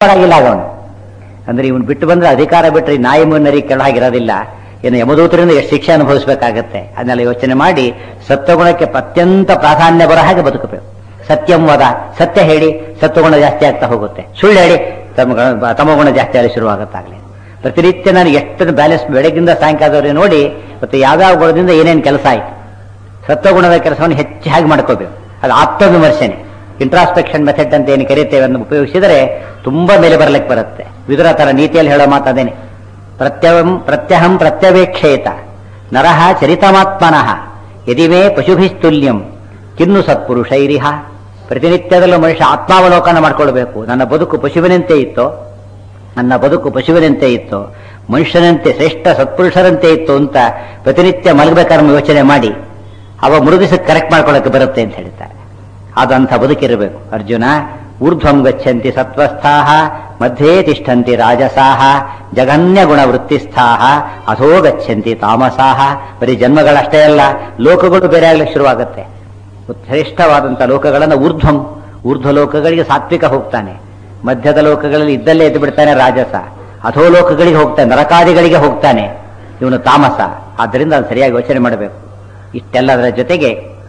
ಆಗಿಲ್ಲ ಅವನು ಅಂದ್ರೆ ಇವನು ಬಿಟ್ಟು ಬಂದ್ರೆ ಅಧಿಕಾರ ಬಿಟ್ಟರೆ ನಾಯಿ ಮುನ್ನರಿ ಕೆಳಗಿರೋದಿಲ್ಲ ಇನ್ನು ಯಮದೂತರಿಂದ ಎಷ್ಟು ಶಿಕ್ಷೆ ಅನುಭವಿಸಬೇಕಾಗತ್ತೆ ಅದನ್ನೆಲ್ಲ ಯೋಚನೆ ಮಾಡಿ ಸತ್ವಗುಣಕ್ಕೆ ಅತ್ಯಂತ ಪ್ರಾಧಾನ್ಯ ಬರೋ ಹಾಗೆ ಬದುಕಬೇಕು ಸತ್ಯಂ ವದ ಸತ್ಯ ಹೇಳಿ ಸತ್ವಗುಣ ಜಾಸ್ತಿ ಆಗ್ತಾ ಹೋಗುತ್ತೆ ಸುಳ್ಳು ಹೇಳಿ ತಮಗುಣ ತಮಗುಣ ಜಾಸ್ತಿ ಆಗಲಿ ಶುರುವಾಗುತ್ತಾಗಲಿ ಪ್ರತಿನಿತ್ಯ ನಾನು ಎಷ್ಟು ಬ್ಯಾಲೆನ್ಸ್ ಬೆಳಗಿಂದ ಸಾಯಂಕಾಲದವರೆಗೆ ನೋಡಿ ಮತ್ತೆ ಯಾವ್ಯಾವ ಗುಣದಿಂದ ಏನೇನು ಕೆಲಸ ಆಯ್ತು ಸತ್ವಗುಣದ ಕೆಲಸವನ್ನು ಹೆಚ್ಚಾಗಿ ಮಾಡ್ಕೋಬೇಕು ಅದು ಆತ್ಮವಿಮರ್ಶನೆ ಇಂಟ್ರಾಸ್ಪೆಕ್ಷನ್ ಮೆಥಡ್ ಅಂತ ಏನು ಕರೀತೇವೆ ಅದನ್ನು ಉಪಯೋಗಿಸಿದರೆ ತುಂಬಾ ಮೇಲೆ ಬರಲಿಕ್ಕೆ ಬರುತ್ತೆ ವಿದುರ ತರ ನೀತಿಯಲ್ಲಿ ಹೇಳೋ ಮಾತದೇನೆ ಪ್ರತ್ಯವಂ ಪ್ರತ್ಯಹಂ ಪ್ರತ್ಯವೇಕ್ಷೇತ ನರಹ ಚರಿತಮಾತ್ಮನಃ ಯದಿಮೇ ಪಶುಭಿಸ್ತುಲ್ಯಂ ಕಿನ್ನು ಸತ್ಪುರುಷೈರಿಹ ಪ್ರತಿನಿತ್ಯದಲ್ಲೂ ಮನುಷ್ಯ ಆತ್ಮಾವಲೋಕನ ಮಾಡ್ಕೊಳ್ಬೇಕು ನನ್ನ ಬದುಕು ಪಶುವಿನಂತೆ ಇತ್ತೋ ನನ್ನ ಬದುಕು ಪಶುವಿನಂತೆ ಇತ್ತು ಮನುಷ್ಯನಂತೆ ಶ್ರೇಷ್ಠ ಸತ್ಪುರುಷರಂತೆ ಇತ್ತು ಅಂತ ಪ್ರತಿನಿತ್ಯ ಮಲಗಬೇಕಾದ್ರೆ ಯೋಚನೆ ಮಾಡಿ ಅವ ಮೃಗಿಸಕ್ಕೆ ಕರೆಕ್ಟ್ ಮಾಡ್ಕೊಳ್ಳೋಕೆ ಬರುತ್ತೆ ಅಂತ ಹೇಳ್ತಾರೆ ಅದಂಥ ಬದುಕಿರಬೇಕು ಅರ್ಜುನ ಊರ್ಧ್ವಂ ಗಚ್ಚಂತಿ ಸತ್ವಸ್ಥಾಹ ಮಧ್ಯೆ ತಿಷ್ಠಂತಿ ರಾಜಸಾಹ ಜಗನ್ಯ ಗುಣ ವೃತ್ತಿಸ್ಥಾಹ ಅಧೋ ಗಚ್ಚಂತಿ ತಾಮಸಾಹ ಬರೀ ಜನ್ಮಗಳಷ್ಟೇ ಅಲ್ಲ ಲೋಕಗಳು ಬೇರೆ ಆಗ್ಲಿಕ್ಕೆ ಶುರುವಾಗುತ್ತೆ ಶ್ರೇಷ್ಠವಾದಂಥ ಲೋಕಗಳನ್ನು ಊರ್ಧ್ವಂ ಊರ್ಧ್ವ ಲೋಕಗಳಿಗೆ ಸಾತ್ವಿಕ ಹೋಗ್ತಾನೆ ಮಧ್ಯದ ಲೋಕಗಳಲ್ಲಿ ಇದ್ದಲ್ಲೇ ಎದ್ದು ಬಿಡ್ತಾನೆ ರಾಜಸ ಅಧೋ ಲೋಕಗಳಿಗೆ ಹೋಗ್ತಾನೆ ನರಕಾದಿಗಳಿಗೆ ಹೋಗ್ತಾನೆ ಇವನು ತಾಮಸ ಆದ್ದರಿಂದ ಅದು ಸರಿಯಾಗಿ ಯೋಚನೆ ಮಾಡಬೇಕು ಇಷ್ಟೆಲ್ಲದರ ಜೊತೆಗೆ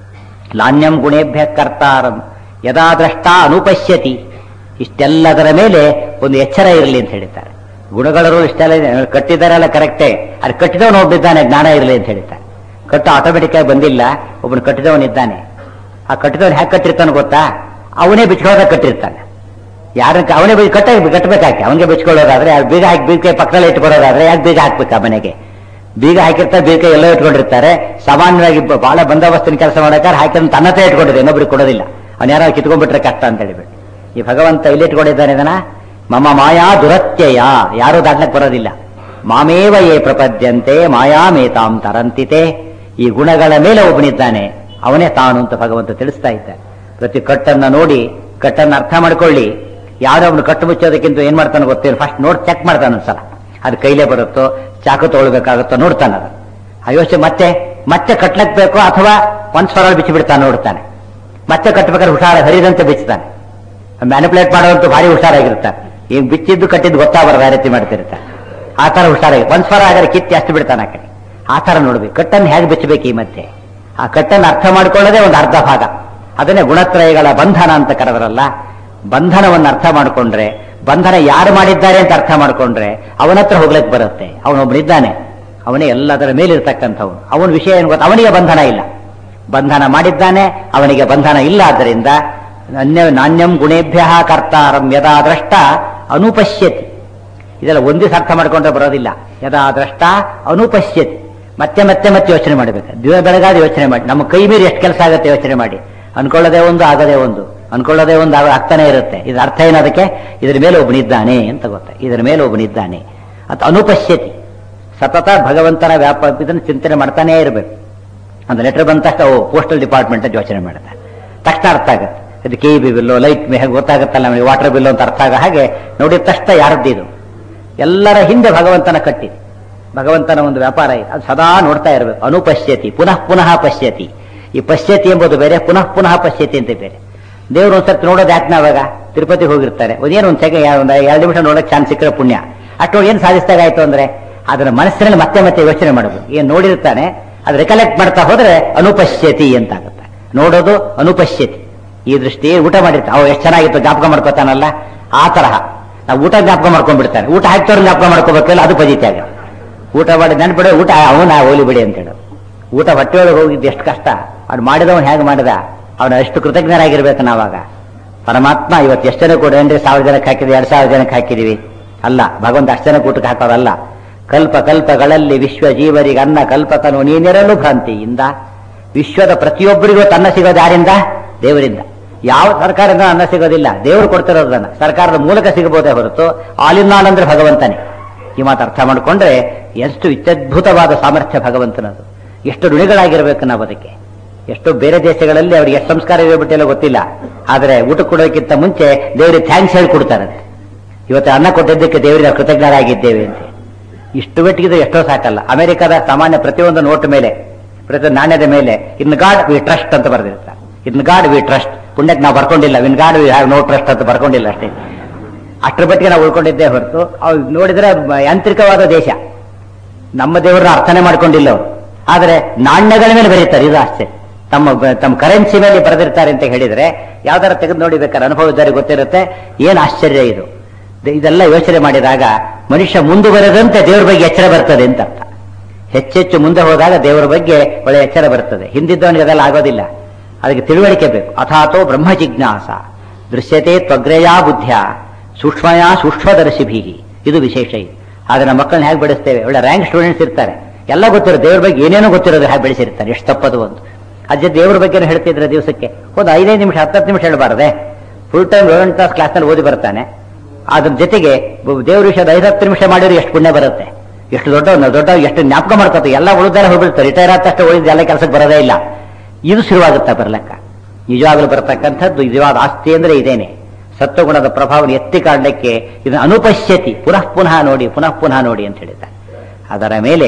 ಲಾನ್ಯಂ ಗುಣೇಭ್ಯ ಕರ್ತಾರಂ ಯದಾ ದ್ರಷ್ಟ ಅನುಪಶ್ಯತಿ ಇಷ್ಟೆಲ್ಲದರ ಮೇಲೆ ಒಂದು ಎಚ್ಚರ ಇರಲಿ ಅಂತ ಹೇಳ್ತಾರೆ ಗುಣಗಳು ಇಷ್ಟೆಲ್ಲ ಇದೆ. ಕಟ್ಟಿದಾರೆಲ್ಲ ಕರೆಕ್ಟೇ ಅದು ಕಟ್ಟಿದವನು ಒಬ್ಬಿದ್ದಾನೆ ಜ್ಞಾನ ಇರಲಿ ಅಂತ ಹೇಳ್ತಾರೆ ಕಟ್ಟು ಆಟೋಮೆಟಿಕ್ ಆಗಿ ಬಂದಿಲ್ಲ ಒಬ್ಬನು ಕಟ್ಟಿದವನಿದ್ದಾನೆ ಆ ಕಟ್ಟಿದವನು ಹ್ಯಾಕ್ ಕಟ್ಟಿರ್ತಾನೆ ಗೊತ್ತಾ ಅವನೇ ಬಿಚ್ಕೊಳ್ಳೋದಾಗ ಕಟ್ಟಿರ್ತಾನೆ ಯಾರನ್ನ ಅವನೇ ಬೀಗ ಕಟ್ಟ ಕಟ್ಟಬೇಕಾಕೆ ಅವನಿಗೆ ಬಿಚ್ಕೊಳ್ಳೋದಾದ್ರೆ ಯಾರು ಬೀಗ ಹಾಕಿ ಬೀಗ ಪಕ್ಕದಲ್ಲಿ ಇಟ್ಕೊಳ್ಳೋದಾದ್ರೆ ಯಾಕೆ ಬೀಗ ಹಾಕ್ಬೇಕಾ ಮನೆಗೆ ಬೀಗ ಹಾಕಿರ್ತಾರೆ ಬೀಗ ಎಲ್ಲೋ ಇಟ್ಕೊಂಡಿರ್ತಾರೆ ಸಾಮಾನ್ಯವಾಗಿ ಬ- ಬಹಳ ಬಂದೋಬಸ್ತಿನ ಕೆಲಸ ಮಾಡೋಕ್ಕಾರೆ ಹಾಕಿ ತನ್ನತೆ ಇಟ್ಕೊಂಡಿದೆ ಇನ್ನೊಬ್ರಿಗೆ ಕೊಡೋದಿಲ್ಲ ಅವ್ನು ಯಾರೋ ಕಿತ್ಕೊಂಡ್ಬಿಟ್ರೆ ಕಷ್ಟ ಅಂತ ಹೇಳಿಬಿಟ್ಟು ಈ ಭಗವಂತ ಇಲ್ಲಿ ಇಟ್ಕೊಂಡಿದ್ದಾನೆ ಇದನ್ನ ಮಮ ಮಾಯಾ ದುರತ್ಯಯ ಯಾರೂ ದಾಟ್ಲಕ್ಕೆ ಬರೋದಿಲ್ಲ ಮಾಮೇವ ಯೇ ಪ್ರಪದ್ಯಂತೆ ಮಾಯಾಮೇತಾಂ ತರಂತಿತೆ ಈ ಗುಣಗಳ ಮೇಲೆ ಒಬ್ಬನಿದ್ದಾನೆ ಅವನೇ ತಾನು ಅಂತ ಭಗವಂತ ತಿಳಿಸ್ತಾ ಇದ್ದಾನೆ ಪ್ರತಿ ಕಟ್ಟನ್ನ ನೋಡಿ ಕಟ್ಟನ್ನ ಅರ್ಥ ಮಾಡ್ಕೊಳ್ಳಿ ಯಾರೋ ಅವನು ಕಟ್ಟು ಮುಚ್ಚೋದಕ್ಕಿಂತ ಏನ್ ಮಾಡ್ತಾನೆ ಗೊತ್ತೇನು ಫಸ್ಟ್ ನೋಡಿ ಚೆಕ್ ಮಾಡ್ತಾನೆ ಒಂದ್ಸಲ ಅದು ಕೈಲೇ ಬರುತ್ತೋ ಚಾಕು ತಗೊಳ್ಬೇಕಾಗುತ್ತೋ ನೋಡ್ತಾನೆ ಅದು ಆ ಯೋಚನೆ ಮತ್ತೆ ಮತ್ತೆ ಕಟ್ಲಕ್ ಬೇಕೋ ಅಥವಾ ಒಂದ್ ಸ್ವರ ಬಿಚ್ಚಿ ಬಿಡ್ತಾನೆ ನೋಡ್ತಾನೆ ಮತ್ತೆ ಕಟ್ಟಬೇಕಾದ್ರೆ ಹುಷಾರ ಹರಿದಂತೆ ಬಿಚ್ಚುತ್ತಾನೆ ಮ್ಯಾನಿಪುಲೇಟ್ ಮಾಡೋದಂತೂ ಭಾರಿ ಹುಷಾರಾಗಿರ್ತಾನೆ ಈಗ ಬಿಚ್ಚಿದ್ದು ಕಟ್ಟಿದ್ದು ಗೊತ್ತಾಗಬಾರ್ದು ಆ ರೀತಿ ಮಾಡ್ತಿರ್ತಾನೆ ಆ ತರ ಹುಷಾರಾಗಿ ಒಂದ್ ಸ್ವರ ಆದರೆ ಕಿತ್ತಿ ಅಷ್ಟು ಬಿಡ್ತಾನೆ ಆ ಕಡೆ ಆ ತರ ನೋಡ್ಬೇಕು ಕಟ್ಟನ್ನು ಹೇಗೆ ಬಿಚ್ಚಬೇಕು ಈ ಮಧ್ಯೆ ಆ ಕಟ್ಟನ್ನು ಅರ್ಥ ಮಾಡ್ಕೊಳ್ಳೋದೇ ಒಂದು ಅರ್ಧ ಭಾಗ ಅದನ್ನೇ ಗುಣತ್ರಯಗಳ ಬಂಧನ ಅಂತ ಕರೆದರಲ್ಲ ಬಂಧನವನ್ನು ಅರ್ಥ ಮಾಡಿಕೊಂಡ್ರೆ ಬಂಧನ ಯಾರು ಮಾಡಿದ್ದಾರೆ ಅಂತ ಅರ್ಥ ಮಾಡಿಕೊಂಡ್ರೆ ಅವನ ಹತ್ರ ಹೋಗ್ಲಿಕ್ಕೆ ಬರುತ್ತೆ ಅವನೊಬ್ಬನಿದ್ದಾನೆ ಅವನೇ ಎಲ್ಲದರ ಮೇಲಿರ್ತಕ್ಕಂಥವನು ಅವನ ವಿಷಯ ಏನು ಗೊತ್ತಾ ಅವನಿಗೆ ಬಂಧನ ಇಲ್ಲ ಬಂಧನ ಮಾಡಿದ್ದಾನೆ ಅವನಿಗೆ ಬಂಧನ ಇಲ್ಲ ಆದ್ದರಿಂದ ಅನ್ಯ ನಾಣ್ಯಂ ಗುಣೇಭ್ಯ ಕರ್ತಾರಂ ಯದಾ ದ್ರಷ್ಟ ಅನುಪಶ್ಯತಿ ಇದೆಲ್ಲ ಒಂದೇ ಅರ್ಥ ಮಾಡ್ಕೊಂಡ್ರೆ ಬರೋದಿಲ್ಲ ಯದಾ ದ್ರಷ್ಟ ಅನುಪಶ್ಯತಿ ಮತ್ತೆ ಮತ್ತೆ ಮತ್ತೆ ಯೋಚನೆ ಮಾಡಬೇಕು ದಿನ ಬೆಳಗಾದ ಯೋಚನೆ ಮಾಡಿ ನಮ್ಮ ಕೈ ಮೀರಿ ಎಷ್ಟು ಕೆಲಸ ಆಗುತ್ತೆ ಯೋಚನೆ ಮಾಡಿ ಅನ್ಕೊಳ್ಳೋದೇ ಒಂದು ಆಗದೇ ಒಂದು ಅನ್ಕೊಳ್ಳೋದೇ ಒಂದು ಆಗ- ಆಗ್ತಾನೆ ಇರುತ್ತೆ ಇದರ ಅರ್ಥ ಏನದಕ್ಕೆ ಇದರ ಮೇಲೆ ಒಬ್ಬನಿದ್ದಾನೆ ಅಂತ ಗೊತ್ತ ಇದರ ಮೇಲೆ ಒಬ್ಬನಿದ್ದಾನೆ ಅಂತ ಅನುಪಶ್ಯತಿ ಸತತ ಭಗವಂತನ ವ್ಯಾಪ ಇದನ್ನು ಚಿಂತನೆ ಮಾಡ್ತಾನೇ ಇರಬೇಕು ಒಂದು ಲೆಟರ್ ಬಂದ ತಕ್ಷಣ ಓ ಪೋಸ್ಟಲ್ ಡಿಪಾರ್ಟ್ಮೆಂಟ್ ಅಂತ ಯೋಚನೆ ಮಾಡುತ್ತೆ ತಕ್ಷಣ ಅರ್ಥ ಆಗುತ್ತೆ ಇದು ಕೆ ಬಿ ಬಿಲ್ಲು ಲೈಟ್ ಹೇಗೆ ಗೊತ್ತಾಗುತ್ತಲ್ಲ ನಮಗೆ ವಾಟರ್ ಬಿಲ್ಲು ಅಂತ ಅರ್ಥ ಆಗ ಹಾಗೆ ನೋಡಿದ ತಕ್ಷಣ ಯಾರದ್ದು ಇದು ಎಲ್ಲರ ಹಿಂದೆ ಭಗವಂತನ ಕಟ್ಟಿದೆ ಭಗವಂತನ ಒಂದು ವ್ಯಾಪಾರ ಇದೆ ಅದು ಸದಾ ನೋಡ್ತಾ ಇರಬೇಕು ಅನುಪಶ್ಯತಿ ಪುನಃ ಪುನಃ ಪಶ್ಯತಿ ಈ ಪಶ್ಯತಿ ಎಂಬುದು ಬೇರೆ ಪುನಃ ಪುನಃ ಪಶ್ಯತಿ ಅಂತ ಬೇರೆ ದೇವರು ಒಂದ್ಸರ್ತಿ ನೋಡೋದು ಯಾಕೆ ನಾವಾಗ ತಿರುಪತಿ ಹೋಗಿರ್ತಾರೆ ಒಂದೇನು ಒಂದು ಸೆಕೆ ಒಂದು ಎರಡು ನಿಮಿಷ ನೋಡೋಕೆ ಚಾನ್ಸ್ ಸಿಕ್ಕರೆ ಪುಣ್ಯ ಅಷ್ಟು ಏನು ಸಾಧಿಸಿದಾಗಾಯ್ತು ಅಂದ್ರೆ ಅದನ್ನ ಮನಸ್ಸಿನಲ್ಲಿ ಮತ್ತೆ ಮತ್ತೆ ಯೋಚನೆ ಮಾಡಬೇಕು ಏನು ನೋಡಿರ್ತಾನೆ ಅದು ರಿಕಲೆಕ್ಟ್ ಮಾಡ್ತಾ ಹೋದ್ರೆ ಅನುಪಶ್ಯತಿ ಅಂತ ಆಗುತ್ತೆ ನೋಡೋದು ಅನುಪಶ್ಯತಿ ಈ ದೃಷ್ಟಿ ಊಟ ಮಾಡಿರ್ತಾನೆ ಅವು ಎಷ್ಟು ಚೆನ್ನಾಗಿತ್ತು ಜ್ಞಾಪಕ ಮಾಡ್ಕೋತಾನಲ್ಲ ಆ ತರಹ ನಾವು ಊಟ ಜ್ಞಾಪಕ ಮಾಡ್ಕೊಂಡ್ಬಿಡ್ತಾರೆ ಊಟ ಹಾಕ್ತವ್ರು ಜ್ಞಾಪಕ ಮಾಡ್ಕೋಬೇಕಲ್ಲ ಅದು ಪಜಿತಿ ಆಗ ಊಟ ಮಾಡಿ ನೆನ್ಪಿಡ ಊಟ ಅವನ ಹೋಲಿ ಬಿಡಿ ಅಂತ ಹೇಳೋದು ಊಟ ಹೊಟ್ಟೆಯೊಳಗೆ ಹೋಗಿದ್ದು ಎಷ್ಟು ಕಷ್ಟ ಅವ್ನು ಮಾಡಿದವನು ಹೇಗೆ ಮಾಡಿದ ಅವನ ಎಷ್ಟು ಕೃತಜ್ಞರಾಗಿರ್ಬೇಕು ನಾವಾಗ ಪರಮಾತ್ಮ ಇವತ್ತು ಎಷ್ಟು ಜನ ಕೊಡಿ ಅಂದ್ರೆ ಸಾವಿರ ಜನಕ್ಕೆ ಹಾಕಿದ್ವಿ ಎರಡ್ ಸಾವಿರ ಜನಕ್ಕೆ ಹಾಕಿದೀವಿ ಅಲ್ಲ ಭಗವಂತ ಅಷ್ಟು ಜನಕ್ಕೆ ಊಟಕ್ಕೆ ಹಾಕೋದಲ್ಲ ಕಲ್ಪ ಕಲ್ಪಗಳಲ್ಲಿ ವಿಶ್ವ ಜೀವರಿಗೆ ಅನ್ನ ಕಲ್ಪತನು ನೀನಿರಲು ಭ್ರಾಂತಿಯಿಂದ ವಿಶ್ವದ ಪ್ರತಿಯೊಬ್ಬರಿಗೂ ತನ್ನ ಸಿಗೋದು ಯಾರಿಂದ ದೇವರಿಂದ ಯಾವ ಸರ್ಕಾರದಿಂದ ಅನ್ನ ಸಿಗೋದಿಲ್ಲ ದೇವರು ಕೊಡ್ತಿರೋದನ್ನ ಸರ್ಕಾರದ ಮೂಲಕ ಸಿಗಬಹುದೇ ಹೊರತು ಆಲ್ ಇನ್ ಆಲ್ ಅಂದ್ರೆ ಭಗವಂತನೇ ಈ ಮಾತು ಅರ್ಥ ಮಾಡಿಕೊಂಡ್ರೆ ಎಷ್ಟು ಅತ್ಯದ್ಭುತವಾದ ಸಾಮರ್ಥ್ಯ ಭಗವಂತನದು ಎಷ್ಟು ಋಣಿಗಳಾಗಿರ್ಬೇಕು ನಾವು ಅದಕ್ಕೆ ಎಷ್ಟೋ ಬೇರೆ ದೇಶಗಳಲ್ಲಿ ಅವ್ರಿಗೆ ಎಷ್ಟು ಸಂಸ್ಕಾರ ಇದೆ ಬಿಟ್ಟಿಲ್ಲ ಗೊತ್ತಿಲ್ಲ ಆದರೆ ಊಟ ಕೊಡೋಕ್ಕಿಂತ ಮುಂಚೆ ದೇವರಿಗೆ ಥ್ಯಾಂಕ್ಸ್ ಹೇಳಿ ಕೊಡ್ತಾರೆ ಇವತ್ತು ಅನ್ನ ಕೊಟ್ಟಿದ್ದಕ್ಕೆ ದೇವರಿಗೆ ನಾವು ಕೃತಜ್ಞರಾಗಿದ್ದೇವೆ ಅಂತ ಇಷ್ಟು ಬೆಟ್ಟಿಗೆ ಎಷ್ಟೋ ಸಾಕಲ್ಲ ಅಮೆರಿಕದ ಸಾಮಾನ್ಯ ಪ್ರತಿಯೊಂದು ನೋಟ್ ಮೇಲೆ ಪ್ರತಿಯೊಂದು ನಾಣ್ಯದ ಮೇಲೆ ಇನ್ ಗಾಡ್ ವಿ ಟ್ರಸ್ಟ್ ಅಂತ ಬರೆದಿರ್ತಾರೆ ಇನ್ ಗಾಡ್ ವಿ ಟ್ರಸ್ಟ್ ಪುಣ್ಯಕ್ಕೆ ನಾವು ಬರ್ಕೊಂಡಿಲ್ಲ in God we have no trust ಅಂತ ಬರ್ಕೊಂಡಿಲ್ಲ ಅಷ್ಟೇ ಅಷ್ಟರ ಮಟ್ಟಿಗೆ ನಾವು ಉಳ್ಕೊಂಡಿದ್ದೇ ಹೊರತು ಅವ್ರು ನೋಡಿದ್ರೆ ಮ- ಯಾಂತ್ರಿಕವಾದ ದೇಶ ನಮ್ಮ ದೇವರನ್ನ ಅರ್ಥನೆ ಮಾಡ್ಕೊಂಡಿಲ್ಲ ಅವರು ಆದರೆ ನಾಣ್ಯಗಳ ಮೇಲೆ ಬರೀತಾರೆ ಇದು ಆಶ್ಚರ್ಯ ತಮ್ಮ ಬ- ತಮ್ಮ ಕರೆನ್ಸಿ ಮೇಲೆ ಬರೆದಿರ್ತಾರೆ ಅಂತ ಹೇಳಿದ್ರೆ ಯಾವ್ದಾರ ತೆಗೆದು ನೋಡಿ ಬೇಕಾದ್ರೆ ಅನುಭವದಾರಿ ಗೊತ್ತಿರುತ್ತೆ ಏನ್ ಆಶ್ಚರ್ಯ ಇದು ದ- ಇದೆಲ್ಲ ಯೋಚನೆ ಮಾಡಿದಾಗ ಮನುಷ್ಯ ಮುಂದುವರೆದಂತೆ ದೇವರ ಬಗ್ಗೆ ಎಚ್ಚರ ಬರ್ತದೆ ಅಂತ ಅರ್ಥ ಹೆಚ್ಚೆಚ್ಚು ಮುಂದೆ ಹೋದಾಗ ದೇವರ ಬಗ್ಗೆ ಒಳ್ಳೆ ಎಚ್ಚರ ಬರ್ತದೆ ಹಿಂದಿದ್ದವನಿಗೆ ಅದೆಲ್ಲ ಆಗೋದಿಲ್ಲ ಅದಕ್ಕೆ ತಿಳುವಳಿಕೆ ಬೇಕು ಅಥಾತೋ ಬ್ರಹ್ಮ ಜಿಜ್ಞಾಸ ದೃಶ್ಯತೆ ತ್ವಗ್ರಯಾ ಬುದ್ಧ್ಯ ಸೂಕ್ಷ್ಮಯ ಸೂಕ್ಷ್ಮದರ್ಶಿಭಿ ಇದು ವಿಶೇಷ ಇದು ಆಗ ನಮ್ಮ ಮಕ್ಕಳನ್ನ ಹೇಗೆ ಬೆಳೆಸ್ತೇವೆ ಒಳ್ಳೆ ರ್ಯಾಂಕ್ ಸ್ಟೂಡೆಂಟ್ಸ್ ಇರ್ತಾರೆ ಎಲ್ಲ ಗೊತ್ತಿರೋ ದೇವ್ರ ಬಗ್ಗೆ ಏನೇನೋ ಗೊತ್ತಿರೋದು ಹೇಗೆ ಬೆಳೆಸಿರ್ತಾರೆ ಎಷ್ಟು ತಪ್ಪದು ಒಂದು ಅಜ್ಜ ದೇವ್ರ ಬಗ್ಗೆ ಹೇಳ್ತಿದ್ರೆ ದಿವಸಕ್ಕೆ ಒಂದು ಐದೈದು ನಿಮಿಷ ಹತ್ತತ್ತು ನಿಮಿಷ ಹೇಳಬಾರದೆ ಫುಲ್ ಟೈಮ್ ಏಳು ತಾಸು ಕ್ಲಾಸ್ನಲ್ಲಿ ಓದಿ ಬರ್ತಾನೆ ಅದ್ರ ಜೊತೆಗೆ ಬ- ದೇವ್ರ ವಿಷಯದ ಐದತ್ತು ನಿಮಿಷ ಮಾಡಿದ್ರೆ ಎಷ್ಟು ಪುಣ್ಯ ಬರುತ್ತೆ ಎಷ್ಟು ದೊಡ್ಡ ದೊಡ್ಡ ಎಷ್ಟು ಜ್ಞಾಪಕ ಮಾಡ್ಕೊತ ಎಲ್ಲ ಉಳಿದೆಲ್ಲ ಹೋಗ್ಬಿಡ್ತಾರೆ ರಿಟೈರ್ ಆದ ತಕ್ಷಣ ಉಳಿದ ಎಲ್ಲ ಕೆಲಸಕ್ಕೆ ಬರೋದೇ ಇಲ್ಲ ಇದು ಶುರುವಾಗುತ್ತಾ ಬರ್ಲಕ್ಕ ನಿಜವಾಗ್ಲೂ ಬರತಕ್ಕಂಥದ್ದು ನಿಜವಾದ ಆಸ್ತಿ ಅಂದ್ರೆ ಇದೇನೆ ಸತ್ವಗುಣದ ಪ್ರಭಾವ ಎತ್ತಿ ಕಾಡಲಿಕ್ಕೆ ಇದನ್ನು ಅನುಪಶ್ಯತಿ ಪುನಃ ಪುನಃ ನೋಡಿ ಪುನಃ ಪುನಃ ನೋಡಿ ಅಂತ ಹೇಳಿದ್ದಾರೆ ಅದರ ಮೇಲೆ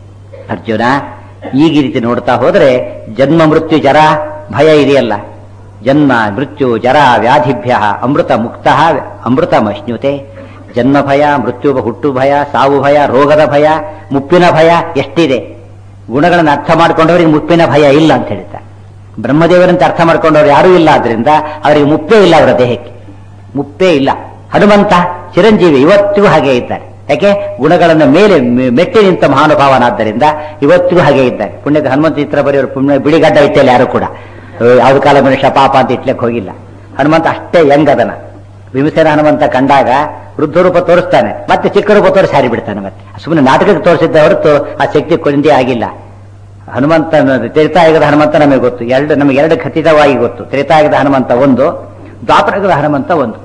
ಅರ್ಜುನ ಈಗ ಈ ರೀತಿ ನೋಡ್ತಾ ಹೋದ್ರೆ ಜನ್ಮ ಮೃತ್ಯು ಜರ ಭಯ ಇದೆಯಲ್ಲ ಜನ್ಮ ಮೃತ್ಯು ಜರ ವ್ಯಾಧಿಭ್ಯ ಅಮೃತ ಮುಕ್ತ ಅಮೃತ ಮಶ್ನುತೆ ಜನ್ಮ ಭಯ ಮೃತ್ಯು ಹುಟ್ಟು ಭಯ ಸಾವು ಭಯ ರೋಗದ ಭಯ ಮುಪ್ಪಿನ ಭಯ ಎಷ್ಟಿದೆ ಗುಣಗಳನ್ನು ಅರ್ಥ ಮಾಡ್ಕೊಂಡವರಿಗೆ ಮುಪ್ಪಿನ ಭಯ ಇಲ್ಲ ಅಂತ ಹೇಳ್ತಾರೆ ಬ್ರಹ್ಮದೇವರಂತ ಅರ್ಥ ಮಾಡ್ಕೊಂಡವ್ರು ಯಾರೂ ಇಲ್ಲ ಆದ್ರಿಂದ ಅವರಿಗೆ ಮುಪ್ಪೇ ಇಲ್ಲ ಅವರ ದೇಹಕ್ಕೆ ಮುಪ್ಪೇ ಇಲ್ಲ ಹನುಮಂತ ಚಿರಂಜೀವಿ ಇವತ್ತಿಗೂ ಹಾಗೆ ಇದ್ದಾರೆ ಯಾಕೆ ಗುಣಗಳನ್ನು ಮೇಲೆ ಮೆ- ಮೆಟ್ಟಿ ನಿಂತ ಮಹಾನುಭಾವನಾದ್ದರಿಂದ ಇವತ್ತಿಗೂ ಹಾಗೆ ಇದ್ದಾರೆ ಪುಣ್ಯದ ಹನುಮಂತ ಚಿತ್ರ ಬರೆಯೋರು ಪುಣ್ಯ ಬಿಳಿಗಡ್ಡ ಇಟ್ಟಲ್ಲ ಯಾರು ಕೂಡ ಯಾವ್ದು ಕಾಲ ಮನುಷ್ಯ ಪಾಪ ಅಂತ ಇಟ್ಲಿಕ್ಕೆ ಹೋಗಿಲ್ಲ ಹನುಮಂತ ಅಷ್ಟೇ ಯಂಗ್ ಅದನ ಭೀಮಸೇನ ಹನುಮಂತ ಕಂಡಾಗ ವೃದ್ಧ ರೂಪ ತೋರಿಸ್ತಾನೆ ಮತ್ತೆ ಚಿಕ್ಕ ರೂಪ ತೋರಿಸಿ ಹಾರಿ ಬಿಡ್ತಾನೆ ಮತ್ತೆ ಸುಮ್ಮನೆ ನಾಟಕಕ್ಕೆ ತೋರಿಸಿದ್ದ ಹೊರತು ಆ ಶಕ್ತಿ ಕೊಂದೇ ಆಗಿಲ್ಲ ಹನುಮಂತ ತ್ರೇತಾಯುಗದ ಹನುಮಂತ ನಮಗೆ ಗೊತ್ತು ಎರಡು ನಮಗೆ ಎರಡು ಖಚಿತವಾಗಿ ಗೊತ್ತು ತ್ರೇತಾಯುಗದ ಹನುಮಂತ ಒಂದು ದ್ವಾಪರಯುಗದ ಹನುಮಂತ ಒಂದು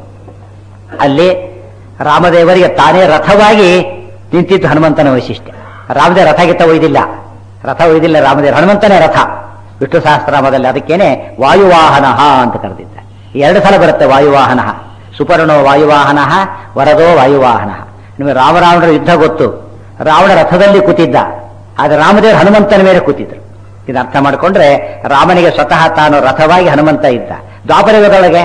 ಅಲ್ಲಿ ರಾಮದೇವರಿಗೆ ತಾನೇ ರಥವಾಗಿ ನಿಂತಿದ್ದು ಹನುಮಂತನ ವೈಶಿಷ್ಟ್ಯ ರಾಮದೇವ ರಥ ಗಿತ್ತ ಒಯ್ದಿಲ್ಲ ರಥ ಒಯ್ದಿಲ್ಲ ರಾಮದೇವ ಹನುಮಂತನೇ ರಥ ವಿಷ್ಣು ಸಹಸ್ರನಾಮದಲ್ಲಿ ಅದಕ್ಕೇನೆ ವಾಯುವಾಹನ ಅಂತ ಕರೆದಿದ್ದ ಎರಡು ಸಲ ಬರುತ್ತೆ ವಾಯುವಾಹನ ಸುಪರ್ಣೋ ವಾಯುವಾಹನ ವರದೋ ವಾಯುವಾಹನ ನಿಮಗೆ ರಾಮರಾವಣರ ಯುದ್ಧ ಗೊತ್ತು ರಾವಣ ರಥದಲ್ಲಿ ಕೂತಿದ್ದ ಆದ್ರೆ ರಾಮದೇವರು ಹನುಮಂತನ ಮೇಲೆ ಕೂತಿದ್ರು ಇದು ಅರ್ಥ ಮಾಡಿಕೊಂಡ್ರೆ ರಾಮನಿಗೆ ಸ್ವತಃ ತಾನು ರಥವಾಗಿ ಹನುಮಂತ ಇದ್ದ ದ್ವಾಪರಯುಗದೊಳಗೆ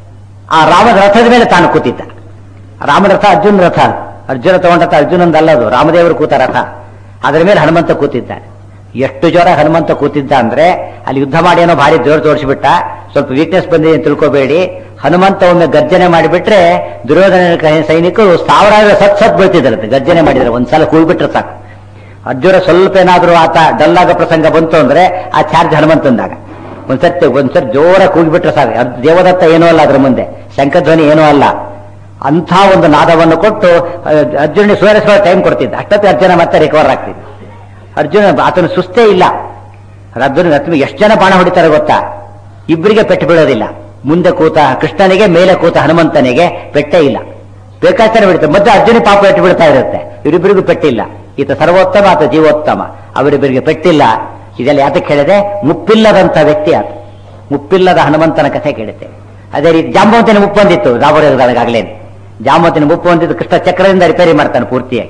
ಆ ರಾಮನ ರಥದ ಮೇಲೆ ತಾನು ಕೂತಿದ್ದ ರಾಮನ ರಥ ಅರ್ಜುನ ರಥ ಅರ್ಜುನ ತಗೊಂಡ ಅರ್ಜುನಂದಲ್ಲದು ರಾಮದೇವರು ಕೂತ ರಥ ಅದರ ಮೇಲೆ ಹನುಮಂತ ಕೂತಿದ್ದಾನೆ ಎಷ್ಟು ಜ್ವರ ಹನುಮಂತ ಕೂತಿದ್ದ ಅಂದ್ರೆ ಅಲ್ಲಿ ಯುದ್ಧ ಮಾಡಿ ಏನೋ ಭಾರಿ ಜೋರು ತೋರಿಸ್ಬಿಟ್ಟ ಸ್ವಲ್ಪ ವೀಕ್ನೆಸ್ ಬಂದಿದೆ ಅಂತ ತಿಳ್ಕೊಬೇಡಿ ಹನುಮಂತ ಒಮ್ಮೆ ಗರ್ಜನೆ ಮಾಡಿಬಿಟ್ರೆ ದುರ್ಯೋಧನ ಕ- ಸೈನಿಕರು ಸಾವಿರಾರು ಸತ್ ಸತ್ ಬೀಳ್ತಿದ್ರಂತೆ ಗರ್ಜನೆ ಮಾಡಿದ್ರೆ ಒಂದ್ಸಲ ಕೂಗ್ಬಿಟ್ರೆ ಸಾಕು ಅರ್ಜುನ ಸ್ವಲ್ಪ ಏನಾದ್ರೂ ಆತ ಡಲ್ಲಾಗ ಪ್ರಸಂಗ ಬಂತು ಅಂದ್ರೆ ಆ ಚಾರ್ಜ್ ಹನುಮಂತಂದಾಗ ಒಂದ್ಸರ್ತಿ ಒಂದ್ಸರಿ ಜೋರ ಕೂಗಿಬಿಟ್ರೆ ಸಾಕು ಅದ್ ದೇವದತ್ತ ಏನೂ ಅಲ್ಲ ಅದ್ರ ಮುಂದೆ ಶಂಖಧ್ವನಿ ಏನೂ ಅಲ್ಲ ಅಂಥ ಒಂದು ನಾದವನ್ನು ಕೊಟ್ಟು ಅರ್ಜುನ ಸುಧಾರಿಸುವ ಟೈಮ್ ಕೊಡ್ತಿದ್ದ ಅಷ್ಟೊತ್ತಿಗೆ ಅರ್ಜುನ ಮತ್ತೆ ರಿಕವರ್ ಆಗ್ತಿದ್ದ ಅರ್ಜುನ ಆತನ ಸುಸ್ತೇ ಇಲ್ಲ ಅರ್ಜುನ ರತ್ನ ಎಷ್ಟು ಜನ ಬಾಣ ಹೊಡಿತಾರೆ ಗೊತ್ತಾ ಇಬ್ಬರಿಗೆ ಪೆಟ್ಟು ಬೀಳೋದಿಲ್ಲ ಮುಂದೆ ಕೂತ ಕೃಷ್ಣನಿಗೆ ಮೇಲೆ ಕೂತ ಹನುಮಂತನಿಗೆ ಪೆಟ್ಟೇ ಇಲ್ಲ ಬೇಕಾಚಾರ ಬಿಡುತ್ತೆ ಮತ್ತೆ ಅರ್ಜುನ ಪಾಪ ಪೆಟ್ಟು ಬೀಳ್ತಾ ಇರುತ್ತೆ ಇವರಿಬ್ಬರಿಗೂ ಪೆಟ್ಟಿಲ್ಲ ಈತ ಸರ್ವೋತ್ತಮ ಆತ ಜೀವೋತ್ತಮ ಅವರಿಬ್ಬರಿಗೆ ಪೆಟ್ಟಿಲ್ಲ ಇದೆಲ್ಲ ಯಾತಕ್ಕೆ ಹೇಳಿದೆ ಮುಪ್ಪಿಲ್ಲದಂತ ವ್ಯಕ್ತಿ ಆತ ಮುಪ್ಪಿಲ್ಲದ ಹನುಮಂತನ ಕಥೆ ಕೇಳುತ್ತೆ ಅದೇ ರೀತಿ ಜಾಂಬವಂತನ ಮುಪ್ಪು ಬಂದಿತ್ತು ರಾಬರದಾಗಲೇನೆ ಜಾಂಬವಂತನ ಮುಪ್ಪು ಬಂದಿದ್ದು ಕೃಷ್ಣ ಚಕ್ರದಿಂದ ರಿಪೇರಿ ಮಾಡ್ತಾನೆ ಪೂರ್ತಿಯಾಗಿ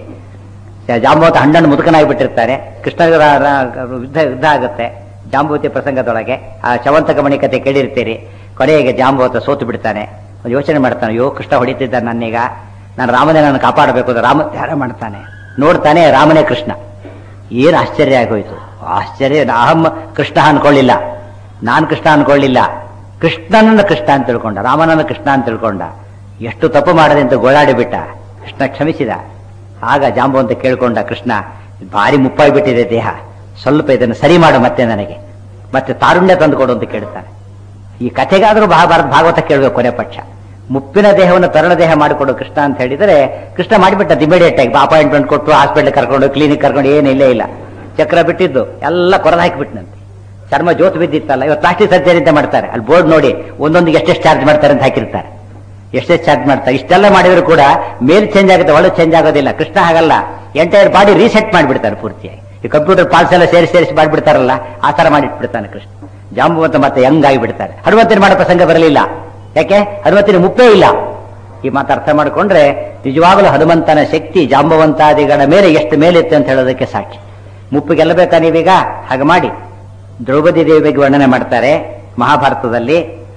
ಜಾಂಬವತ ಹಣ್ಣನ್ನು ಮುದುಕನಾಗಿ ಬಿಟ್ಟಿರ್ತಾರೆ ಕೃಷ್ಣ ರ- ರ- ಯುದ್ಧ ಯುದ್ಧ ಆಗುತ್ತೆ ಜಾಂಬವತಿ ಪ್ರಸಂಗದೊಳಗೆ ಆ ಶವಂತಕ ಮಣಿ ಕತೆ ಕೇಳಿರ್ತೀರಿ ಕೊನೆಗೆ ಜಾಂಬವತ ಸೋತು ಬಿಡ್ತಾನೆ ಒಂದು ಯೋಚನೆ ಮಾಡ್ತಾನೆ ಅಯ್ಯೋ ಕೃಷ್ಣ ಹೊಡಿತಿದ್ದ ನನ್ನೀಗ ನಾನು ರಾಮನೇ ನಾನು ಕಾಪಾಡಬೇಕು ಅಂತ ರಾಮ ಧ್ಯಾನ ಮಾಡ್ತಾನೆ ನೋಡ್ತಾನೆ ರಾಮನೇ ಕೃಷ್ಣ ಏನು ಆಶ್ಚರ್ಯ ಆಗೋಯ್ತು ಆಶ್ಚರ್ಯ ಅಹಂ ಕೃಷ್ಣ ಅನ್ಕೊಳ್ಳಿಲ್ಲ ನಾನು ಕೃಷ್ಣ ಅನ್ಕೊಳ್ಳಿಲ್ಲ ಕೃಷ್ಣನನ್ನ ಕೃಷ್ಣ ಅಂತ ತಿಳ್ಕೊಂಡ ರಾಮನನ್ನ ಕೃಷ್ಣ ಅಂತ ತಿಳ್ಕೊಂಡ ಎಷ್ಟು ತಪ್ಪು ಮಾಡದೆ ಅಂತ ಗೋಳಾಡಿ ಬಿಟ್ಟ ಕೃಷ್ಣ ಕ್ಷಮಿಸಿದ ಆಗ ಜಾಂಬು ಅಂತ ಕೇಳ್ಕೊಂಡ ಕೃಷ್ಣ ಭಾರಿ ಮುಪ್ಪಾಗ್ಬಿಟ್ಟಿದೆ ದೇಹ ಸ್ವಲ್ಪ ಇದನ್ನು ಸರಿ ಮಾಡು ಮತ್ತೆ ನನಗೆ ಮತ್ತೆ ತಾರುಣ್ಯ ತಂದು ಕೊಡು ಅಂತ ಕೇಳ್ತಾನೆ ಈ ಕಥೆಗಾದ್ರೂ ಮಹಾಭಾರತ ಭಾಗವತ ಕೇಳಬೇಕು ಕೊನೆ ಪಕ್ಷ ಮುಪ್ಪಿನ ದೇಹವನ್ನು ತರಳ ದೇಹ ಮಾಡಿಕೊಡು ಕೃಷ್ಣ ಅಂತ ಹೇಳಿದರೆ ಕೃಷ್ಣ ಮಾಡಿಬಿಟ್ಟ ಇಮಿಡಿಯೇಟ್ ಆಗಿ ಅಪಾಯಿಂಟ್ಮೆಂಟ್ ಕೊಟ್ಟು ಹಾಸ್ಪಿಟಲ್ ಕರ್ಕೊಂಡು ಕ್ಲಿನಿಕ್ ಕರ್ಕೊಂಡು ಏನು ಇಲ್ಲೇ ಇಲ್ಲ ಚಕ್ರ ಬಿಟ್ಟಿದ್ದು ಎಲ್ಲ ಕೊರದು ಹಾಕಿಬಿಟ್ನಂತೆ ಚರ್ಮ ಜೋತ್ ಬಿದ್ದಿತ್ತಲ್ಲ ಇವತ್ತು ಪ್ಲಾಸ್ಟಿಕ್ ಸರ್ಜರಿ ಅಂತ ಮಾಡ್ತಾರೆ ಅಲ್ಲಿ ಬೋರ್ಡ್ ನೋಡಿ ಒಂದೊಂದಿಗೆ ಎಷ್ಟೆಷ್ಟು ಚಾರ್ಜ್ ಮಾಡ್ತಾರೆ ಅಂತ ಹಾಕಿರ್ತಾರೆ ಎಷ್ಟೆಷ್ಟು ಚಾರ್ಜ್ ಮಾಡ್ತಾರೆ ಇಷ್ಟೆಲ್ಲ ಮಾಡಿದ್ರು ಕೂಡ ಮೇಲ್ ಚೇಂಜ್ ಆಗುತ್ತೆ ಒಳಗೆ ಚೇಂಜ್ ಆಗೋದಿಲ್ಲ ಕೃಷ್ಣ ಹಾಗಲ್ಲ ಎಂಟೈರ್ ಬಾಡಿ ರೀಸೆಟ್ ಮಾಡಿಬಿಡ್ತಾರೆ ಪೂರ್ತಿಯಾಗಿ ಈ ಕಂಪ್ಯೂಟರ್ ಪಾರ್ಟ್ಸ್ ಎಲ್ಲ ಸೇರಿಸಿ ಸೇರಿಸಿ ಮಾಡಿಬಿಡ್ತಾರಲ್ಲ ಆ ತರ ಮಾಡಿಟ್ಬಿಡ್ತಾನೆ ಕೃಷ್ಣ ಜಾಂಬುವಂತ ಮತ್ತೆ ಯಂಗ್ ಆಗಿಬಿಡ್ತಾರೆ ಹನುಮಂತನ ಮಾಡೋ ಪ್ರಸಂಗ ಬರಲಿಲ್ಲ ಯಾಕೆ ಹನುಮಂತನ ಮುಪ್ಪೇ ಇಲ್ಲ ಈ ಮಾತು ಅರ್ಥ ಮಾಡಿಕೊಂಡ್ರೆ ನಿಜವಾಗಲೂ ಹನುಮಂತನ ಶಕ್ತಿ ಜಾಂಬವಂತಾದಿಗಳ ಮೇಲೆ ಎಷ್ಟು ಮೇಲಿತ್ತು ಅಂತ ಹೇಳೋದಕ್ಕೆ ಸಾಕ್ಷಿ ಮುಪ್ಪು ಗೆಲ್ಲಬೇಕಾ ನೀವೀಗ ಹಾಗೆ ಮಾಡಿ ದ್ರೌಪದಿ ದೇವಿ ಬಗ್ಗೆ ವರ್ಣನೆ ಮಾಡ್ತಾರೆ ಮಹಾಭಾರತದಲ್ಲಿ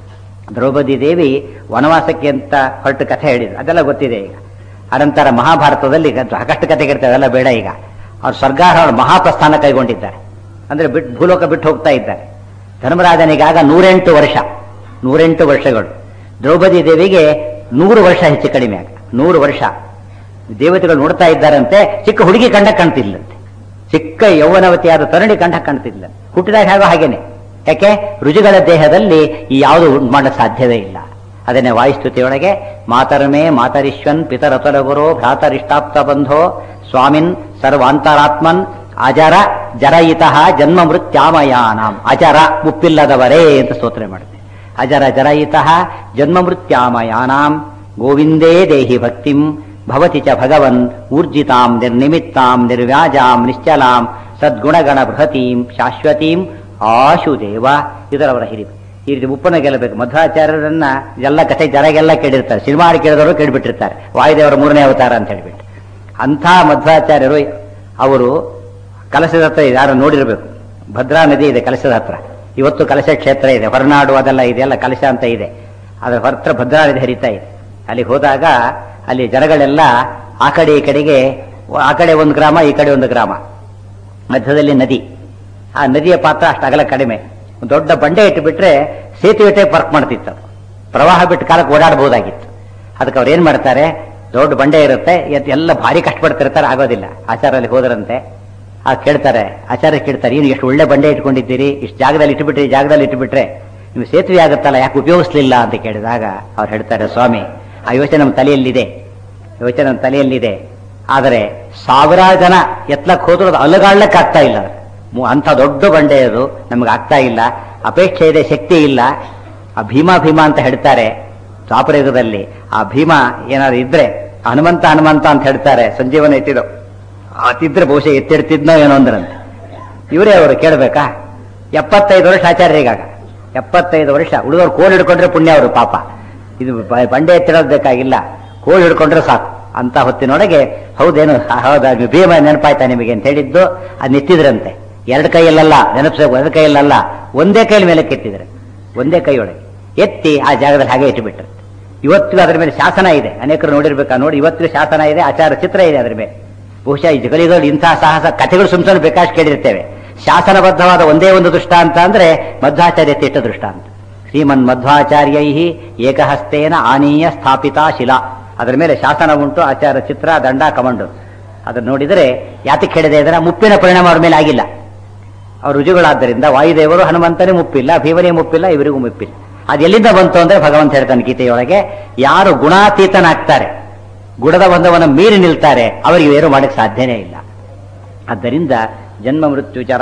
ದ್ರೌಪದಿ ದೇವಿ ವನವಾಸಕ್ಕೆ ಅಂತ ಹೊರಟು ಕಥೆ ಹೇಳಿದ್ರು ಅದೆಲ್ಲ ಗೊತ್ತಿದೆ ಈಗ ಅನಂತರ ಮಹಾಭಾರತದಲ್ಲಿ ಈಗ ಸಾಕಷ್ಟು ಕಥೆ ಕೇಳ್ತೇವೆ ಅದೆಲ್ಲ ಬೇಡ ಈಗ ಅವ್ರು ಸ್ವರ್ಗಾರೋಹಣ ಮಹಾಪ್ರಸ್ಥಾನ ಕೈಗೊಂಡಿದ್ದಾರೆ ಅಂದ್ರೆ ಬಿಟ್ಟು ಭೂಲೋಕ ಬಿಟ್ಟು ಹೋಗ್ತಾ ಇದ್ದಾರೆ ಧರ್ಮರಾಜನಿಗಾಗ ನೂರೆಂಟು ವರ್ಷ ನೂರೆಂಟು ವರ್ಷಗಳು ದ್ರೌಪದಿ ದೇವಿಗೆ ನೂರು ವರ್ಷ ಹೆಚ್ಚು ಕಡಿಮೆ ಆಗ ನೂರು ವರ್ಷ ದೇವತೆಗಳು ನೋಡ್ತಾ ಇದ್ದಾರಂತೆ ಚಿಕ್ಕ ಹುಡುಗಿ ಕಂಡ ಕಾಣ್ತಿದ್ಲಂತೆ ಚಿಕ್ಕ ಯೌವನವತಿಯಾದ ತರುಣಿ ಕಂಡ ಕಾಣ್ತಿದ್ಲ ಹುಟ್ಟಿದಾಗ ಹಾಗೋ ಹಾಗೇನೆ ಯಾಕೆ ರುಜುಗಳ ದೇಹದಲ್ಲಿ ಈ ಯಾವುದು ಉಂಟು ಮಾಡಲು ಸಾಧ್ಯವೇ ಇಲ್ಲ ಅದನ್ನೇ ವಾಯುಸ್ತುತಿಯೊಳಗೆ ಮಾತರ್ಮೇ ಮಾತರಿಶ್ವನ್ ಪಿತರತುಲ ಗುರು ಭ್ರಾತರಿಷ್ಟಾಪ್ತ ಬಂಧೋ ಸ್ವಾಮಿನ್ ಸರ್ವಾಂತರಾತ್ಮನ್ ಅಜರ ಜರಯಿತಃ ಜನ್ಮ ಮೃತ್ಯಾಮಯಾನಾಂ ಅಜರ ಮುಪ್ಪಿಲ್ಲದವರೇ ಅಂತ ಸ್ತೋತ್ರ ಮಾಡುತ್ತೆ ಅಜರ ಜರಯಿತಃ ಜನ್ಮ ಮೃತ್ಯಾಮಯಾನಾಂ ಗೋವಿಂದೇ ದೇಹಿ ಭಕ್ತಿಂ ಭವತಿ ಚ ಭಗವನ್ ಊರ್ಜಿತಾಂ ನಿರ್ನಿಮಿತ್ತಾಂ ನಿರ್ವ್ಯಾಜಾಂ ನಿಶ್ಚಲಾಂ ಸದ್ಗುಣಗಣ ಬೃಹತೀಂ ಶಾಶ್ವತೀಂ ಆಶುದೇವ ಇದರವರ ಹಿರಿಮೆ ಈ ರೀತಿ ಉಪ್ಪನ ಗೆಲ್ಲಬೇಕು ಮಧ್ವಾಚಾರ್ಯರನ್ನ ಎಲ್ಲ ಕಥೆ ಜರಗೆಲ್ಲ ಕೇಳಿರ್ತಾರೆ ಸಿನಿಮಾ ಹಾಡು ಕೇಳಿದವರು ಕೇಳಿಬಿಟ್ಟಿರ್ತಾರೆ ವಾಯುದೇವರ ಮೂರನೇ ಅವತಾರ ಅಂತ ಹೇಳ್ಬಿಟ್ಟು ಅಂಥ ಮಧ್ವಾಚಾರ್ಯರು ಅವರು ಕಲಶದ ಹತ್ರ ಯಾರು ನೋಡಿರ್ಬೇಕು ಭದ್ರಾ ನದಿ ಇದೆ ಕಲಶದ ಹತ್ರ ಇವತ್ತು ಕಲಶ ಕ್ಷೇತ್ರ ಇದೆ ಹೊರನಾಡು ಅದೆಲ್ಲ ಇದೆ ಎಲ್ಲ ಕಲಶ ಅಂತ ಇದೆ ಅದರ ಹತ್ರ ಭದ್ರಾ ನದಿ ಹರಿತಾ ಇದೆ ಅಲ್ಲಿ ಹೋದಾಗ ಅಲ್ಲಿ ಜನಗಳೆಲ್ಲ ಆ ಕಡೆ ಈ ಕಡೆಗೆ ಆ ಕಡೆ ಒಂದು ಗ್ರಾಮ ಈ ಕಡೆ ಒಂದು ಗ್ರಾಮ ಮಧ್ಯದಲ್ಲಿ ನದಿ ಆ ನದಿಯ ಪಾತ್ರ ಅಷ್ಟು ಅಗಲ ಕಡಿಮೆ ಒಂದು ದೊಡ್ಡ ಬಂಡೆ ಇಟ್ಟು ಬಿಟ್ರೆ ಸೇತುವೆ ಪಾರ್ಕ್ ಮಾಡ್ತಿತ್ತು ಅದು. ಪ್ರವಾಹ ಬಿಟ್ಟು ಕಾಲಕ್ಕೆ ಓಡಾಡಬಹುದಾಗಿತ್ತು ಅದಕ್ಕೆ ಅವ್ರು ಏನ್ ಮಾಡ್ತಾರೆ ದೊಡ್ಡ ಬಂಡೆ ಇರುತ್ತೆ ಎತ್- ಎಲ್ಲ ಭಾರಿ ಕಷ್ಟಪಡ್ತಿರ್ತಾರೆ ಆಗೋದಿಲ್ಲ ಆಚಾರ ಅಲ್ಲಿ ಹೋದ್ರಂತೆ ಆ ಕೇಳ್ತಾರೆ ಆಚಾರ್ಯ ಕೇಳ್ತಾರೆ ಏನು ಎಷ್ಟು ಒಳ್ಳೆ ಬಂಡೆ ಇಟ್ಕೊಂಡಿದ್ದೀರಿ ಇಷ್ಟು ಜಾಗದಲ್ಲಿ ಇಟ್ಬಿಟ್ರೆ ಈ ಜಾಗದಲ್ಲಿ ಇಟ್ಬಿಟ್ರೆ ನಿಮ್ಗೆ ಸೇತುವೆ ಆಗುತ್ತಲ್ಲ ಯಾಕೆ ಉಪಯೋಗಿಸ್ಲಿಲ್ಲ ಅಂತ ಕೇಳಿದಾಗ ಅವ್ರು ಹೇಳ್ತಾರೆ ಸ್ವಾಮಿ ಆ ಯೋಚನೆ ನಮ್ಮ ತಲೆಯಲ್ಲಿದೆ ಯೋಚನೆ ನಮ್ಮ ತಲೆಯಲ್ಲಿದೆ ಆದರೆ ಸಾವಿರಾರು ಜನ ಎತ್ಲಕ್ ಹೋದ್ರೂ ಅದು ಅಲಗಾಡ್ಲಕ್ಕೆ ಆಗ್ತಾ ಇಲ್ಲ ಅದು. ಮು- ಅಂಥ ದೊಡ್ಡ ಬಂಡೆ ಅದು ನಮ್ಗೆ ಆಗ್ತಾ ಇಲ್ಲ ಅಪೇಕ್ಷೆ ಇದೆ ಶಕ್ತಿ ಇಲ್ಲ ಆ ಭೀಮಾ ಭೀಮಾ ಅಂತ ಹೇಳ್ತಾರೆ ದ್ವಾಪರಯುಗದಲ್ಲಿ ಆ ಭೀಮ ಏನಾದ್ರು ಇದ್ರೆ ಹನುಮಂತ ಹನುಮಂತ ಅಂತ ಹೇಳ್ತಾರೆ ಸಂಜೀವನ ಎತ್ತಿದ್ರು ಆತಿದ್ರೆ ಬಹುಶಃ ಎತ್ತಿಡ್ತಿದ್ನೋ ಏನೋ ಅಂದ್ರಂತೆ ಇವರೇ ಅವರು ಕೇಳಬೇಕಾ ಎಪ್ಪತ್ತೈದು ವರ್ಷ ಆಚಾರ್ಯರಿಗಾಗ ಎಪ್ಪತ್ತೈದು ವರ್ಷ ಉಳಿದವ್ರು ಕೋಲ್ ಹಿಡ್ಕೊಂಡ್ರೆ ಪುಣ್ಯ ಅವರು ಪಾಪ ಇದು ಬ- ಬಂಡೆ ಎತ್ತಿಡೋದು ಬೇಕಾಗಿಲ್ಲ ಕೋಲ್ ಹಿಡ್ಕೊಂಡ್ರೆ ಸಾಕು ಅಂತ ಹೊತ್ತಿನೊಳಗೆ ಹೌದೇನು ಹ- ಹೌದಾ ನೀವು ಭೀಮ ನೆನಪಾಯ್ತಾ ನಿಮಗೆ ಅಂತ ಹೇಳಿದ್ದು ಅದು ನೆತ್ತಿದ್ರಂತೆ ಎರಡು ಕೈಯಲ್ಲಲ್ಲ ನೆನಪಿಸಬೇಕು ಎರಡು ಕೈಯಲ್ಲಲ್ಲ ಒಂದೇ ಕೈಯಲ್ಲಿ ಮೇಲೆ ಕೆತ್ತಿದ್ರೆ ಒಂದೇ ಕೈಯೊಳಗೆ ಎತ್ತಿ ಆ ಜಾಗದಲ್ಲಿ ಹಾಗೆ ಇಟ್ಟುಬಿಟ್ರು ಇವತ್ತಿಗೂ ಅದರ ಮೇಲೆ ಶಾಸನ ಇದೆ ಅನೇಕರು ನೋಡಿರ್ಬೇಕಾ ನೋಡಿ ಇವತ್ತಿಗೂ ಶಾಸನ ಇದೆ ಆಚಾರ ಚಿತ್ರ ಇದೆ ಅದರ ಮೇಲೆ ಬಹುಶಃ ಈ ಜಗಲಿಗಳು ಇಂತಹ ಸಾಹಸ ಕಥೆಗಳು ಸುಮ್ಸನ್ನು ಬೇಕಾಷ್ಟು ಕೇಳಿರ್ತೇವೆ ಶಾಸನಬದ್ಧವಾದ ಒಂದೇ ಒಂದು ದೃಷ್ಟಾಂತ ಅಂದ್ರೆ ಮಧ್ವಾಚಾರ್ಯ ತಿಟ್ಟ ದೃಷ್ಟಾಂತ ಶ್ರೀಮನ್ ಮಧ್ವಾಚಾರ್ಯೈ ಏಕಹಸ್ತೇನ ಆನೀಯ ಸ್ಥಾಪಿತಾ ಶಿಲಾ ಅದರ ಮೇಲೆ ಶಾಸನ ಉಂಟು ಆಚಾರ ಚಿತ್ರ ದಂಡ ಕಮಂಡು ಅದನ್ನು ನೋಡಿದರೆ ಯಾತಕ್ಕೆ ಹೇಳಿದೆ ಅಂದ್ರೆ ಮುಪ್ಪಿನ ಪರಿಣಾಮ ಅವ್ರ ಮೇಲೆ ಆಗಿಲ್ಲ ಅವ್ರ ರುಜುಗಳಾದ್ದರಿಂದ ವಾಯುದೇವರು ಹನುಮಂತನೇ ಮುಪ್ಪಿಲ್ಲ ಭೀಮನೇ ಮುಪ್ಪಿಲ್ಲ ಇವರಿಗೂ ಮುಪ್ಪಿಲ್ಲ ಅದು ಎಲ್ಲಿಂದ ಬಂತು ಅಂದ್ರೆ ಭಗವಂತ ಹೇಳ್ತಾನೆ ಗೀತೆಯೊಳಗೆ ಯಾರು ಗುಣಾತೀತನಾಗ್ತಾರೆ ಗುಣದ ಬಂಧವನ್ನು ಮೀರಿ ನಿಲ್ತಾರೆ ಅವರಿಗೆ ಏನು ಮಾಡಕ್ಕೆ ಸಾಧ್ಯನೇ ಇಲ್ಲ ಆದ್ದರಿಂದ ಜನ್ಮ ಮೃತ್ಯು ಜರ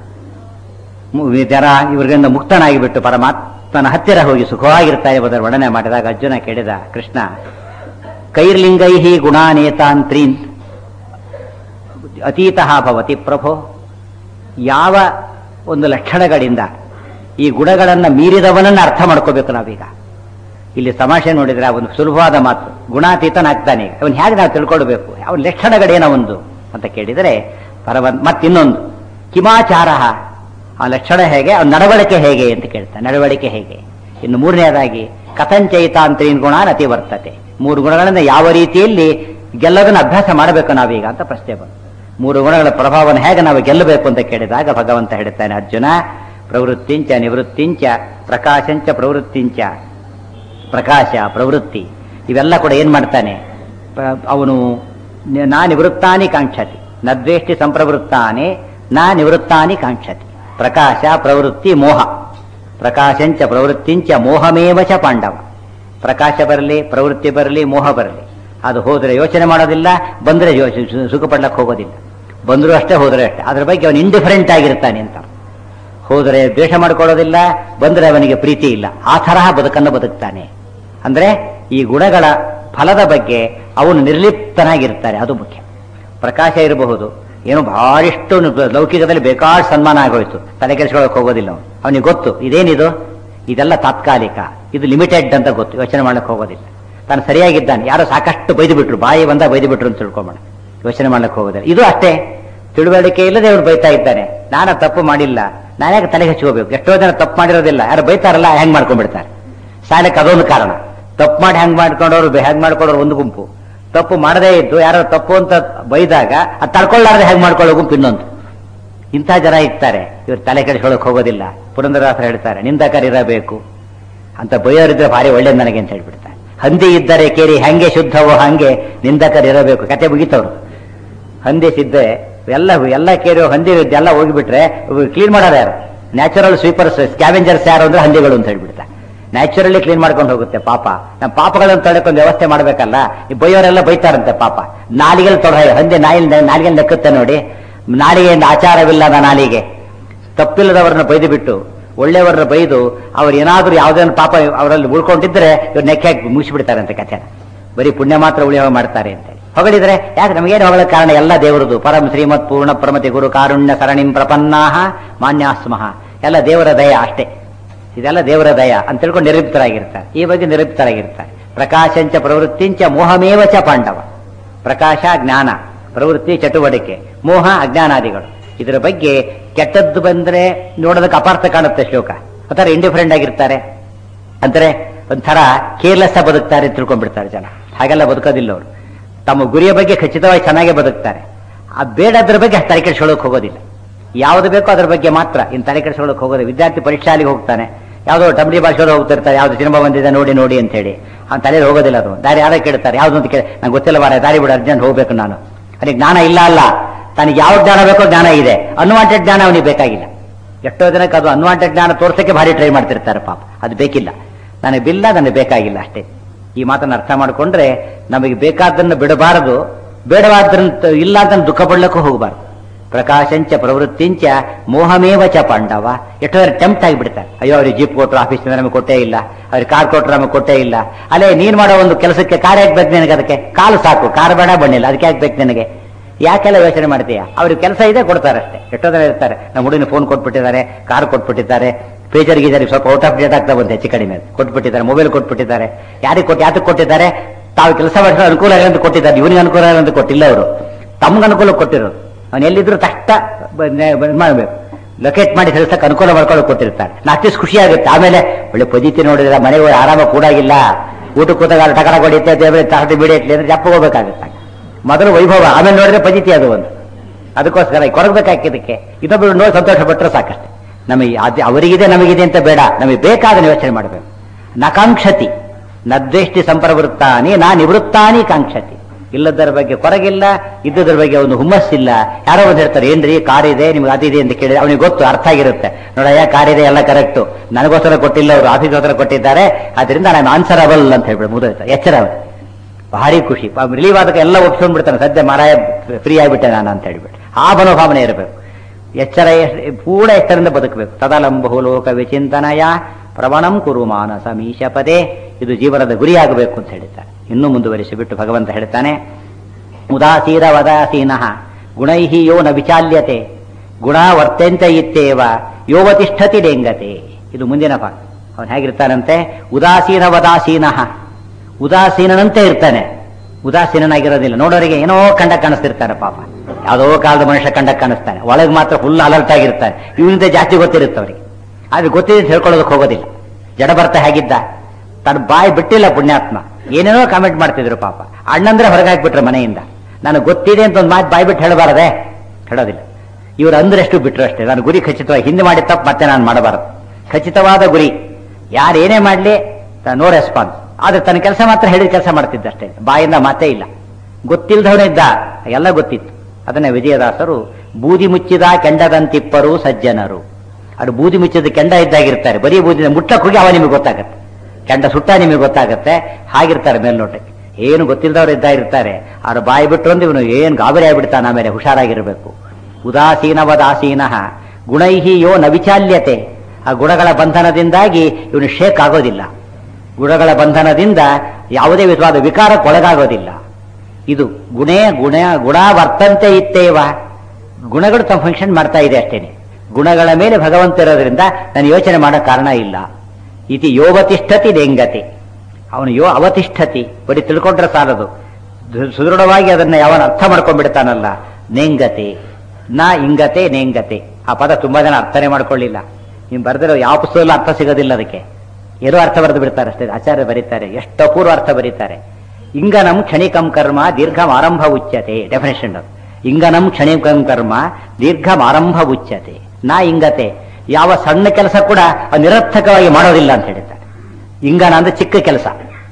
ಮು- ಜರ ಇವರಿಂದ ಮುಕ್ತನಾಗಿ ಬಿಟ್ಟು ಪರಮಾತ್ಮನ ಹತ್ತಿರ ಹೋಗಿ ಸುಖವಾಗಿರ್ತಾರೆ ಎಂಬುದರ ವರ್ಣನೆ ಮಾಡಿದಾಗ ಅರ್ಜುನ ಕೇಳಿದ ಕೃಷ್ಣ ಕೈರ್ಲಿಂಗೈ ಗುಣಾನೇತಾಂತ್ರೀನ್ ಅತೀತಃ ಭವತಿ ಪ್ರಭೋ ಯಾವ ಒಂದು ಲಕ್ಷಣಗಳಿಂದ ಈ ಗುಣಗಳನ್ನು ಮೀರಿದವನನ್ನ ಅರ್ಥ ಮಾಡ್ಕೋಬೇಕು ನಾವೀಗ ಇಲ್ಲಿ ತಮಾಷೆ ನೋಡಿದ್ರೆ ಆ ಒಂದು ಸುಲಭವಾದ ಮಾತು ಗುಣಾತೀತನಾಗ್ತಾನೆ ಅವನು ಹೇಗೆ ನಾವು ತಿಳ್ಕೊಳ್ಬೇಕು ಯಾವ ಲಕ್ಷಣಗಳೇನೋ ಒಂದು ಅಂತ ಕೇಳಿದರೆ ಪರವನ್ ಮತ್ತಿನ್ನೊಂದು ಕಿಮಾಚಾರ ಆ ಲಕ್ಷಣ ಹೇಗೆ ಅವನ ನಡವಳಿಕೆ ಹೇಗೆ ಅಂತ ಕೇಳ್ತಾನೆ ನಡವಳಿಕೆ ಹೇಗೆ ಇನ್ನು ಮೂರನೇದಾಗಿ ಕಥಂಚೈತಾಂತ್ರೀನ್ ಗುಣ ಅತಿ ವರ್ತತೆ ಮೂರು ಗುಣಗಳನ್ನು ಯಾವ ರೀತಿಯಲ್ಲಿ ಗೆಲ್ಲೋದನ್ನ ಅಭ್ಯಾಸ ಮಾಡಬೇಕು ನಾವೀಗ ಅಂತ ಪ್ರಶ್ನೆ ಬಂತು ಮೂರು ಗುಣಗಳ ಪ್ರಭಾವವನ್ನು ಹೇಗೆ ನಾವು ಗೆಲ್ಲಬೇಕು ಅಂತ ಕೇಳಿದಾಗ ಭಗವಂತ ಹೇಳ್ತಾನೆ ಅರ್ಜುನ ಪ್ರವೃತ್ತಿಂಚ ನಿವೃತ್ತಿಂಚ ಪ್ರಕಾಶಂಚ ಪ್ರವೃತ್ತಿಂಚ ಪ್ರಕಾಶ ಪ್ರವೃತ್ತಿ ಇವೆಲ್ಲ ಕೂಡ ಏನ್ ಮಾಡ್ತಾನೆ ಪ- ಅವನು ನಿ- ನಾ ನಿವೃತ್ತಾನಿ ಕಾಂಕ್ಷತಿ ನದ್ವೇಷ್ಟಿ ಸಂಪ್ರವೃತ್ತಾನೆ ನಾ ನಿವೃತ್ತಾನಿ ಕಾಂಕ್ಷತಿ ಪ್ರಕಾಶ ಪ್ರವೃತ್ತಿ ಮೋಹ ಪ್ರಕಾಶಂಚ ಪ್ರವೃತ್ತಿಂಚ ಮೋಹಮೇವ ಚ ಪಾಂಡವ ಪ್ರಕಾಶ ಬರಲಿ ಪ್ರವೃತ್ತಿ ಬರಲಿ ಮೋಹ ಬರಲಿ ಅದು ಹೋದ್ರೆ ಯೋಚನೆ ಮಾಡೋದಿಲ್ಲ ಬಂದ್ರೆ ಯೋ- ಸು- ಸುಖ ಪಡ್ಲಕ್ಕೆ ಹೋಗೋದಿಲ್ಲ ಬಂದರೂ ಅಷ್ಟೇ ಹೋದ್ರೆ ಅಷ್ಟೇ ಅದ್ರ ಬಗ್ಗೆ ಅವನು ಇಂಡಿಫರೆಂಟ್ ಆಗಿರ್ತಾನೆ ಅಂತ ಹೋದರೆ ದ್ವೇಷ ಮಾಡ್ಕೊಳ್ಳೋದಿಲ್ಲ ಬಂದರೆ ಅವನಿಗೆ ಪ್ರೀತಿ ಇಲ್ಲ ಆ ತರಹ ಬದುಕನ್ನು ಬದುಕ್ತಾನೆ ಅಂದ್ರೆ ಈ ಗುಣಗಳ ಫಲದ ಬಗ್ಗೆ ಅವನು ನಿರ್ಲಿಪ್ತನಾಗಿರ್ತಾನೆ ಅದು ಮುಖ್ಯ ಪ್ರಕಾಶ ಇರಬಹುದು ಏನು ಬಹಳಷ್ಟು ಲೌಕಿಕದಲ್ಲಿ ಬೇಕಾದ ಸನ್ಮಾನ ಆಗೋಯ್ತು ತಲೆ ಕೆಡಿಸ್ಕೊಳ್ಳೋಕೆ ಹೋಗೋದಿಲ್ಲ ಅವನು ಅವನಿಗೆ ಗೊತ್ತು ಇದೇನಿದು ಇದೆಲ್ಲ ತಾತ್ಕಾಲಿಕ ಇದು ಲಿಮಿಟೆಡ್ ಅಂತ ಗೊತ್ತು ಯೋಚನೆ ಮಾಡಕ್ಕೆ ಹೋಗೋದಿಲ್ಲ ತಾನು ಸರಿಯಾಗಿದ್ದಾನೆ ಯಾರೋ ಸಾಕಷ್ಟು ಬೈದು ಬಿಟ್ರು ಬಾಯಿ ಬಂದ ಬೈದು ಬಿಟ್ರು ಅಂತ ತಿಳ್ಕೊಂಬೋಣ ಯೋಚನೆ ಮಾಡಕ್ಕೆ ಹೋಗೋದಿಲ್ಲ ಇದು ಅಷ್ಟೇ ತಿಳುವಳಿಕೆ ಇಲ್ಲದೆ ಅವ್ರು ಬೈತಾ ಇದ್ದಾನೆ ನಾನು ತಪ್ಪು ಮಾಡಿಲ್ಲ ನಾನ್ಯಾಕೆ ತಲೆಗೆ ಹಚ್ಕೋಬೇಕು ಎಷ್ಟೋ ಜನ ತಪ್ಪು ಮಾಡಿರೋದಿಲ್ಲ ಯಾರು ಬೈತಾರಲ್ಲ ಹೆಂಗ್ ಮಾಡ್ಕೊಂಡ್ಬಿಡ್ತಾರೆ ಸಾಯಲಿಕ್ಕೆ ಅದೊಂದು ಕಾರಣ ತಪ್ಪು ಮಾಡಿ ಹೆಂಗ್ ಮಾಡ್ಕೊಂಡವ್ರು ಹೆಂಗ್ ಮಾಡ್ಕೊಂಡವ್ರು ಒಂದು ಗುಂಪು ತಪ್ಪು ಮಾಡದೇ ಇದ್ದು ಯಾರೋ ತಪ್ಪು ಅಂತ ಬೈದಾಗ ಅದು ತಡ್ಕೊಳ್ಳಾರ್ದೆ ಹೆಂಗ್ ಮಾಡ್ಕೊಳ್ಳೋ ಗುಂಪು ಇನ್ನೊಂದು ಇಂಥ ಜನ ಇರ್ತಾರೆ ಇವ್ರು ತಲೆ ಕೆಡಿಸ್ಕೊಳ್ಳೋಕೆ ಹೋಗೋದಿಲ್ಲ ಪುರಂದರದಾಸರು ಹೇಳ್ತಾರೆ ನಿಂದಕರಿರಬೇಕು ಅಂತ ಬೈಯೋರಿದ್ರೆ ಭಾರಿ ಒಳ್ಳೇದು ನನಗೆ ಅಂತ ಹೇಳ್ಬಿಡ್ತಾರೆ ಹಂದಿ ಇದ್ದರೆ ಕೇರಿ ಹಂಗೆ ಶುದ್ಧವೋ ಹಂಗೆ ನಿಂದಕರಿರಬೇಕು ಕತೆ ಮುಗಿತವ್ರು ಹಂದಿ ಸಿದ್ದೆ ಎಲ್ಲ ಎಲ್ಲ ಕೇರಿ ಹಂದಿ ಎಲ್ಲ ಹೋಗಿಬಿಟ್ರೆ ಕ್ಲೀನ್ ಮಾಡೋರು ಯಾರು ನ್ಯಾಚುರಲ್ ಸ್ವೀಪರ್ಸ್ ಸ್ಕ್ಯಾವೆಂಜರ್ಸ್ ಯಾರು ಅಂದ್ರೆ ಹಂದಿಗಳು ಅಂತ ಹೇಳ್ಬಿಡ್ತಾರೆ ನ್ಯಾಚುರಲಿ ಕ್ಲೀನ್ ಮಾಡ್ಕೊಂಡು ಹೋಗುತ್ತೆ ಪಾಪ ನಮ್ಮ ಪಾಪಗಳನ್ನು ತೊಡಕೊಂದು ವ್ಯವಸ್ಥೆ ಮಾಡ್ಬೇಕಲ್ಲ ಈ ಬೈಯೋರೆಲ್ಲ ಬೈತಾರಂತೆ ಪಾಪ ನಾಲಿಗೆಲ್ ತೊಡ ಹಂದಿ ನಾಯಿ ನಾಲಿಗೆ ನೆಕ್ಕುತ್ತೆ ನೋಡಿ ನಾಲಿಗೆಯಿಂದ ಆಚಾರವಿಲ್ಲದ ನಾಲಿಗೆ ತಪ್ಪಿಲ್ಲದವರನ್ನ ಬೈದು ಬಿಟ್ಟು ಒಳ್ಳೆಯವರನ್ನ ಬೈದು ಅವ್ರು ಏನಾದ್ರೂ ಯಾವುದೇನು ಪಾಪ ಅವರಲ್ಲಿ ಉಳ್ಕೊಂಡಿದ್ರೆ ಇವ್ರು ನೆಕ್ಕೆ ಹಾಕಿ ಮುಗಿಸ್ಬಿಡ್ತಾರೆ ಅಂತ ಕಥೆನ ಬರೀ ಪುಣ್ಯ ಮಾತ್ರ ಉಳಿಯವ ಮಾಡ್ತಾರೆ ಅಂತ ಹೊಗಳಿದ್ರೆ ಯಾಕೆ ನಮಗೇನು ಹೊಗಳ ಕಾರಣ ಎಲ್ಲ ದೇವರದು ಪರಂ ಶ್ರೀಮತ್ ಪೂರ್ಣ ಪ್ರಮತಿ ಗುರು ಕಾರುಣ್ಯ ಸರಣಿಂ ಪ್ರಪನ್ನಾಹ ಮಾನ್ಯಾಸ್ಮಃ ಎಲ್ಲ ದೇವರ ದಯ ಅಷ್ಟೇ ಇದೆಲ್ಲ ದೇವರ ದಯ ಅಂತ ತಿಳ್ಕೊಂಡು ನಿರುಪ್ತರಾಗಿರ್ತಾರೆ ಈ ಬಗ್ಗೆ ನಿರುಪ್ತರಾಗಿರ್ತಾರೆ ಪ್ರಕಾಶಂಚ ಪ್ರವೃತ್ತಿಂಚ ಮೋಹಮೇವ ಚ ಪಾಂಡವ ಪ್ರಕಾಶ ಜ್ಞಾನ ಪ್ರವೃತ್ತಿ ಚಟುವಟಿಕೆ ಮೋಹ ಅಜ್ಞಾನಾದಿಗಳು ಇದರ ಬಗ್ಗೆ ಕೆಟ್ಟದ್ದು ಬಂದ್ರೆ ನೋಡೋದಕ್ಕೆ ಅಪಾರ್ಥ ಕಾಣುತ್ತೆ ಶ್ಲೋಕ ಒಂಥರ ಇಂಡಿಫರೆಂಟ್ ಆಗಿರ್ತಾರೆ ಅಂದ್ರೆ ಒಂಥರ ಕೇರ್ಲೆಸ್ ಬದುಕ್ತಾರೆ ಅಂತ ತಿಳ್ಕೊಂಡ್ಬಿಡ್ತಾರೆ ಜನ ಹಾಗೆಲ್ಲ ಬದುಕೋದಿಲ್ಲ ಅವರು ತಮ್ಮ ಗುರಿಯ ಬಗ್ಗೆ ಖಚಿತವಾಗಿ ಚೆನ್ನಾಗೇ ಬದುಕ್ತಾರೆ ಆ ಬೇಡದ್ರ ಬಗ್ಗೆ ತಲೆ ಕೆಡಿಸ್ಕೊಳ್ಳೋಕೆ ಹೋಗೋದಿಲ್ಲ ಯಾವ್ದು ಬೇಕೋ ಅದ್ರ ಬಗ್ಗೆ ಮಾತ್ರ ಇನ್ನು ತಲೆ ಕೆಡಿಸ್ಕೊಳ್ಳೋಕೆ ಹೋಗೋದು ವಿದ್ಯಾರ್ಥಿ ಪರೀಕ್ಷಾಲಿಗೆ ಹೋಗ್ತಾನೆ ಯಾವುದೋ ಟಮ್ರಿ ಭಾಷೆಯವರು ಹೋಗ್ತಿರ್ತಾರೆ ಯಾವ್ದು ಸಿನಿಮಾ ಬಂದಿದೆ ನೋಡಿ ನೋಡಿ ಅಂತ ಹೇಳಿ ಅವ್ನ ತಲೆಯಲ್ಲಿ ಹೋಗೋದಿಲ್ಲ ಅದು ದಾರಿ ಯಾರೋ ಕೇಳ್ತಾರೆ ಯಾವ್ದು ಅಂತ ಕೇಳಿ ನಂಗೆ ಗೊತ್ತಿಲ್ಲ ಮಾರ ದಾರಿ ಬಿಡು ಅರ್ಜೆಂಟ್ ಹೋಗ್ಬೇಕು ನಾನು ಅದಕ್ಕೆ ಜ್ಞಾನ ಇಲ್ಲ ಅಲ್ಲ ತನಗೆ ಯಾವ ಜ್ಞಾನ ಬೇಕೋ ಜ್ಞಾನ ಇದೆ ಅನ್ವಾಂಟೆಡ್ ಜ್ಞಾನ ಅವನಿಗೆ ಬೇಕಾಗಿಲ್ಲ ಎಷ್ಟೋ ಜನಕ್ಕೆ ಅದು ಅನ್ವಾಂಟೆಡ್ ಜ್ಞಾನ ತೋರ್ಸಕ್ಕೆ ಭಾರಿ ಟ್ರೈ ಮಾಡ್ತಿರ್ತಾರೆ ಪಾಪ ಅದು ಬೇಕಿಲ್ಲ ನನಗೆ ಬಿಲ್ಲ ನನಗೆ ಬೇಕಾಗಿಲ್ಲ ಅಷ್ಟೇ ಈ ಮಾತನ್ನು ಅರ್ಥ ಮಾಡಿಕೊಂಡ್ರೆ ನಮಗೆ ಬೇಕಾದ್ದನ್ನು ಬಿಡಬಾರದು ಬೇಡವಾದ್ರಂತ ಇಲ್ಲ ಅಂತ ದುಃಖ ಪಡ್ಲಿಕ್ಕೂ ಹೋಗಬಾರ್ದು ಪ್ರಕಾಶಂಚ ಪ್ರವೃತ್ತಿಂಚ ಮೋಹಮೇವ ಚ ಪಾಂಡವ ಎಷ್ಟೋ ಟೆಂಪ್ಟ್ ಆಗಿಬಿಡ್ತಾರೆ ಅಯ್ಯೋ ಅವ್ರಿಗೆ ಜೀಪ್ ಕೊಟ್ಟರು ಆಫೀಸಿಂದ ನಮಗೆ ಕೊಟ್ಟೇ ಇಲ್ಲ ಅವ್ರಿಗೆ ಕಾರ್ ಕೊಟ್ಟರು ನಮಗೆ ಕೊಟ್ಟೇ ಇಲ್ಲ ಅಲ್ಲೇ ನೀನ್ ಮಾಡೋ ಒಂದು ಕೆಲಸಕ್ಕೆ ಕಾರ್ ಯಾಕೆ ಬೇಕು ನಿನಗೆ ಅದಕ್ಕೆ ಕಾಲು ಸಾಕು ಕಾರ್ ಬೇಡ ಬಣ್ಣಿಲ್ಲ ಅದಕ್ಕೆ ಯಾಕೆ ಬೇಕು ನಿನಗೆ ಯಾಕೆಲ್ಲ ಯೋಚನೆ ಮಾಡ್ತೀಯ ಅವ್ರಿಗೆ ಕೆಲಸ ಇದೆ ಕೊಡ್ತಾರೆ ಅಷ್ಟೇ ಎಷ್ಟೋ ಜನ ಇರ್ತಾರೆ ನಮ್ಮ ಹುಡುಗಿನ ಫೋನ್ ಕೊಟ್ಬಿಟ್ಟಿದ್ದಾರೆ ಕಾರ್ ಕೊಟ್ಬಿಟ್ಟಿದ್ದಾರೆ ಪೇಜರ್ ಗೀಜರ್ ಸ್ವಲ್ಪ ಔಟ್ ಆಫ್ ಡೇಟ್ ಆಗ್ತಾ ಬಂತೆ ಹೆಚ್ಚು ಕಡಿಮೆ ಕೊಟ್ಬಿಟ್ಟಿದ್ದಾರೆ ಮೊಬೈಲ್ ಕೊಟ್ಬಿಟ್ಟಿದ್ದಾರೆ ಯಾರಿಗೆ ಕೊಟ್ಟು ಯಾತಕ್ಕೆ ಕೊಟ್ಟಿದ್ದಾರೆ ತಾವು ಕೆಲಸ ಮಾಡಿದ್ರೆ ಅನುಕೂಲ ಆಗಲಿ ಅಂತ ಕೊಟ್ಟಿದ್ದಾರೆ ಇವನಿಗೆ ಅನುಕೂಲ ಆಗಲಿ ಅಂತ ಕೊಟ್ಟಿಲ್ಲ ಅವರು ತಮ್ಗೆ ಅನುಕೂಲ ಕೊಟ್ಟಿರೋದು ಅವನು ಎಲ್ಲಿದ್ರು ತಕ್ಷಣ ಮಾಡಬೇಕು ಲೊಕೇಟ್ ಮಾಡಿ ಕೆಲಸಕ್ಕೆ ಅನುಕೂಲ ಮಾಡ್ಕೊಳ್ಳೋಕೆ ಕೊಟ್ಟಿರ್ತಾರೆ ನಾಲ್ಕು ಖುಷಿ ಆಗುತ್ತೆ ಆಮೇಲೆ ಒಳ್ಳೆ ಪದ್ಧತಿ ನೋಡಿದ್ರೆ ಮನೆಗೆ ಹೋಗಿ ಆರಾಮ ಕೂಡಾಗಿಲ್ಲ ಊಟ ಕೂತಾಗ ಟಕರ ಕೊಡಿತ್ತೆ ದೇವರೇ ತಾಟಿ ಬಿಡಿ ಇಟ್ಲಿ ಅಂದ್ರೆ ಜಪ್ಪ ಹೋಗ್ಬೇಕಾಗುತ್ತೆ ಮೊದಲು ವೈಭವ ಆಮೇಲೆ ನೋಡಿದ್ರೆ ಪದ್ಧತಿ ಅದು ಒಂದು ಅದಕ್ಕೋಸ್ಕರ ಕೊರಗಬೇಕಾಕಿದ್ದಕ್ಕೆ ಇನ್ನೊಬ್ಬರು ನೋಡಿ ಸಂತೋಷ ಪಟ್ಟರೆ ಸಾಕಷ್ಟೇ ನಮಗೆ ಅದು ಅವರಿಗಿದೆ ನಮಗಿದೆ ಅಂತ ಬೇಡ ನಮಗೆ ಬೇಕಾದ ಯೋಚನೆ ಮಾಡಬೇಕು ನಕಾಂಕ್ಷತಿ ನದ್ವೇಷ್ಟಿ ಸಂಪ್ರವೃತ್ತಾನಿ ನಾ ನಿವೃತ್ತಾನಿ ಕಾಂಕ್ಷತಿ ಇಲ್ಲದರ ಬಗ್ಗೆ ಕೊರಗಿಲ್ಲ ಇದ್ದದ್ರ ಬಗ್ಗೆ ಒಂದು ಹುಮ್ಮಸ್ಸಿಲ್ಲ ಯಾರೋ ಒಂದು ಹೇಳ್ತಾರೆ ಏನ್ರಿ ಕಾರ್ ಇದೆ ನಿಮ್ಗೆ ಅದಿದೆ ಅಂತ ಕೇಳಿದ್ರೆ ಅವನಿಗೆ ಗೊತ್ತು ಅರ್ಥ ಆಗಿರುತ್ತೆ ನೋಡಯ್ಯ ಕಾರ್ ಇದೆ ಎಲ್ಲ ಕರೆಕ್ಟು ನನಗೋಸ್ಕರ ಕೊಟ್ಟಿಲ್ಲ ಅವರು ಆಫೀಸ್ಗೋಸ್ಕರ ಕೊಟ್ಟಿದ್ದಾರೆ ಅದರಿಂದ ನಾನು ಆನ್ಸರಬಲ್ ಅಂತ ಹೇಳ್ಬಿಟ್ಟು ಮುಗಿದ ಎಚ್ಚರ ಅವನು ಭಾರಿ ಖುಷಿ ರಿಲೀವ್ ಆದಾಗ ಎಲ್ಲ ಒಪ್ಸ್ಕೊಂಡ್ಬಿಡ್ತಾನೆ ಸದ್ಯ ಮಾರಾಯ ಫ್ರೀ ಆಗಿಬಿಟ್ಟೆ ನಾನು ಅಂತ ಹೇಳ್ಬಿಟ್ಟು ಆ ಮನೋಭಾವನೆ ಇರಬೇಕು ಎಚ್ಚರ ಪೂರ್ಣ ಎಚ್ಚರದಿಂದ ಬದುಕಬೇಕು ತದಲಂಬಹು ಲೋಕ ವಿಚಿಂತನಯ ಪ್ರವಣಂ ಕುರು ಮಾನಸ ಮೀಶಪದೇ ಇದು ಜೀವನದ ಗುರಿಯಾಗಬೇಕು ಅಂತ ಹೇಳಿದ್ದಾರೆ ಇನ್ನೂ ಮುಂದುವರಿಸಿ ಬಿಟ್ಟು ಭಗವಂತ ಹೇಳ್ತಾನೆ ಉದಾಸೀರ ವದಾಸೀನ ಗುಣೈಹಿ ಯೋ ನ ವಿಚಾಲ್ಯತೆ ಗುಣ ವರ್ತಂತ ಇತ್ತೇವ ಯೋವತಿಷ್ಠತಿ ಡೆಂಗತೆ ಇದು ಮುಂದಿನ ಭಾಗ ಅವನು ಹೇಗಿರ್ತಾನಂತೆ ಉದಾಸೀನ ವದಾಸೀನ ಉದಾಸೀನನಂತೆ ಇರ್ತಾನೆ ಉದಾಸೀನನಾಗಿರೋದಿಲ್ಲ ನೋಡೋರಿಗೆ ಏನೋ ಕಂಡ ಕಾಣಿಸ್ತಿರ್ತಾರೆ ಪಾಪ ಯಾವುದೋ ಕಾಲದ ಮನುಷ್ಯ ಕಂಡ ಕಾಣಿಸ್ತಾನೆ ಒಳಗೆ ಮಾತ್ರ ಫುಲ್ ಅಲರ್ಟ್ ಆಗಿರ್ತಾರೆ ಇವನಿಂದ ಜಾಸ್ತಿ ಗೊತ್ತಿರುತ್ತೆ ಅವರಿಗೆ ಆದ್ರೆ ಗೊತ್ತಿದೆ ಅಂತ ಹೇಳ್ಕೊಳ್ಳೋದಕ್ಕೆ ಹೋಗೋದಿಲ್ಲ ಜಡ ಬರ್ತಾ ಹೇಗಿದ್ದ ತನ್ನ ಬಾಯಿ ಬಿಟ್ಟಿಲ್ಲ ಪುಣ್ಯಾತ್ಮ ಏನೇನೋ ಕಾಮೆಂಟ್ ಮಾಡ್ತಿದ್ರು ಪಾಪ ಅಣ್ಣಂದ್ರೆ ಹೊರಗೆ ಹಾಕ್ಬಿಟ್ರೆ ಮನೆಯಿಂದ ನನಗೆ ಗೊತ್ತಿದೆ ಅಂತ ಒಂದು ಮಾತು ಬಾಯಿ ಬಿಟ್ಟು ಹೇಳಬಾರದೆ ಹೇಳೋದಿಲ್ಲ ಇವರು ಅಂದ್ರೆಷ್ಟು ಬಿಟ್ರು ಅಷ್ಟೇ ನಾನು ಗುರಿ ಖಚಿತವಾಗಿ ಹಿಂದೆ ಮಾಡಿ ತಪ್ಪು ಮತ್ತೆ ನಾನು ಮಾಡಬಾರದು ಖಚಿತವಾದ ಗುರಿ ಯಾರು ಏನೇ ಮಾಡಲಿ ನೋ ರೆಸ್ಪಾನ್ಸ್ ಆದ್ರೆ ತನ್ನ ಕೆಲಸ ಮಾತ್ರ ಹೇಳಿದ ಕೆಲಸ ಮಾಡ್ತಿದ್ದಷ್ಟೇ ಬಾಯಿಂದ ಮಾತೇ ಇಲ್ಲ ಗೊತ್ತಿಲ್ದವನಿದ್ದ ಎಲ್ಲ ಗೊತ್ತಿತ್ತು ಅದನ್ನ ವಿಜಯದಾಸರು ಬೂದಿ ಮುಚ್ಚಿದ ಕೆಂಡದಂತಿಪ್ಪರು ಸಜ್ಜನರು ಅದು ಬೂದಿ ಮುಚ್ಚಿದ ಕೆಂಡ ಇದ್ದಾಗಿರ್ತಾರೆ ಬರೀ ಬೂದಿ ಮುಟ್ಟಕ್ಕೆ ಹೋಗಿ ಅವ ನಿಮಗೆ ಗೊತ್ತಾಗತ್ತೆ ಕೆಂಡ ಸುಟ್ಟ ನಿಮಗೆ ಗೊತ್ತಾಗತ್ತೆ ಹಾಗಿರ್ತಾರೆ ಮೇಲ್ನೋಟಕ್ಕೆ ಏನು ಗೊತ್ತಿಲ್ಲದವ್ರು ಇದ್ದಾಗಿರ್ತಾರೆ ಅವ್ರ ಬಾಯಿ ಬಿಟ್ಟು ಒಂದು ಇವನು ಏನು ಗಾಬರಿ ಆಗಿಬಿಡ್ತಾನೆ ಆಮೇಲೆ ಹುಷಾರಾಗಿರಬೇಕು ಉದಾಸೀನವದಾಸೀನ ಗುಣೈಹಿ ಯೋ ನ ವಿಚಾಲ್ಯತೆ ಆ ಗುಣಗಳ ಬಂಧನದಿಂದಾಗಿ ಇವನು ಶೇಕ್ ಆಗೋದಿಲ್ಲ ಗುಣಗಳ ಬಂಧನದಿಂದ ಯಾವುದೇ ವಿಧವಾದ ವಿಕಾರಕ್ಕೊಳಗಾಗೋದಿಲ್ಲ ಇದು ಗುಣೇ ಗುಣ ಗುಣ ವರ್ತಂತೆ ಇತ್ತೇವ ಗುಣಗಳು ತಮ್ಮ ಫಂಕ್ಷನ್ ಮಾಡ್ತಾ ಇದೆ ಅಷ್ಟೇನೆ ಗುಣಗಳ ಮೇಲೆ ಭಗವಂತ ಇರೋದ್ರಿಂದ ನಾನು ಯೋಚನೆ ಮಾಡೋ ಕಾರಣ ಇಲ್ಲ ಇತಿ ಯೋವತಿಷ್ಠತಿ ಡೆಂಗತೆ ಅವನು ಯೋ ಅವತಿಷ್ಠತಿ ಬರೀ ತಿಳ್ಕೊಂಡ್ರೆ ಸಾಲದು ಸುದೃಢವಾಗಿ ಅದನ್ನ ಯಾವನ ಅರ್ಥ ಮಾಡ್ಕೊಂಡ್ಬಿಡ್ತಾನಲ್ಲ ನೇಂಗತೆ ನ ಇಂಗತೆ ನೇಂಗತೆ ಆ ಪದ ತುಂಬಾ ಜನ ಅರ್ಥನೇ ಮಾಡ್ಕೊಳ್ಳಿಲ್ಲ ನೀವು ಬರೆದಿರೋ ಯಾವ ಪುಸ್ತಕದಲ್ಲೂ ಅರ್ಥ ಸಿಗೋದಿಲ್ಲ ಅದಕ್ಕೆ ಏನೋ ಅರ್ಥ ಬರೆದು ಬಿಡ್ತಾರೆ ಅಷ್ಟೇ ಆಚಾರ್ಯ ಬರೀತಾರೆ ಎಷ್ಟು ಅಪೂರ್ವ ಅರ್ಥ ಬರೀತಾರೆ ಇಂಗನಂ ಕ್ಷಣಿಕಂ ಕರ್ಮ ದೀರ್ಘಂ ಆರಂಭ ಉಚ್ಯತೆ ಡೆಫಿನೇಷನ್ ಅದು ಇಂಗನಂ ಕ್ಷಣಿಕಂ ಕರ್ಮ ದೀರ್ಘಂ ಆರಂಭ ಉಚ್ಯತೆ ನಾ ಇಂಗತೆ ಯಾವ ಸಣ್ಣ ಕೆಲಸ ಕೂಡ ಅದು ನಿರರ್ಥಕವಾಗಿ ಮಾಡೋದಿಲ್ಲ ಅಂತ ಹೇಳಿದ್ದಾರೆ ಇಂಗನ ಅಂದ್ರೆ ಚಿಕ್ಕ ಕೆಲಸ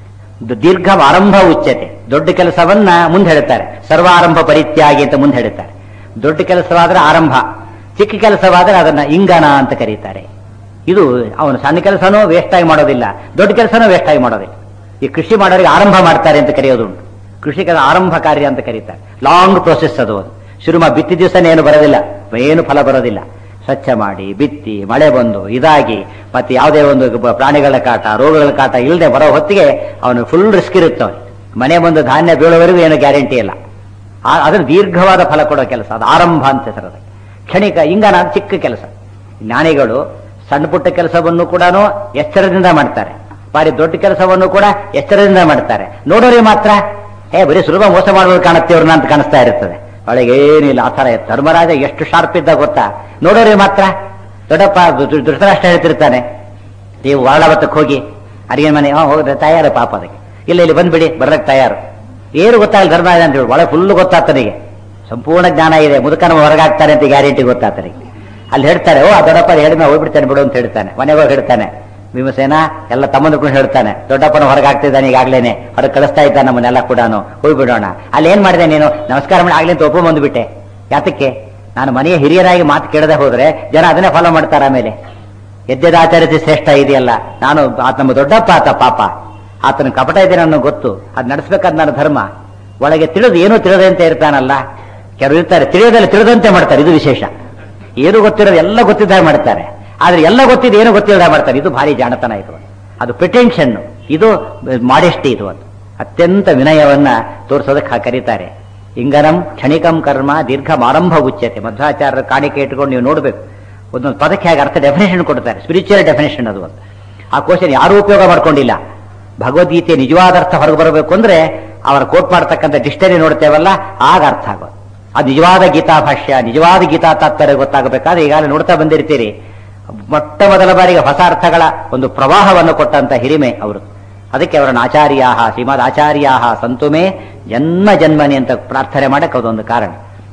ದ- ದೀರ್ಘ ಆರಂಭ ಉಚ್ಯತೆ ದೊಡ್ಡ ಕೆಲಸವನ್ನ ಮುಂದೆ ಹೇಳ್ತಾರೆ ಸರ್ವಾರಂಭ ಪರಿತ್ಯಾಗಿ ಅಂತ ಮುಂದೆ ಹೇಳ್ತಾರೆ ದೊಡ್ಡ ಕೆಲಸವಾದ್ರೆ ಆರಂಭ ಚಿಕ್ಕ ಕೆಲಸವಾದ್ರೆ ಅದನ್ನ ಇಂಗನ ಅಂತ ಕರೀತಾರೆ ಇದು ಅವನು ಸಣ್ಣ ಕೆಲಸನೂ ವೇಸ್ಟ್ ಆಗಿ ಮಾಡೋದಿಲ್ಲ ದೊಡ್ಡ ಕೆಲಸನೂ ವೇಸ್ಟ್ ಆಗಿ ಮಾಡೋದಿಲ್ಲ ಈ ಕೃಷಿ ಮಾಡೋರಿಗೆ ಆರಂಭ ಮಾಡ್ತಾರೆ ಅಂತ ಕರೆಯೋದುಂಟು ಕೃಷಿ ಕೆಲಸ ಆರಂಭ ಕಾರ್ಯ ಅಂತ ಕರೀತಾರೆ ಲಾಂಗ್ ಪ್ರೊಸೆಸ್ ಅದು ಅದು ಶುರು ಮಾ ಬಿತ್ತಿದ ದಿವಸನೇ ಏನು ಬರೋದಿಲ್ಲ ಏನು ಫಲ ಬರೋದಿಲ್ಲ ಸ್ವಚ್ಛ ಮಾಡಿ ಬಿತ್ತಿ ಮಳೆ ಬಂದು ಇದಾಗಿ ಮತ್ತೆ ಯಾವುದೇ ಒಂದು ಬ- ಪ್ರಾಣಿಗಳ ಕಾಟ ರೋಗಗಳ ಕಾಟ ಇಲ್ಲದೆ ಬರೋ ಹೊತ್ತಿಗೆ ಅವನು ಫುಲ್ ರಿಸ್ಕ್ ಇರುತ್ತೆ ಅವನು ಮನೆ ಬಂದು ಧಾನ್ಯ ಬೀಳೋವರೆಗೂ ಏನು ಗ್ಯಾರಂಟಿ ಇಲ್ಲ ಆ- ಅದನ್ನು ದೀರ್ಘವಾದ ಫಲ ಕೊಡೋ ಕೆಲಸ ಅದು ಆರಂಭ ಅಂತ ಹೆಸರು ಅದಕ್ಕೆ. ಕ್ಷಣಿಕ ಇಂಗನ ಅದು ಚಿಕ್ಕ ಕೆಲಸ ಜ್ಞಾನಿಗಳು ಸಣ್ಣ ಪುಟ್ಟ ಕೆಲಸವನ್ನು ಕೂಡ ಎಚ್ಚರದಿಂದ ಮಾಡ್ತಾರೆ ಬಾರಿ ದೊಡ್ಡ ಕೆಲಸವನ್ನು ಕೂಡ ಎಚ್ಚರದಿಂದ ಮಾಡ್ತಾರೆ ನೋಡೋರಿಗೆ ಮಾತ್ರ ಏ ಬರೀ ಸುಲಭ ಮೋಸ ಮಾಡೋದು ಕಾಣುತ್ತೆ ಅವ್ರನ್ನ ಅಂತ ಕಾಣಿಸ್ತಾ ಇರ್ತದೆ ಒಳಗೆ ಏನಿಲ್ಲ ಆ ಥರ ಧರ್ಮರಾಜ ಎಷ್ಟು ಶಾರ್ಪ್ ಇದ್ದ ಗೊತ್ತಾ ನೋಡೋರಿಗೆ ಮಾತ್ರ ದೊಡ್ಡಪ್ಪ ಧೃ- ಧೃತರಾಷ್ಟ್ರ ಹೇಳ್ತಿರ್ತಾನೆ ನೀವು ವಾರಣಾವತಕ್ಕೆ ಹೋಗಿ ಅಡಿಗೆ ಮನೆ ಹಾ ಹೋದ್ರೆ ತಯಾರು ಪಾಪ ಅದಕ್ಕೆ ಇಲ್ಲ ಇಲ್ಲಿ ಬಂದ್ಬಿಡಿ ಬರ್ಲಕ್ಕೆ ತಯಾರು ಏನು ಗೊತ್ತಾಗಲ್ಲ ಧರ್ಮರಾಜ ಅಂತ ಹೇಳಿ ಒಳಗೆ ಫುಲ್ ಗೊತ್ತಾಗ್ತನಿಗೆ ಸಂಪೂರ್ಣ ಜ್ಞಾನ ಇದೆ ಮುದುಕನ ಹೊರಗಾಗ್ತಾನೆ ಅಂತ ಗ್ಯಾರಂಟಿ ಗೊತ್ತಾಗ್ತನಿಗೆ ಅಲ್ಲಿ ಹೇಳ್ತಾರೆ ಓ ಆ ದೊಡ್ಡಪ್ಪ ಹೇಳಿದ ಹೋಗ್ಬಿಡ್ತಾನೆ ಬಿಡು ಅಂತ ಹೇಳ್ತಾನೆ ಮನೆಗೆ ಹೋಗಿ ಹೇಳ್ತಾನೆ ಭೀಮಸೇನ ಎಲ್ಲ ತಮ್ಮಂದ್ಕೊಂಡು ಹೇಳ್ತಾನೆ ದೊಡ್ಡಪ್ಪನ ಹೊರಗಾಗ್ತಿದ್ದಾನೆ ಈಗಾಗ್ಲೇನೆ ಹೊರಗೆ ಕಳಿಸ್ತಾ ಇದ್ದಾನೆ ನಮ್ಮನ್ನೆಲ್ಲ ಕೂಡ ಹೋಗ್ಬಿಡೋಣ ಅಲ್ಲಿ ಏನ್ ಮಾಡಿದೆ ನೀನು ನಮಸ್ಕಾರ ಮಾಡಿ ಆಗ್ಲಿ ಅಂತ ಒಪ್ಪ ಬಂದ್ಬಿಟ್ಟೆ ಯಾತಕ್ಕೆ ನಾನು ಮನೆಯ ಹಿರಿಯರಾಗಿ ಮಾತು ಕೇಳದೆ ಹೋದ್ರೆ ಜನ ಅದನ್ನೇ ಫಾಲೋ ಮಾಡ್ತಾರೆ ಆಮೇಲೆ ಎದ್ದೆದಾಚರಿಸಿ ಶ್ರೇಷ್ಠ ಇದೆಯಲ್ಲ ನಾನು ಆತ ನಮ್ಮ ದೊಡ್ಡಪ್ಪ ಆತ ಪಾಪ ಆತನ ಕಪಟ ಇದೆ ನನಗೆ ಗೊತ್ತು ಅದು ನಡೆಸ್ಬೇಕಾದ ನನ್ನ ಧರ್ಮ ಒಳಗೆ ತಿಳಿದು ಏನೂ ತಿಳಿದಂತೆ ಇರ್ತಾನಲ್ಲ ಕೆಲವರು ಇರ್ತಾರೆ ತಿಳಿಯೋದಲ್ಲ ತಿಳಿದಂತೆ ಮಾಡ್ತಾರೆ ಇದು ವಿಶೇಷ ಏನು ಗೊತ್ತಿರೋದು ಎಲ್ಲ ಗೊತ್ತಿದ್ದಾಗ ಮಾಡ್ತಾರೆ ಆದ್ರೆ ಎಲ್ಲ ಗೊತ್ತಿದ್ದು ಏನು ಗೊತ್ತಿಲ್ಲದ ಮಾಡ್ತಾರೆ ಇದು ಭಾರಿ ಜಾಣತನ ಇದು ಅದು ಪ್ರಿಟೆನ್ಷನ್ ಇದು ಮಾಡೆಸ್ಟಿ ಇದು ಅದು ಅತ್ಯಂತ ವಿನಯವನ್ನ ತೋರಿಸೋದಕ್ಕೆ ಹಾ- ಕರೀತಾರೆ ಇಂಗನಂ ಕ್ಷಣಿಕಂ ಕರ್ಮ ದೀರ್ಘ ಆರಂಭ ಉಚ್ಯತೆ ಮಧ್ವಾಚಾರ್ಯರ ಕಾಣಿಕೆ ಇಟ್ಕೊಂಡು ನೀವು ನೋಡಬೇಕು ಒಂದೊಂದು ಪದಕ್ಕೆ ಹೇಗೆ ಅರ್ಥ ಡೆಫಿನೇಷನ್ ಕೊಡ್ತಾರೆ ಸ್ಪಿರಿಚುವಲ್ ಡೆಫಿನೇಷನ್ ಅದು ಒಂದು ಆ ಕ್ವಶನ್ ಯಾರೂ ಉಪಯೋಗ ಮಾಡ್ಕೊಂಡಿಲ್ಲ ಭಗವದ್ಗೀತೆ ನಿಜವಾದ ಅರ್ಥ ಹೊರಗೆ ಬರಬೇಕು ಅಂದ್ರೆ ಅವರ ಕೋಟ್ ಮಾಡ್ತಕ್ಕಂಥ ಡಿಕ್ಷನರಿ ನೋಡ್ತೇವಲ್ಲ ಆಗ ಅರ್ಥ ಆಗೋದು ಅದು ನಿಜವಾದ ಗೀತಾ ಭಾಷ್ಯ ನಿಜವಾದ ಗೀತಾ ತಾತ್ಪರ್ಯ ಗೊತ್ತಾಗಬೇಕಾದ್ರೆ ಈಗಾಗಲೇ ನೋಡ್ತಾ ಬಂದಿರ್ತೀರಿ ಮೊಟ್ಟ ಮೊದಲ ಬಾರಿಗೆ ಹೊಸ ಅರ್ಥಗಳ ಒಂದು ಪ್ರವಾಹವನ್ನು ಕೊಟ್ಟಂತ ಹಿರಿಮೆ ಅವರು ಅದಕ್ಕೆ ಅವರನ್ನು ಆಚಾರ್ಯಾ ಶ್ರೀಮದ್ ಆಚಾರ್ಯಾ ಸಂತುಮೇ ಜನ್ಮ ಜನ್ಮನಿ ಅಂತ ಪ್ರಾರ್ಥನೆ ಮಾಡಕ್ಕೆ ಅದೊಂದು ಕಾರಣ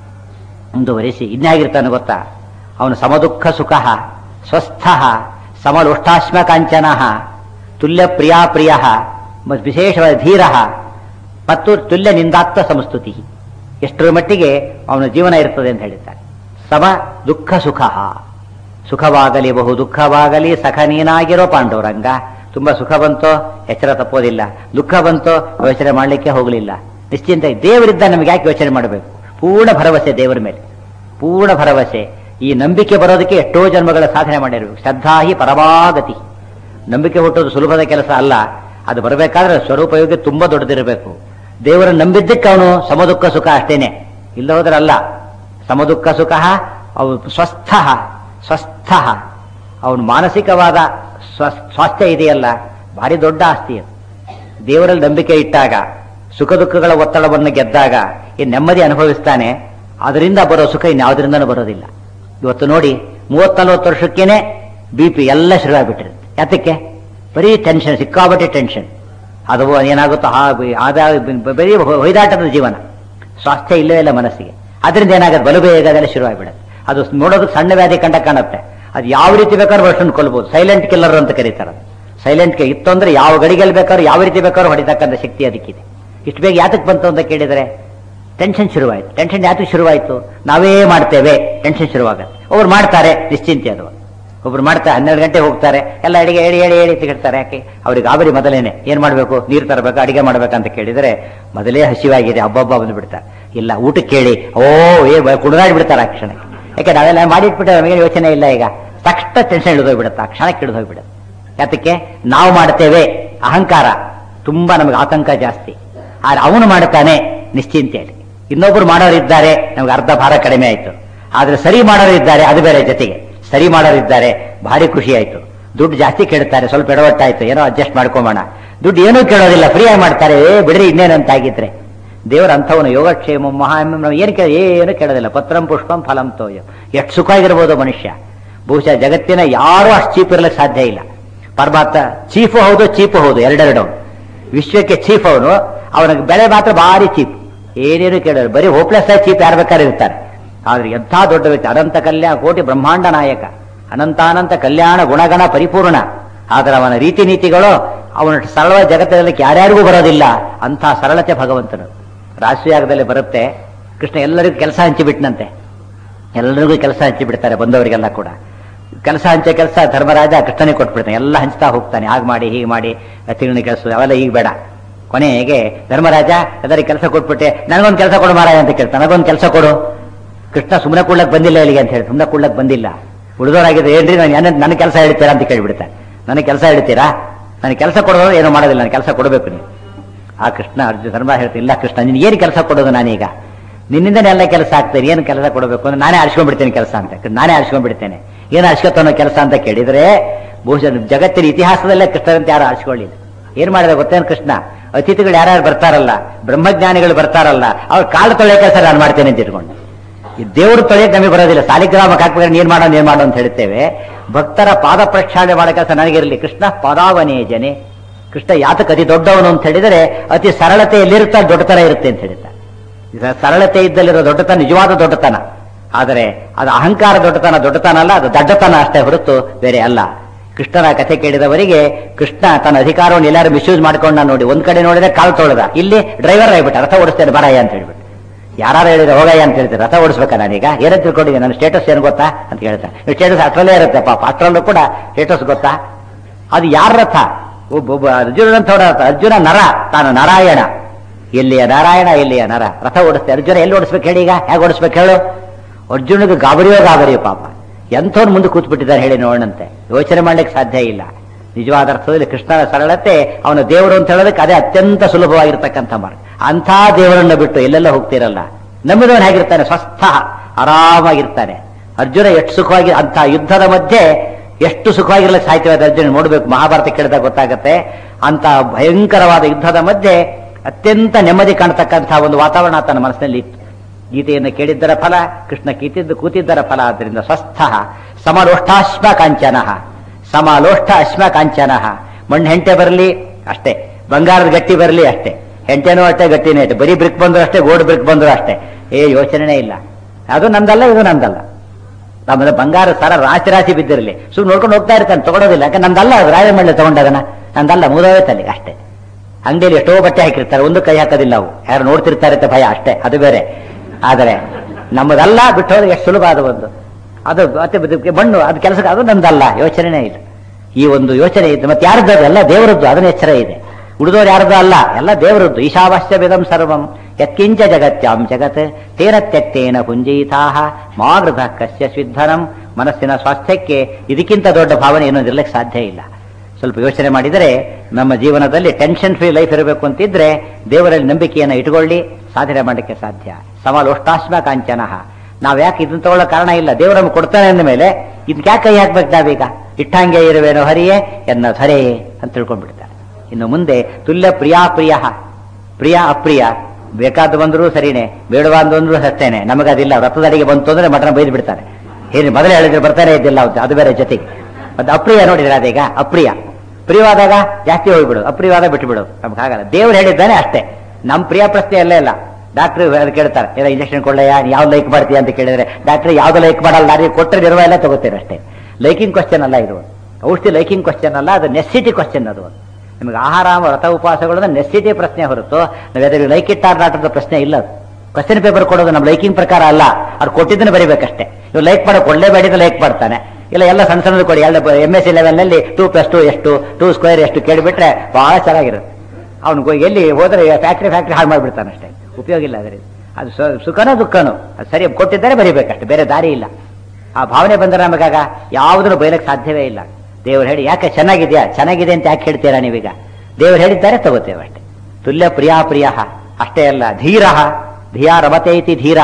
ಮುಂದುವರಿಸಿ ಇನ್ಯಾಗಿರ್ತಾನೆ ಗೊತ್ತಾ ಅವನು ಸಮದುಃಖ ಸುಖ ಸ್ವಸ್ಥ ಸಮಲುಷ್ಟಾಶ್ಮ ಕಾಂಚನ ತುಲ್ಯ ಪ್ರಿಯಾ ಪ್ರಿಯ ಮತ್ತು ವಿಶೇಷವಾದ ಧೀರ ಮತ್ತು ತುಲ್ಯ ನಿಂದಾತ್ಮ ಸಂಸ್ತುತಿ ಎಷ್ಟರ ಮಟ್ಟಿಗೆ ಅವನ ಜೀವನ ಇರ್ತದೆ ಅಂತ ಹೇಳಿದ್ದಾರೆ ಸಮ ದುಃಖ ಸುಖ ಸುಖವಾಗಲಿ ಬಹು ದುಃಖವಾಗಲಿ ಸಖ ನೀನಾಗಿರೋ ಪಾಂಡವರಂಗ ತುಂಬಾ ಸುಖ ಬಂತೋ ಎಚ್ಚರ ತಪ್ಪೋದಿಲ್ಲ ದುಃಖ ಬಂತೋ ಯೋಚನೆ ಮಾಡಲಿಕ್ಕೆ ಹೋಗಲಿಲ್ಲ ನಿಶ್ಚಿಂತ ದೇವರಿದ್ದ ನಮಗೆ ಯಾಕೆ ಯೋಚನೆ ಮಾಡಬೇಕು ಪೂರ್ಣ ಭರವಸೆ ದೇವರ ಮೇಲೆ ಪೂರ್ಣ ಭರವಸೆ ಈ ನಂಬಿಕೆ ಬರೋದಕ್ಕೆ ಎಷ್ಟೋ ಜನ್ಮಗಳ ಸಾಧನೆ ಮಾಡಿರಬೇಕು ಶ್ರದ್ಧಾ ಹಿ ಪರಮಾಗತಿ ನಂಬಿಕೆ ಹುಟ್ಟೋದು ಸುಲಭದ ಕೆಲಸ ಅಲ್ಲ ಅದು ಬರಬೇಕಾದ್ರೆ ಸ್ವರೂಪಯೋಗಿ ತುಂಬಾ ದೊಡ್ಡದಿರಬೇಕು ದೇವರನ್ನು ನಂಬಿದ್ದಕ್ಕೆ ಅವನು ಸಮದುಃಖ ಸುಖ ಅಷ್ಟೇನೆ ಇಲ್ಲ ಹೋದ್ರೆ ಅಲ್ಲ ಸಮದುಃಖ ಸುಖ ಅವು ಸ್ವಸ್ಥ ಸ್ವಸ್ಥ ಅವನು ಮಾನಸಿಕವಾದ ಸ್ವ ಸ್ವಾಸ್ಥ್ಯ ಇದೆಯಲ್ಲ ಭಾರಿ ದೊಡ್ಡ ಆಸ್ತಿ ಅದು ದೇವರಲ್ಲಿ ನಂಬಿಕೆ ಇಟ್ಟಾಗ ಸುಖ ದುಃಖಗಳ ಒತ್ತಡವನ್ನು ಗೆದ್ದಾಗ ಈ ನೆಮ್ಮದಿ ಅನುಭವಿಸ್ತಾನೆ ಅದರಿಂದ ಬರೋ ಸುಖ ಇನ್ಯಾವುದರಿಂದನೂ ಬರೋದಿಲ್ಲ ಇವತ್ತು ನೋಡಿ ಮೂವತ್ ನಲ್ವತ್ತು ವರ್ಷಕ್ಕೇನೆ ಬಿ ಪಿ ಎಲ್ಲ ಶುರುವಾಗ್ಬಿಟ್ಟಿರುತ್ತೆ ಯಾತಕ್ಕೆ ಬರೀ ಟೆನ್ಷನ್ ಸಿಕ್ಕಾಬಟ್ಟೆ ಟೆನ್ಷನ್ ಅದು ಏನಾಗುತ್ತೋ ಆ ಬ- ಆದ ಬ- ಬರೀ ಹೊ- ಹೊಯ್ದಾಟದ ಜೀವನ ಸ್ವಾಸ್ಥ್ಯ ಇಲ್ಲವೇ ಇಲ್ಲ ಮನಸ್ಸಿಗೆ ಅದರಿಂದ ಏನಾಗುತ್ತೆ ಬಲು ಬೇಗ ಅದೆಲ್ಲ ಶುರುವಾಗ್ಬಿಡುತ್ತೆ ಅದು ನೋಡೋದಕ್ಕೆ ಸಣ್ಣ ವ್ಯಾಧಿ ಕಂಡ ಕಾಣುತ್ತೆ ಅದು ಯಾವ ರೀತಿ ಬೇಕಾದ್ರೂ ವರ್ಷನ್ ಕೊಲ್ಬೋದು ಸೈಲೆಂಟ್ ಕಿಲ್ಲರ್ ಅಂತ ಕರೀತಾರೆ ಅದು ಸೈಲೆಂಟ್ ಇತ್ತು ಅಂದ್ರೆ ಯಾವ ಗಡಿಗೆಲ್ಲಿ ಬೇಕಾದ್ರೂ ಯಾವ ರೀತಿ ಬೇಕಾದ್ರೂ ಹೊಡಿತಕ್ಕಂಥ ಶಕ್ತಿ ಅದಕ್ಕಿದೆ ಇಷ್ಟು ಬೇಗ ಯಾತಕ್ಕೆ ಬಂತು ಅಂತ ಕೇಳಿದರೆ ಟೆನ್ಷನ್ ಶುರುವಾಯಿತು ಟೆನ್ಷನ್ ಯಾತಕ್ಕೆ ಶುರುವಾಯಿತು ನಾವೇ ಮಾಡ್ತೇವೆ ಟೆನ್ಷನ್ ಶುರುವಾಗತ್ತೆ ಒಬ್ರು ಮಾಡ್ತಾರೆ ನಿಶ್ಚಿಂತೆ ಅದು ಒಬ್ರು ಮಾಡ್ತಾರೆ ಹನ್ನೆರಡು ಗಂಟೆ ಹೋಗ್ತಾರೆ ಎಲ್ಲ ಅಡಿಗೆ ಹೇಳಿ ಹೇಳಿ ಹೇಳಿ ತಿಗಿಡ್ತಾರೆ ಯಾಕೆ ಅವ್ರಿಗೆ ಆಬರಿ ಮೊದಲೇನೆ ಏನ್ ಮಾಡಬೇಕು ನೀರು ತರಬೇಕು ಅಡಿಗೆ ಮಾಡ್ಬೇಕಂತ ಕೇಳಿದರೆ ಮೊದಲೇ ಹಸಿವಾಗಿದೆ ಹಬ್ಬಬ್ಬ ಬಂದು ಬಿಡ್ತಾರೆ ಇಲ್ಲ ಊಟಕ್ಕೆ ಕೇಳಿ ಓ ಏ ಕುಡಿದಾಡಿ ಬಿಡ್ತಾರೆ ಆ ಕ್ಷಣಕ್ಕೆ ಯಾಕೆ ನಾವೆಲ್ಲ ಮಾಡಿಟ್ಬಿಟ್ಟೆ ನಮಗೆ ಯೋಚನೆ ಇಲ್ಲ ಈಗ ತಕ್ಷಣ ಟೆನ್ಷನ್ ಹಿಡಿದೋಗ್ಬಿಡುತ್ತೆ ಆ ಕ್ಷಣಕ್ಕೆ ಹಿಡಿದೋಗ್ಬಿಡುತ್ತೆ ಯಾತಕ್ಕೆ ನಾವು ಮಾಡ್ತೇವೆ ಅಹಂಕಾರ ತುಂಬಾ ನಮಗೆ ಆತಂಕ ಜಾಸ್ತಿ ಆದ್ರೆ ಅವನು ಮಾಡ್ತಾನೆ ನಿಶ್ಚಿಂತೆಯಲ್ಲಿ ಇನ್ನೊಬ್ರು ಮಾಡೋರಿದ್ದಾರೆ ನಮ್ಗೆ ಅರ್ಧ ಭಾರ ಕಡಿಮೆ ಆಯ್ತು ಆದ್ರೆ ಸರಿ ಮಾಡೋರು ಇದ್ದಾರೆ ಅದು ಬೇರೆ ಜೊತೆಗೆ ಸರಿ ಮಾಡೋರು ಇದ್ದಾರೆ ಭಾರಿ ಖುಷಿ ಆಯ್ತು ದುಡ್ಡು ಜಾಸ್ತಿ ಕೇಳ್ತಾರೆ ಸ್ವಲ್ಪ ಎಡವಟ್ಟಾಯ್ತು ಏನೋ ಅಡ್ಜಸ್ಟ್ ಮಾಡ್ಕೊಂಬೋಣ ದುಡ್ಡು ಏನೂ ಕೇಳೋದಿಲ್ಲ ಫ್ರೀಯಾಗಿ ಮಾಡ್ತಾರೆ ಏ ಬಿಡ್ರಿ ಇನ್ನೇನಂತಾಗಿದ್ರೆ ದೇವರ ಅಂಥವನು ಯೋಗಕ್ಷೇಮ ಮಹಾ ನಾವು ಏನು ಕೇಳ ಏನು ಕೇಳೋದಿಲ್ಲ ಪತ್ರಂ ಪುಷ್ಪಂ ಫಲಂ ತೋಯ ಎಷ್ಟು ಸುಖ ಆಗಿರ್ಬೋದು ಮನುಷ್ಯ ಬಹುಶಃ ಜಗತ್ತಿನ ಯಾರೂ ಅಷ್ಟು ಚೀಪ್ ಇರಲಿಕ್ಕೆ ಸಾಧ್ಯ ಇಲ್ಲ ಪರಮಾತ್ಮ ಚೀಫು ಹೌದು ಚೀಪು ಹೌದು ಎರಡೆರಡು ಅವ್ನು. ವಿಶ್ವಕ್ಕೆ ಚೀಫ್ ಅವನು ಅವನಿಗೆ ಬೆಲೆ ಮಾತ್ರ ಭಾರಿ ಚೀಪ್ ಏನೇನು ಕೇಳೋರು ಬರೀ ಹೋಪ್ಲೆಸ್ ಆಗಿ ಚೀಪ್ ಯಾರು ಬೇಕಾದ್ರೆ ಇರ್ತಾರೆ ಆದ್ರೆ ಎಂಥ ದೊಡ್ಡ ವ್ಯಕ್ತಿ ಅನಂತ ಕಲ್ಯಾಣ ಕೋಟಿ ಬ್ರಹ್ಮಾಂಡ ನಾಯಕ ಅನಂತಾನಂತ ಕಲ್ಯಾಣ ಗುಣಗಣ ಪರಿಪೂರ್ಣ ಆದರೆ ಅವನ ರೀತಿ ನೀತಿಗಳು ಅವನ ಸರಳ ಜಗತ್ತಿನಲ್ಲಿ ಯಾರ್ಯಾರಿಗೂ ಬರೋದಿಲ್ಲ ಅಂಥ ಸರಳತೆ ಭಗವಂತನು ರಾಷ್ಟ್ರೀಯಾಗದಲ್ಲಿ ಬರುತ್ತೆ ಕೃಷ್ಣ ಎಲ್ಲರಿಗೂ ಕೆಲಸ ಹಂಚಿಬಿಟ್ನಂತೆ ಎಲ್ಲರಿಗೂ ಕೆಲಸ ಹಂಚಿಬಿಡ್ತಾರೆ ಬಂದವರಿಗೆಲ್ಲ ಕೂಡ ಕೆಲಸ ಹಂಚೆ ಕೆಲಸ ಧರ್ಮರಾಜ ಕೃಷ್ಣನಿಗೆ ಕೊಟ್ಬಿಡ್ತಾನೆ ಎಲ್ಲ ಹಂಚ್ತಾ ಹೋಗ್ತಾನೆ ಹಾಗೆ ಮಾಡಿ ಹೀಗೆ ಮಾಡಿ ತಿಂಗಳ ಕೆಲಸ ಅವೆಲ್ಲ ಈಗ ಬೇಡ ಕೊನೆಗೆ ಧರ್ಮರಾಜ ಎಲ್ಲರಿಗೆ ಕೆಲಸ ಕೊಟ್ಬಿಟ್ಟೆ ನನಗೊಂದು ಕೆಲಸ ಕೊಡು ಮಾರಾಯ ಅಂತ ಕೇಳ್ತಾನೆ ನನಗೊಂದು ಕೆಲಸ ಕೊಡು ಕೃಷ್ಣ ಸುಮ್ಮನೆ ಕೂಡ್ಲಕ್ ಬಂದಿಲ್ಲ ಇಲ್ಲಿಗೆ ಅಂತ ಹೇಳಿ ಸುಮ್ಮನೆ ಕೂಡ್ಲಕ್ ಬಂದಿಲ್ಲ ಉಳಿದವರಾಗಿದೆ ಏನ್ರಿ ನಾನು ನನ್ನ ನನ್ನ ಕೆಲಸ ಹೇಳ್ತೀರಾ ಅಂತ ಕೇಳ್ಬಿಡ್ತಾನೆ ನನಗೆ ಕೆಲಸ ಹೇಳ್ತೀರಾ ನನಗೆ ಕೆಲಸ ಕೊಡೋದು ಏನೂ ಮಾಡೋದಿಲ್ಲ ನಾನು ಕೆಲಸ ಕೊಡಬೇಕು ನೀವು ಆ ಕೃಷ್ಣ ಅರ್ಜುನ ಧರ್ಮ ಹೇಳ್ತೀನಿ ಇಲ್ಲ ಕೃಷ್ಣ ನಿನ್ ಏನು ಕೆಲಸ ಕೊಡೋದು ನಾನೀಗ ನಿನ್ನಿಂದನೇ ಎಲ್ಲ ಕೆಲಸ ಆಗ್ತದೆ ಏನು ಕೆಲಸ ಕೊಡಬೇಕು ಅಂದ್ರೆ ನಾನೇ ಆರಿಸ್ಕೊಂಡ್ಬಿಡ್ತೇನೆ ಕೆಲಸ ಅಂತ ನಾನೇ ಆರಿಸ್ಕೊಂಡ್ಬಿಡ್ತೇನೆ ಏನು ಆರಿಸ್ಕೊತಾನೋ ಕೆಲಸ ಅಂತ ಕೇಳಿದ್ರೆ ಬಹುಶಃ ಜಗತ್ತಿನ ಇತಿಹಾಸದಲ್ಲೇ ಕೃಷ್ಣರಂತೆ ಯಾರು ಆರಿಸ್ಕೊಳ್ಳಿಲ್ಲ ಏನ್ ಮಾಡಿದ್ರೆ ಗೊತ್ತೇನು ಕೃಷ್ಣ ಅತಿಥಿಗಳು ಯಾರ್ಯಾರು ಬರ್ತಾರಲ್ಲ ಬ್ರಹ್ಮಜ್ಞಾನಿಗಳು ಬರ್ತಾರಲ್ಲ ಅವ್ರ ಕಾಲು ತೊಳೆಯ ಕೆಲಸ ನಾನು ಮಾಡ್ತೇನೆ ಅಂತ ಇಟ್ಕೊಂಡು ಈ ದೇವರು ತೊಳೆಯಕ್ಕೆ ನಮಗೆ ಬರೋದಿಲ್ಲ ಸಾಲಿಗ್ರಾಮಕ್ಕೆ ಹಾಕ್ಬೇಕಾದ್ರೆ ನೀನ್ ಮಾಡೋ ನೀನ್ ಮಾಡೋ ಅಂತ ಹೇಳ್ತೇವೆ ಭಕ್ತರ ಪಾದ ಪ್ರಕ್ಷಾಳನೆ ಮಾಡೋ ಕೆಲಸ ನನಗಿರಲಿ ಕೃಷ್ಣ ಪಾದಾವನೇ ಜನೆ ಕೃಷ್ಣ ಯಾತಕ್ಕೆ ಅತಿ ದೊಡ್ಡವನು ಅಂತ ಹೇಳಿದರೆ ಅತಿ ಸರಳತೆ ಎಲ್ಲಿರುತ್ತಾ ದೊಡ್ಡತನ ಇರುತ್ತೆ ಅಂತ ಹೇಳ್ತಾರೆ ಇದು ಸರಳತೆ ಇದ್ದಲ್ಲಿರೋ ದೊಡ್ಡತನ ನಿಜವಾದ ದೊಡ್ಡತನ ಆದರೆ ಅದು ಅಹಂಕಾರ ದೊಡ್ಡತನ ದೊಡ್ಡತನ ಅಲ್ಲ ಅದು ದಡ್ಡತನ ಅಷ್ಟೇ ಹೊರತು ಬೇರೆ ಅಲ್ಲ ಕೃಷ್ಣನ ಕಥೆ ಕೇಳಿದವರಿಗೆ ಕೃಷ್ಣ ತನ್ನ ಅಧಿಕಾರವನ್ನು ಎಲ್ಲಾರು ಮಿಸ್ಯೂಸ್ ಮಾಡ್ಕೊಂಡ ನೋಡಿ ಒಂದ್ ಕಡೆ ನೋಡಿದ್ರೆ ಕಾಲ್ ತೊಳೆದ ಇಲ್ಲಿ ಡ್ರೈವರ್ ಆಗ್ಬಿಟ್ಟ ರಥ ಓಡಿಸ್ತೇನೆ ಬರಾಯ ಅಂತ ಹೇಳ್ಬಿಟ್ಟು ಯಾರು ಹೇಳಿದ್ರೆ ಹೋಗಯ್ಯ ಅಂತ ಹೇಳ್ತಾರೆ ರಥ ಓಡಿಸ್ಬೇಕಾ ನಾನೀಗ ಏನಂತ ತಿಳ್ಕೊಂಡಿದ್ದೆ ನನ್ನ ಸ್ಟೇಟಸ್ ಏನು ಗೊತ್ತಾ ಅಂತ ಹೇಳ್ತಾರೆ ಸ್ಟೇಟಸ್ ಅಷ್ಟರಲ್ಲೇ ಇರುತ್ತೆ ಪಾಪ ಅಷ್ಟರಲ್ಲೂ ಕೂಡ ಸ್ಟೇಟಸ್ ಗೊತ್ತಾ ಅದು ಯಾರ ರಥ ಒಬ್ಬ ಒಬ್ಬ ಅರ್ಜುನಂತವರ ರಥ ಅರ್ಜುನ ನರ ತಾನು ನಾರಾಯಣ ಎಲ್ಲಿಯ ನಾರಾಯಣ ಎಲ್ಲಿಯ ನರ ರಥ ಓಡಿಸ್ತೆ ಅರ್ಜುನ ಎಲ್ಲಿ ಓಡಿಸ್ಬೇಕು ಹೇಳಿ ಈಗ ಹೇಗೆ ಓಡಿಸ್ಬೇಕು ಹೇಳು ಅರ್ಜುನಿಗೆ ಗಾಬರಿಯೋ ಗಾಬರಿಯೋ ಪಾಪ ಎಂಥವ್ನು ಮುಂದೆ ಕೂತ್ಬಿಟ್ಟಿದ್ದಾರೆ ಹೇಳಿ ನೋಡಂತೆ ಯೋಚನೆ ಮಾಡ್ಲಿಕ್ಕೆ ಸಾಧ್ಯ ಇಲ್ಲ ನಿಜವಾದ ಅರ್ಥದಲ್ಲಿ ಕೃಷ್ಣನ ಸರಳತೆ ಅವನ ದೇವರು ಅಂತ ಹೇಳೋದಕ್ಕೆ ಅದೇ ಅತ್ಯಂತ ಸುಲಭವಾಗಿರ್ತಕ್ಕಂಥ ಮಾರ್ಗ ಅಂಥ ದೇವರನ್ನ ಬಿಟ್ಟು ಎಲ್ಲೆಲ್ಲ ಹೋಗ್ತಿರಲ್ಲ ನಂಬಿದವನು ಹೇಗಿರ್ತಾನೆ ಸ್ವಸ್ಥ ಆರಾಮಾಗಿರ್ತಾನೆ ಅರ್ಜುನ ಎಷ್ಟು ಸುಖವಾಗಿ ಅಂಥ ಯುದ್ಧದ ಮಧ್ಯೆ ಎಷ್ಟು ಸುಖವಾಗಿರ್ಲಿಕ್ಕೆ ಸಾಹಿತ್ಯವಾದ ಅರ್ಜುನ ನೋಡ್ಬೇಕು ಮಹಾಭಾರತ ಕೇಳಿದಾಗ ಗೊತ್ತಾಗತ್ತೆ ಅಂತ ಭಯಂಕರವಾದ ಯುದ್ಧದ ಮಧ್ಯೆ ಅತ್ಯಂತ ನೆಮ್ಮದಿ ಕಾಣತಕ್ಕಂಥ ಒಂದು ವಾತಾವರಣ ತನ್ನ ಮನಸ್ಸಿನಲ್ಲಿ ಇತ್ತು ಗೀತೆಯನ್ನು ಕೇಳಿದ್ದರ ಫಲ ಕೃಷ್ಣ ಕೀತಿದ್ದು ಕೂತಿದ್ದರ ಫಲ ಆದ್ದರಿಂದ ಸ್ವಸ್ಥ ಸಮಲೋಷ್ಟಾಶ್ಮ ಕಾಂಚನ ಸಮಲೋಷ್ಠ ಅಶ್ಮ ಕಾಂಚನ ಮಣ್ಣು ಹೆಂಟೆ ಬರಲಿ ಅಷ್ಟೇ ಬಂಗಾರದ ಗಟ್ಟಿ ಬರಲಿ ಅಷ್ಟೇ ಹೆಂಟೆನೂ ಅಷ್ಟೇ ಗಟ್ಟಿನೇ ಅಷ್ಟೇ ಬರೀ ಬ್ರಿಕ್ ಬಂದ್ರು ಅಷ್ಟೇ ಗೋಲ್ಡ್ ಬ್ರಿಕ್ ಬಂದ್ರು ಅಷ್ಟೇ ಏ ಯೋಚನೆನೇ ಇಲ್ಲ ಅದು ನಂದಲ್ಲ ಇದು ನಂದಲ್ಲ ನಮ್ಮದು ಬಂಗಾರ ಸರ ರಾಶಿ ರಾಶಿ ಬಿದ್ದಿರಲಿ ಸುಮ್ಮನೆ ನೋಡ್ಕೊಂಡು ಹೋಗ್ತಾ ಇರ್ತಾನೆ ತಗೊಳೋದಿಲ್ಲ ಯಾಕೆ ನಂದಲ್ಲ ಅದು ರಾಯಮಳ್ಳಿ ತಗೊಂಡದನ ನಂದಲ್ಲ ಮುಗಿದೋಯ್ತಲ್ಲಿ ಅಷ್ಟೇ ಅಂಗಡಿಯಲ್ಲಿ ಎಷ್ಟೋ ಬಟ್ಟೆ ಹಾಕಿರ್ತಾರೆ ಒಂದು ಕೈ ಹಾಕೋದಿಲ್ಲ ಅವು ಯಾರು ನೋಡ್ತಿರ್ತಾರೆ ಅಂತ ಭಯ ಅಷ್ಟೇ ಅದು ಬೇರೆ ಆದರೆ ನಮ್ಮದಲ್ಲ ಬಿಟ್ಟು ಹೋದ್ರೆ ಎಷ್ಟು ಸುಲಭ ಅದು ಒಂದು ಅದು ಮತ್ತೆ ಬದುಕಿಗೆ ಮಣ್ಣು ಅದು ಕೆಲಸಕ್ಕೆ ಅದು ನಂದಲ್ಲ ಯೋಚನೆನೇ ಇಲ್ಲ ಈ ಒಂದು ಯೋಚನೆ ಇದೆ ಮತ್ತೆ ಯಾರದ್ದು ಅದು ಎಲ್ಲ ದೇವರದ್ದು ಅದನ್ನ ಎಚ್ಚರ ಇದೆ ಉಳಿದವ್ರು ಯಾರದ್ದು ಅಲ್ಲ ಎಲ್ಲ ದೇವರದ್ದು ಈಶಾವಾಸ್ಯ ವಿಧಂ ಸರ್ವಂ ಯತ್ಕಿಂಚ ಜಗತ್ಯಾಂ ಜಗತ್ ತೇನ ತ್ಯಕ್ತೇನ ಪುಂಜೀತಾಹ ಮಾಗೃತ ಕಸ್ಯ ಸ್ವಿಧನಂ ಮನಸ್ಸಿನ ಸ್ವಾಸ್ಥ್ಯಕ್ಕೆ ಇದಕ್ಕಿಂತ ದೊಡ್ಡ ಭಾವನೆ ಏನೂ ಇರಲಿಕ್ಕೆ ಸಾಧ್ಯ ಇಲ್ಲ ಸ್ವಲ್ಪ ಯೋಚನೆ ಮಾಡಿದರೆ ನಮ್ಮ ಜೀವನದಲ್ಲಿ ಟೆನ್ಷನ್ ಫ್ರೀ ಲೈಫ್ ಇರಬೇಕು ಅಂತಿದ್ರೆ ದೇವರಲ್ಲಿ ನಂಬಿಕೆಯನ್ನು ಇಟ್ಕೊಳ್ಳಿ ಸಾಧನೆ ಮಾಡಲಿಕ್ಕೆ ಸಾಧ್ಯ ಸಮಲೋಷ್ಟಾಶ್ಮ ಕಾಂಚನ ನಾವ್ ಯಾಕೆ ಇದನ್ನ ತಗೊಳ್ಳೋ ಕಾರಣ ಇಲ್ಲ ದೇವರು ನಮ್ಗೆ ಕೊಡ್ತಾನೆ ಅಂದ ಮೇಲೆ ಇದಕ್ಕೆ ಯಾಕೆ ಕೈ ಹಾಕ್ಬೇಕು ನಾವೀಗ ಇಟ್ಟಂಗೆ ಇರುವೇನೋ ಹರಿಯೇ ಎನ್ನ ಧರೆಯೇ ಅಂತ ತಿಳ್ಕೊಂಡ್ಬಿಡ್ತಾರೆ ಇನ್ನು ಮುಂದೆ ತುಲ್ಯ ಪ್ರಿಯಾ ಪ್ರಿಯ ಪ್ರಿಯ ಅಪ್ರಿಯ ಬೇಕಾದ ಬಂದ್ರು ಸರಿನೇ ಬೇಡವಾದ ಅಂದ್ರು ಅಷ್ಟೇನೆ ನಮಗದಿಲ್ಲ ರಥದ ಅಡಿಗೆ ಬಂತು ಅಂದ್ರೆ ಮಟನ ಬೈದು ಬಿಡ್ತಾರೆ ಏನು ಮೊದಲೇ ಹೇಳಿದ್ರೆ ಬರ್ತಾನೆ ಇದ್ದಿಲ್ಲ ಅವ್ರು, ಅದು ಬೇರೆ ಜೊತೆಗೆ ಮತ್ತೆ ಅಪ್ರಿಯ ನೋಡಿದ್ರೆ ಅದೀಗ ಅಪ್ರಿಯ ಪ್ರಿಯವಾದಾಗ ಜಾಸ್ತಿ ಹೋಗ್ಬಿಡು ಅಪ್ರಿಯವಾದ ಬಿಟ್ಟು ಬಿಡು ನಮ್ಗೆ ಆಗಲ್ಲ ದೇವ್ರು ಹೇಳಿದ್ದಾನೆ ಅಷ್ಟೇ ನಮ್ಮ ಪ್ರಿಯ ಪ್ರಶ್ನೆ ಅಲ್ಲೇ ಇಲ್ಲ ಡಾಕ್ಟರ್ ಅದು ಕೇಳ್ತಾರೆ ಏನೋ ಇಂಜೆಕ್ಷನ್ ಕೊಳ್ಳಯ್ಯ ಯಾವ್ದು ಲೈಕ್ ಮಾಡ್ತೀಯ ಅಂತ ಕೇಳಿದ್ರೆ ಡಾಕ್ಟರ್ ಯಾವ್ದು ಲೈಕ್ ಮಾಡಲ್ಲ ನನಗೆ ಕೊಟ್ಟರೆ ನಿರ್ವ ಎಲ್ಲ ತಗೋತೀರ ಅಷ್ಟೇ ಲೈಕಿಂಗ್ ಕ್ವಶನ್ ಅಲ್ಲ ಇದು ಔಷಧಿ ಲೈಕಿಂಗ್ ಕ್ವಶನ್ ಅಲ್ಲ ಅದು ನೆಸಿಟಿ ಕ್ವಶನ್ ಅದು ನಿಮಗೆ ಆಹಾರ ವ್ರತ ಉಪವಾಸಗಳು ನೆಸಿಟಿ ಪ್ರಶ್ನೆ ಹೊರತು ನಾವು ಎದುರು ಲೈಕ್ ಇಟ್ ಆರ್ ನಾಟ್ ಅಂತ ಪ್ರಶ್ನೆ ಇಲ್ಲ ಅದು ಕ್ವಶನ್ ಪೇಪರ್ ಕೊಡೋದು ನಮ್ಮ ಲೈಕಿಂಗ್ ಪ್ರಕಾರ ಅಲ್ಲ ಅವ್ರು ಕೊಟ್ಟಿದ್ದನ್ನು ಬರೀಬೇಕಷ್ಟೇ ಇವ್ ಲೈಕ್ ಮಾಡೋ ಕೊಡಲೇಬೇಡಿದ್ರೆ ಲೈಕ್ ಮಾಡ್ತಾನೆ ಇಲ್ಲ ಎಲ್ಲ ಸಣ್ಣ ಸಣ್ಣದು ಕೊಡಿ ಎಲ್ಲ ಎಮ್ ಎಸ್ ಸಿ ಲೆವೆಲ್ನಲ್ಲಿ ಟೂ ಪ್ಲಸ್ ಟು ಎಷ್ಟು ಟೂ ಸ್ಕ್ವೇರ್ ಎಷ್ಟು ಕೇಳಿಬಿಟ್ರೆ ಬಹಳ ಚೆನ್ನಾಗಿರುತ್ತೆ ಅವ್ನು ಎಲ್ಲಿ ಹೋದ್ರೆ ಫ್ಯಾಕ್ಟ್ರಿ ಫ್ಯಾಕ್ಟ್ರಿ ಹಾಳು ಮಾಡಿಬಿಡ್ತಾನೆ ಅಷ್ಟೇ ಉಪಯೋಗ ಇಲ್ಲ ಅದರಿಂದ ಅದು ಸ- ಸುಖನೋ ದುಃಖನೋ ಅದು ಸರಿ ಕೊಟ್ಟಿದ್ದಾರೆ ಬರೀಬೇಕಷ್ಟೇ ಬೇರೆ ದಾರಿ ಇಲ್ಲ ಆ ಭಾವನೆ ಬಂದರೆ ನಮಗಾಗ ಯಾವುದನ್ನು ಬೈಲಕ್ಕೆ ಸಾಧ್ಯವೇ ಇಲ್ಲ ದೇವ್ರು ಹೇಳಿ ಯಾಕೆ ಚೆನ್ನಾಗಿದೆಯಾ ಚೆನ್ನಾಗಿದೆ ಅಂತ ಯಾಕೆ ಹೇಳ್ತೀರಾ ನೀವೀಗ ದೇವ್ರು ಹೇಳಿದ್ದಾರೆ ತಗೋತೇವೆ ಅಷ್ಟೇ ತುಲ್ಯ ಪ್ರಿಯಾ ಪ್ರಿಯ ಅಷ್ಟೇ ಅಲ್ಲ ಧೀರ ಧಿಯಾ ರಮತೆ ಇತಿ ಧೀರ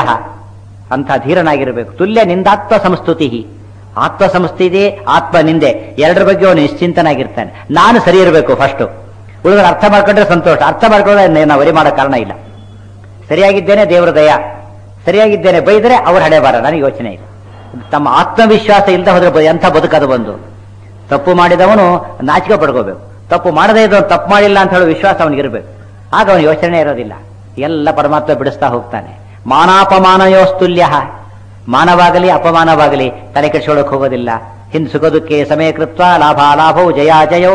ಅಂತ ಧೀರನಾಗಿರಬೇಕು ತುಲ್ಯ ನಿಂದಾತ್ಮ ಸಂಸ್ತುತಿ ಆತ್ಮ ಸಂಸ್ಥಿತಿ ಆತ್ಮ ನಿಂದೆ ಎರಡರ ಬಗ್ಗೆ ಅವನು ನಿಶ್ಚಿಂತನಾಗಿರ್ತಾನೆ ನಾನು ಸರಿ ಇರಬೇಕು ಫಸ್ಟು ಉಳಿದ್ರೆ ಅರ್ಥ ಮಾಡ್ಕೊಂಡ್ರೆ ಸಂತೋಷ ಅರ್ಥ ಮಾಡ್ಕೊಂಡ್ರೆ ನಾವು ವರಿ ಮಾಡೋ ಕಾರಣ ಇಲ್ಲ ಸರಿಯಾಗಿದ್ದೇನೆ ದೇವರ ದಯ ಸರಿಯಾಗಿದ್ದೇನೆ ಬೈದರೆ ಅವ್ರ ಹಣೆ ಬಾರ ನನಗೆ ಯೋಚನೆ ಇಲ್ಲ ತಮ್ಮ ಆತ್ಮವಿಶ್ವಾಸ ಇಲ್ಲದೆ ಹೋದ್ರೆ ಬ- ಎಂಥ ಬದುಕದು ಬಂದು ತಪ್ಪು ಮಾಡಿದವನು ನಾಚಿಕೆ ಪಡ್ಕೋಬೇಕು ತಪ್ಪು ಮಾಡದೇ ಇದ್ದವನು ತಪ್ಪು ಮಾಡಿಲ್ಲ ಅಂತ ಹೇಳೋ ವಿಶ್ವಾಸ ಅವನಿಗಿರ್ಬೇಕು ಆಗ ಅವನ ಯೋಚನೆ ಇರೋದಿಲ್ಲ ಎಲ್ಲ ಪರಮಾತ್ಮ ಬಿಡಿಸ್ತಾ ಹೋಗ್ತಾನೆ ಮಾನಾಪಮಾನಯೋಸ್ತುಲ್ಯ ಮಾನವಾಗಲಿ ಅಪಮಾನವಾಗಲಿ ತಲೆ ಕೆಡಿಸ್ಕೊಳ್ಳೋಕೆ ಹೋಗೋದಿಲ್ಲ ಹಿಂದ್ ಸುಖದುಕ್ಕೆ ಸಮಯ ಕೃತ್ವ ಲಾಭ ಲಾಭವು ಜಯಾಜಯೋ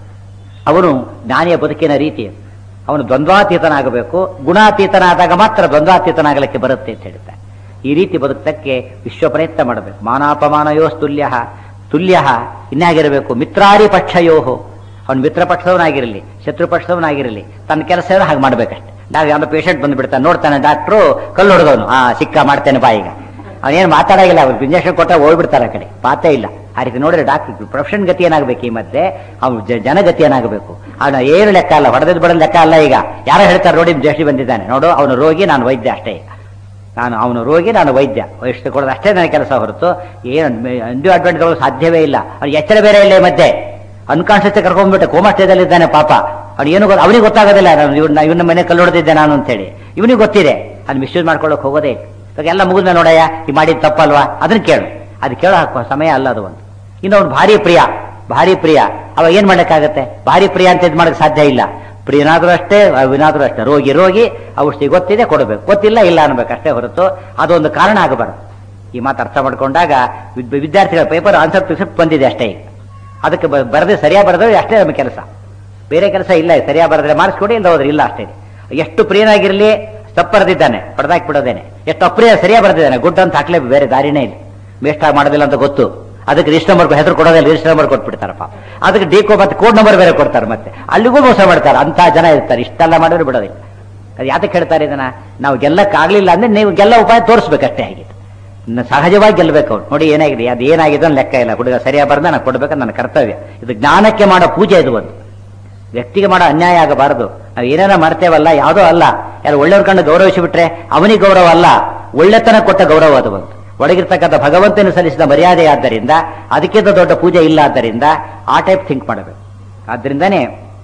ಅವನು ಜ್ಞಾನಿಯ ಬದುಕಿನ ರೀತಿ ಅವನು ದ್ವಂದ್ವಾತೀತನಾಗಬೇಕು ಗುಣಾತೀತನಾದಾಗ ಮಾತ್ರ ದ್ವಂದ್ವಾತೀತನಾಗಲಿಕ್ಕೆ ಬರುತ್ತೆ ಅಂತ ಹೇಳ್ತಾರೆ ಈ ರೀತಿ ಬದುಕಕ್ಕೆ ವಿಶ್ವ ಪ್ರಯತ್ನ ಮಾಡಬೇಕು ಮಾನಾಪಮಾನಯೋ ತುಲ್ಯ ತುಲ್ಯ ಇನ್ನಾಗಿರಬೇಕು ಮಿತ್ರಾರಿ ಪಕ್ಷಯೋಹೋ ಅವನು ಮಿತ್ರ ಪಕ್ಷದವನಾಗಿರಲಿ ಶತ್ರು ಪಕ್ಷದವನಾಗಿರಲಿ ತನ್ನ ಕೆಲಸ ಏನೋ ಹಾಗೆ ಮಾಡ್ಬೇಕಷ್ಟೆ ನಾವು ಯಾವ ಪೇಷಂಟ್ ಬಂದು ಬಿಡ್ತಾನೆ ನೋಡ್ತಾನೆ ಡಾಕ್ಟ್ರು ಕಲ್ಲು ಹೊಡೆದವನು ಆ ಸಿಕ್ಕ ಮಾಡ್ತೇನೆ ಬಾಯಿಗ ಅವನೇನು ಮಾತಾಡಾಗಿಲ್ಲ ಅವ್ರು ಇಂಜೆಕ್ಷನ್ ಕೊಟ್ಟ ಹೋಗ್ಬಿಡ್ತಾರೆ ಆ ಕಡೆ ಪಾತೇ ಇಲ್ಲ ಆ ರೀತಿ ನೋಡಿದ್ರೆ ಡಾಕ್ಟರ್ ಪ್ರೊಫೆಷನ್ ಗತಿ ಏನಾಗಬೇಕು ಈ ಮಧ್ಯೆ ಅವ್ನು ಜ- ಜನಗತಿ ಏನಾಗಬೇಕು ಅವನ ಏನು ಲೆಕ್ಕ ಅಲ್ಲ ಹೊಡೆದ್ ಬಿಡೋದು ಲೆಕ್ಕ ಅಲ್ಲ ಈಗ ಯಾರೋ ಹೇಳ್ತಾರೆ ನೋಡಿ ಜಸ್ಟ್ ಬಂದಿದ್ದಾನೆ ನೋಡು ಅವನು ರೋಗಿ ನಾನು ವೈದ್ಯ ಅಷ್ಟೇ ಈಗ ನಾನು ಅವನು ರೋಗಿ ನಾನು ವೈದ್ಯ ಎಷ್ಟು ಕೊಡೋದು ಅಷ್ಟೇ ನನ್ನ ಕೆಲಸ ಹೊರತು ಏನು ಅಂಡು ಅಡ್ವಾಂಟೇಜ್ ತಗೊಳ್ಳೋದು ಸಾಧ್ಯವೇ ಇಲ್ಲ ಅವ್ನಿಗೆ ಎಚ್ಚರ ಬೇರೆ ಇಲ್ಲ ಈ ಮಧ್ಯೆ ಅನ್ಕಾನ್ಶಿಯಸ್ ಕರ್ಕೊಂಡ್ಬಿಟ್ಟು ಕೋಮಾ ಸ್ಟೇಜಲ್ಲಿ ಇದ್ದಾನೆ ಪಾಪ ಅವ್ನು ಏನು ಗೊತ್ತ ಅವನಿಗೆ ಗೊತ್ತಾಗೋದಿಲ್ಲ ನಾನು ಇವ್ನ ಇವನ ಮನೆ ಕಲ್ಲು ಹೊಡೆದಿದ್ದೆ ನಾನು ಅಂತೇಳಿ ಇವನಿಗೆ ಗೊತ್ತಿದೆ ಅದು ಮಿಸ್ಯೂಸ್ ಮಾಡ್ಕೊಳ್ಳೋಕೆ ಹೋಗೋದೇ ಇಲ್ಲ. ಇವಾಗ ಎಲ್ಲ ಮುಗಿದ್ಮೇಲೆ ನೋಡಯ್ಯ ಈ ಮಾಡಿದ ತಪ್ಪಲ್ವಾ ಅದನ್ನ ಕೇಳು ಅದು ಕೇಳೋ ಹಾಕುವ ಸಮಯ ಅಲ್ಲ ಅದು ಒಂದು ಇನ್ನು ಅವ್ನು ಭಾರಿ ಪ್ರಿಯ ಭಾರಿ ಪ್ರಿಯ ಅವಾಗ ಏನ್ ಮಾಡಕ್ಕಾಗತ್ತೆ ಭಾರಿ ಪ್ರಿಯ ಅಂತ ಇದು ಮಾಡಕ್ ಸಾಧ್ಯ ಇಲ್ಲ ಪ್ರಿಯನಾದ್ರೂ ಅಷ್ಟೇ ಅವಿನಾದ್ರೂ ಅಷ್ಟೇ ರೋಗಿ ರೋಗಿ ಔಷಧಿ ಗೊತ್ತಿದೆ ಕೊಡಬೇಕು ಗೊತ್ತಿಲ್ಲ ಇಲ್ಲ ಅನ್ಬೇಕು ಅಷ್ಟೇ ಹೊರತು ಅದೊಂದು ಕಾರಣ ಆಗಬಾರದು ಈ ಮಾತು ಅರ್ಥ ಮಾಡ್ಕೊಂಡಾಗ ವಿದ್- ವಿದ್ಯಾರ್ಥಿಗಳ ಪೇಪರ್ ಆನ್ಸರ್ ಪ್ರಿಸೆಪ್ಟ್ ಬಂದಿದೆ ಅಷ್ಟೇ ಈಗ ಅದಕ್ಕೆ ಬ- ಬರದೆ ಸರಿಯಾಗಿ ಬರೆದ್ರೆ ಅಷ್ಟೇ ನಮ್ಮ ಕೆಲಸ ಬೇರೆ ಕೆಲಸ ಇಲ್ಲ ಸರಿಯಾಗಿ ಬರೆದ್ರೆ ಮಾರ್ಕ್ಸ್ ಕೊಡಿ ಇಲ್ಲ ಹೋದ್ರೆ ಇಲ್ಲ ಅಷ್ಟೇ ಎಷ್ಟು ಪ್ರಿಯನಾಗಿರ್ಲಿ ತಪ್ಪು ಬರೆದಿದ್ದಾನೆ ಪಡೆದಾಕಿ ಬಿಡೋದೇನೆ ಎಷ್ಟು ಅಪ್ರಿಯ ಸರಿಯಾಗಿ ಬರೆದಿದ್ದಾನೆ ಗುಡ್ ಅಂತ ಹಾಕ್ಲೇ ಬೇರೆ ದಾರಿನೇ ಇಲ್ಲ ವೇಸ್ಟ್ ಆಗಿ ಮಾಡೋದಿಲ್ಲ ಅಂತ ಗೊತ್ತು ಅದಕ್ಕೆ ರಿಜಿಸ್ಟರ್ ನಂಬರ್ ಹೆಸರು ಕೊಡೋದಿಲ್ಲ ರಿಜಿಸ್ಟರ್ ನಂಬರ್ ಕೊಟ್ಬಿಡ್ತಾರಪ್ಪ ಅದಕ್ಕೆ ಡಿಕೋ ಮತ್ತೆ ಕೋಡ್ ನಂಬರ್ ಬೇರೆ ಕೊಡ್ತಾರೆ ಮತ್ತೆ ಅಲ್ಲಿಗೂ ಮೋಸ ಮಾಡ್ತಾರೆ ಅಂತ ಜನ ಇರ್ತಾರೆ ಇಷ್ಟೆಲ್ಲ ಮಾಡಿದ್ರೆ ಬಿಡೋದಿಲ್ಲ ಅದು ಯಾತಕ್ಕೆ ಹೇಳ್ತಾರೆ ಇದನ್ನ ನಾವು ಗೆಲ್ಲಕ್ಕಾಗ್ಲಿಲ್ಲ ಅಂದ್ರೆ ನೀವು ಗೆಲ್ಲ ಉಪಾಯ ತೋರಿಸ್ಬೇಕಷ್ಟೇ ಆಗಿದೆ ಇನ್ನು ಸಹಜವಾಗಿ ಗೆಲ್ಲಬೇಕು ಅವ್ರು ನೋಡಿ ಏನಾಗಿದೆ ಅದು ಏನಾಗಿದೆ ಅಂತ ಲೆಕ್ಕ ಇಲ್ಲ ಹುಡುಗ ಸರಿಯಾಗಿ ಬರ್ದ ನಾನು ಕೊಡ್ಬೇಕಂತ ನನ್ನ ಕರ್ತವ್ಯ ಇದು ಜ್ಞಾನಕ್ಕೆ ಮಾಡೋ ಪೂಜೆ ಇದು ಒಂದು ವ್ಯಕ್ತಿಗೆ ಮಾಡೋ ಅನ್ಯಾಯ ಆಗಬಾರದು ನಾವು ಏನೇನೋ ಮಾಡ್ತೇವಲ್ಲ ಯಾವುದೋ ಅಲ್ಲ ಯಾರು ಒಳ್ಳೆಯವ್ರ ಕಂಡು ಗೌರವಿಸಿ ಬಿಟ್ರೆ ಅವನಿಗೆ ಗೌರವ ಅಲ್ಲ ಒಳ್ಳೆತನ ಕೊಟ್ಟ ಗೌರವ ಅದು ಒಂದು ಒಳಗಿರ್ತಕ್ಕಂಥ ಭಗವಂತನ ಸಲ್ಲಿಸಿದ ಮರ್ಯಾದೆ ಆದ್ದರಿಂದ ಅದಕ್ಕಿಂತ ದೊಡ್ಡ ಪೂಜೆ ಇಲ್ಲ ಆದ್ದರಿಂದ ಆ ಟೈಪ್ ಥಿಂಕ್ ಮಾಡಬೇಕು ಆದ್ರಿಂದಾನೇ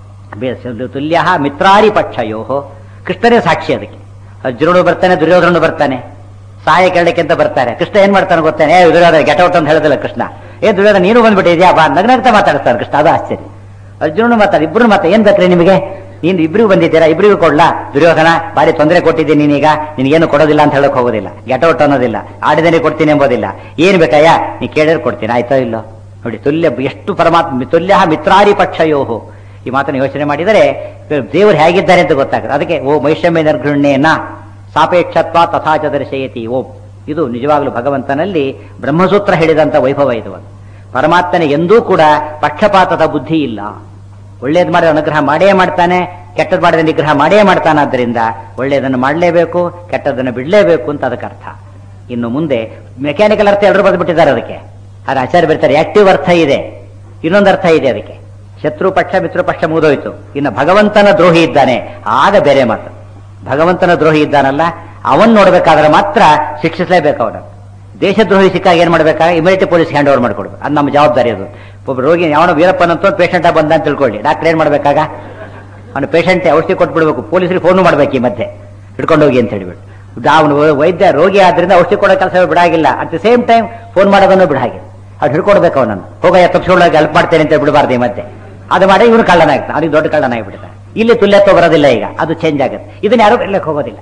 ತುಲ್ಯ ಮಿತ್ರಾರಿ ಪಕ್ಷಯೋಹೋ ಕೃಷ್ಣನೇ ಸಾಕ್ಷಿ ಅದಕ್ಕೆ ಅರ್ಜುನನು ಬರ್ತಾನೆ ದುರ್ಯೋಧನನು ಬರ್ತಾನೆ ಸಹಾಯ ಕೇಳಕ್ಕೆ ಅಂತ ಬರ್ತಾರೆ ಕೃಷ್ಣ ಏನ್ ಮಾಡ್ತಾನೆ ಗೊತ್ತಾನೆ ಏ ದುರ್ಯೋಧನ ಗೆಟ್ ಔಟ್ ಅಂತ ಹೇಳೋದಿಲ್ಲ ಕೃಷ್ಣ ಏ ದುರ್ಯೋಧನ ನೀನು ಬಂದ್ಬಿಟ್ಟಿದ್ಯಾ ಬಾ ನಗ್ನಗ್ತಾ ಮಾತಾಡ್ತಾನೆ ಕೃಷ್ಣ ಅದು ಆಶ್ಚರ್ಯ ಅರ್ಜುನನು ಮಾತಾಡ ಇಬ್ರು ಮಾತಾ ಏನ್ ಬೇಕ್ರಿ ನಿಮಗೆ ನೀನು ಇಬ್ರಿಗೂ ಬಂದಿದ್ದೀರಾ ಇಬ್ರಿಗೂ ಕೊಡ್ಲಾ ದುರ್ಯೋಧನ ಬಾರಿ ತೊಂದರೆ ಕೊಟ್ಟಿದ್ದೀನಿ ನೀನೀಗ ನಿನಗೇನು ಕೊಡೋದಿಲ್ಲ ಅಂತ ಹೇಳಕ್ ಹೋಗೋದಿಲ್ಲ ಗೆಟ್ ಔಟ್ ಅನ್ನೋದಿಲ್ಲ ಆಡಿದರೆ ಕೊಡ್ತೀನಿ ಎಂಬೋದಿಲ್ಲ ಏನ್ ಬೇಕಯ್ಯ ನೀ ಕೇಳಿದ್ರೆ ಕೊಡ್ತೀನಿ ಆಯ್ತೋ ಇಲ್ಲೋ ನೋಡಿ ತುಲ್ಯ ಎಷ್ಟು ಪರಮಾತ್ಮ ತುಲ್ಯ ಮಿತ್ರಾರಿ ಪಕ್ಷಯೋಹೋ ಈ ಮಾತನ್ನು ಯೋಚನೆ ಮಾಡಿದರೆ ದೇವರು ಹೇಗಿದ್ದಾರೆ ಅಂತ ಗೊತ್ತಾಗುತ್ತೆ ಅದಕ್ಕೆ ಓ ಮೈಷಮ್ಯ ನಿರ್ಗೃಣ್ಯೇನ ಸಾಪೇಕ್ಷತ್ವ ತಥಾಚ ದರ್ಶಯತಿ ಓಂ ಇದು ನಿಜವಾಗ್ಲೂ ಭಗವಂತನಲ್ಲಿ ಬ್ರಹ್ಮಸೂತ್ರ ಹೇಳಿದಂತ ವೈಭವ ಇದು ಒಂದು ಪರಮಾತ್ಮನ ಎಂದೂ ಕೂಡ ಪಕ್ಷಪಾತದ ಬುದ್ಧಿ ಇಲ್ಲ ಒಳ್ಳೇದು ಮಾಡಿದ ಅನುಗ್ರಹ ಮಾಡೇ ಮಾಡ್ತಾನೆ ಕೆಟ್ಟದ್ದು ಮಾಡಿದ ನಿಗ್ರಹ ಮಾಡೇ ಮಾಡ್ತಾನಾದ್ರಿಂದ ಒಳ್ಳೇದನ್ನು ಮಾಡಲೇಬೇಕು ಕೆಟ್ಟದನ್ನು ಬಿಡಲೇಬೇಕು ಅಂತ ಅದಕ್ಕೆ ಅರ್ಥ ಇನ್ನು ಮುಂದೆ ಮೆಕ್ಯಾನಿಕಲ್ ಅರ್ಥ ಎಲ್ಲರೂ ಬರೆದ್ಬಿಟ್ಟಿದ್ದಾರೆ ಅದಕ್ಕೆ ಅದು ಆಚಾರ್ಯ ಬರ್ತಾರೆ ಆಕ್ಟಿವ್ ಅರ್ಥ ಇದೆ ಇನ್ನೊಂದು ಅರ್ಥ ಇದೆ ಅದಕ್ಕೆ ಶತ್ರು ಪಕ್ಷ ಮಿತ್ರ ಪಕ್ಷ ಮುಗಿದೋಯ್ತು ಇನ್ನು ಭಗವಂತನ ದ್ರೋಹಿ ಇದ್ದಾನೆ ಆಗ ಬೇರೆ ಮಾತು ಭಗವಂತನ ದ್ರೋಹಿ ಇದ್ದಾನಲ್ಲ ಅವನ್ ನೋಡ್ಬೇಕಾದ್ರೆ ಮಾತ್ರ ಶಿಕ್ಷಿಸಲೇಬೇಕು ಅವನ ದೇಶದ್ರೋಹಿ ಸಿಕ್ಕಾಗ ಏನ್ ಮಾಡ್ಬೇಕಾಗ ಇಮಿಡಿಯೇಟ್ ಪೊಲೀಸ್ ಹ್ಯಾಂಡ್ ಓವರ್ ಮಾಡ್ಕೊಡ್ಬೇಕು ಅದು ನಮ್ಮ ಜವಾಬ್ದಾರಿ ಅದು ಒಬ್ಬ ರೋಗಿ ಯಾವನೋ ವೀರಪ್ಪನಂತ ಪೇಷಂಟ್ ಬಂದ ಅಂತ ತಿಳ್ಕೊಳ್ಳಿ ಡಾಕ್ಟರ್ ಏನ್ ಮಾಡ್ಬೇಕಾಗ ಅವನು ಪೇಷಂಟ್ ಔಷಧಿ ಕೊಟ್ಬಿಡ್ಬೇಕು ಪೊಲೀಸರಿಗೆ ಫೋನ್ ಮಾಡ್ಬೇಕು ಈ ಮಧ್ಯೆ ಹಿಡ್ಕೊಂಡು ಹೋಗಿ ಅಂತ ಹೇಳ್ಬಿಟ್ಟು ಅವನು ವೈದ್ಯ ರೋಗಿ ಆದ್ರಿಂದ ಔಷಧಿ ಕೊಡೋ ಕೆಲಸ ಬಿಡಾಗಿಲ್ಲ at the same time phone ಮಾಡೋದನ್ನು ಬಿಡಾಗಿಲ್ಲ ಅವ್ರು ಹಿಡ್ಕೊಡ್ಬೇಕು ಅವನನ್ನು ಹೋಗಯ್ಯ ತಪ್ಪಿಸ್ಕೊಳ್ಳೋಕೆ ಹೆಲ್ಪ್ ಮಾಡ್ತೇನೆ ಅಂತ ಬಿಡಬಾರ್ದು ಈ ಮಧ್ಯೆ ಅದು ಮಾಡಿ ಇವನು ಕಳ್ಳನಾಗ್ತಾನೆ ಅವ್ನಿಗೆ ದೊಡ್ಡ ಕಳ್ಳನಾಗಿಬಿಡ್ತಾನೆ ಇಲ್ಲಿ ತುಲ್ಯತ್ವ ಬರೋದಿಲ್ಲ ಈಗ ಅದು ಚೇಂಜ್ ಆಗುತ್ತೆ ಇದನ್ನ ಯಾರು ಬೆಲ್ಲಕ್ಕೆ ಹೋಗೋದಿಲ್ಲ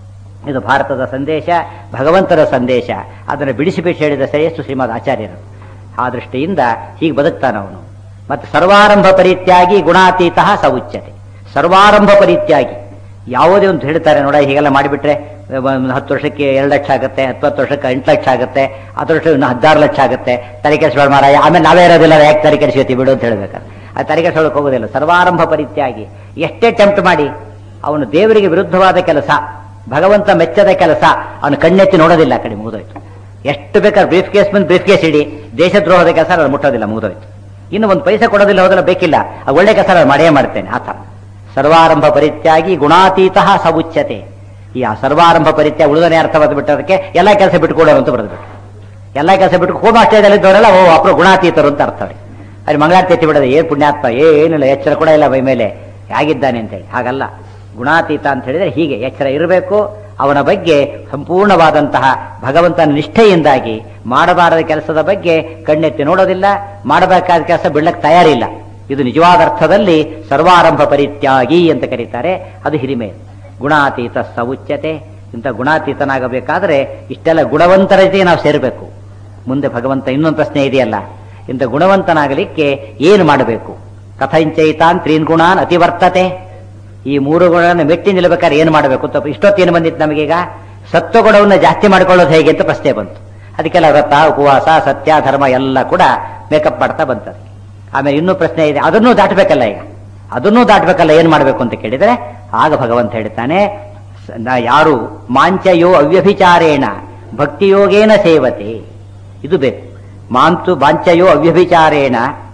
ಇದು ಭಾರತದ ಸಂದೇಶ ಭಗವಂತನ ಸಂದೇಶ ಅದನ್ನು ಬಿಡಿಸಿ ಬಿಡಿಸಿ ಹೇಳಿದ ಶ್ರೇಯಸ್ಸು ಶ್ರೀಮದ್ ಆಚಾರ್ಯರು ಆ ದೃಷ್ಟಿಯಿಂದ ಹೀಗೆ ಬದುಕ್ತಾನ ಅವನು ಮತ್ತು ಸರ್ವಾರಂಭ ಪರಿತ್ಯಾಗಿ ಗುಣಾತೀತ ಸವುಚ್ಯತೆ ಸರ್ವಾರಂಭ ಪರಿತ್ಯಾಗಿ ಯಾವುದೇ ಒಂದು ಹೇಳ್ತಾರೆ ನೋಡ ಹೀಗೆಲ್ಲ ಮಾಡಿಬಿಟ್ರೆ ಒಂದು ಹತ್ತು ವರ್ಷಕ್ಕೆ ಎರಡು ಲಕ್ಷ ಆಗುತ್ತೆ ಹತ್ತು ವರ್ಷಕ್ಕೆ ಎಂಟು ಲಕ್ಷ ಆಗುತ್ತೆ ಹತ್ತು ವರ್ಷ ಇನ್ನು ಹದಿನಾರು ಲಕ್ಷ ಆಗುತ್ತೆ ತಲೆ ಕೆಡಿಸ್ಬೇಡ ಮಾರಾಯ ಆಮೇಲೆ ನಾವೇ ಇರೋದಿಲ್ಲ ಯಾಕೆ ತಲೆ ಕೆಡಿಸ್ಕೊತೀವಿ ಬಿಡು ಅಂತ ಹೇಳ್ಬೇಕಾದ್ರೆ ಆ ತಲೆ ಕೆಡಿಸೋಳಕ್ಕೆ ಹೋಗೋದಿಲ್ಲ ಸರ್ವಾರಂಭ ಪರಿತ್ಯಾಗಿ ಎಷ್ಟೇ ಟೆಂಪ್ಟ್ ಮಾಡಿ ಅವನು ದೇವರಿಗೆ ವಿರುದ್ಧವಾದ ಕೆಲಸ ಭಗವಂತ ಮೆಚ್ಚದ ಕೆಲಸ ಅವನು ಕಣ್ಣೆತ್ತಿ ನೋಡೋದಿಲ್ಲ ಆ ಕಡೆ ಮುಗಿದೋಯ್ತು ಎಷ್ಟು ಬೇಕಾದ್ರೆ ಬ್ರೀಫ್ ಕೇಸ್ ಬಂದು ಬ್ರೀಫ್ ಕೇಸ್ ಇಡಿ ದೇಶದ್ರೋಹದ ಕೆಲಸ ನಾನು ಮುಟ್ಟೋದಿಲ್ಲ ಮುಗಿದೋಯ್ತು ಇನ್ನು ಒಂದು ಪೈಸೆ ಕೊಡೋದಿಲ್ಲ ಹೋದ್ರೆ ಬೇಕಿಲ್ಲ ಆ ಒಳ್ಳೆ ಕೆಲಸ ನಾನು ಮಾಡೇ ಮಾಡ್ತೇನೆ ಆ ಥರ ಸರ್ವಾರಂಭ ಪರಿತ್ಯಾಗಿ ಗುಣಾತೀತ ಸವುಚ್ಯತೆ ಈ ಆ ಸರ್ವಾರಂಭ ಪರಿತ್ಯಾಗ ಉಳಿದನೇ ಅರ್ಥ ಬಿಟ್ಟದಕ್ಕೆ ಎಲ್ಲ ಕೆಲಸ ಬಿಟ್ಕೊಡೋರು ಅಂತ ಬರೆದ್ಬಿಟ್ಟು ಎಲ್ಲ ಕೆಲಸ ಬಿಟ್ಟು ಹೋಮಾಶ್ರಯದಲ್ಲಿದ್ದವರೆಲ್ಲ ಓ ಅಪ್ರ ಗುಣಾತೀತರು ಅಂತ ಅರ್ಥ ಅವ್ರಿಗೆ ಅಲ್ಲಿ ಮಂಗಳಾರತಿ ಎತ್ತಿ ಬಿಡೋದು ಏನ್ ಪುಣ್ಯಾತ್ಮ ಏನಿಲ್ಲ ಎಚ್ಚರ ಕೂಡ ಇಲ್ಲ ಮೈ ಮೇಲೆ ಹೇಗಿದ್ದಾನೆ ಅಂತೇಳಿ ಹಾಗಲ್ಲ ಗುಣಾತೀತ ಅಂತ ಹೇಳಿದ್ರೆ ಹೀಗೆ ಎಚ್ಚರ ಇರಬೇಕು ಅವನ ಬಗ್ಗೆ ಸಂಪೂರ್ಣವಾದಂತಹ ಭಗವಂತನ ನಿಷ್ಠೆಯಿಂದಾಗಿ ಮಾಡಬಾರದ ಕೆಲಸದ ಬಗ್ಗೆ ಕಣ್ಣೆತ್ತಿ ನೋಡೋದಿಲ್ಲ ಮಾಡಬೇಕಾದ ಕೆಲಸ ಬಿಡ್ಲಕ್ಕೆ ತಯಾರಿಲ್ಲ ಇದು ನಿಜವಾದ ಅರ್ಥದಲ್ಲಿ ಸರ್ವಾರಂಭ ಪರಿತ್ಯಾಗಿ ಅಂತ ಕರೀತಾರೆ ಅದು ಹಿರಿಮೆ ಗುಣಾತೀತ ಸವುಚ್ಯತೆ ಇಂಥ ಗುಣಾತೀತನಾಗಬೇಕಾದ್ರೆ ಇಷ್ಟೆಲ್ಲ ಗುಣವಂತರ ಜೊತೆಗೆ ನಾವು ಸೇರಬೇಕು ಮುಂದೆ ಭಗವಂತ ಇನ್ನೊಂದು ಪ್ರಶ್ನೆ ಇದೆಯಲ್ಲ ಇಂಥ ಗುಣವಂತನಾಗಲಿಕ್ಕೆ ಏನು ಮಾಡಬೇಕು ಕಥಂಚೈತಾನ್ ತ್ರೀನ್ ಗುಣಾನ್ ಅತಿವರ್ತತೆ ಈ ಮೂರು ಗುಣಗಳನ್ನು ಮೆಟ್ಟಿ ನಿಲ್ಲಬೇಕಾದ್ರೆ ಏನು ಮಾಡಬೇಕು ಅಂತ ಇಷ್ಟೊತ್ತೇನು ಬಂದಿತ್ತು ನಮಗೀಗ ಸತ್ವಗುಣವನ್ನು ಜಾಸ್ತಿ ಮಾಡ್ಕೊಳ್ಳೋದು ಹೇಗೆ ಅಂತ ಪ್ರಶ್ನೆ ಬಂತು ಅದಕ್ಕೆಲ್ಲ ವ್ರತ ಉಪವಾಸ ಸತ್ಯ ಧರ್ಮ ಎಲ್ಲ ಕೂಡ ಮೇಕಪ್ ಮಾಡ್ತಾ ಬಂತದೆ ಆಮೇಲೆ ಇನ್ನೂ ಪ್ರಶ್ನೆ ಇದೆ ಅದನ್ನೂ ದಾಟಬೇಕಲ್ಲ ಈಗ ಅದನ್ನೂ ದಾಟಬೇಕಲ್ಲ ಏನು ಮಾಡಬೇಕು ಅಂತ ಕೇಳಿದರೆ ಆಗ ಭಗವಂತ ಹೇಳ್ತಾನೆ ಸ- ನ- ಯಾರು ಮಾಂಚಯೋ ಅವ್ಯಭಿಚಾರೇಣ ಭಕ್ತಿಯೋಗೇನ ಸೇವತೆ ಇದು ಬೇಕು ಮಾಂತು ಮಾಂಚಯೋ ಅವ್ಯಭಿಚಾರೇಣ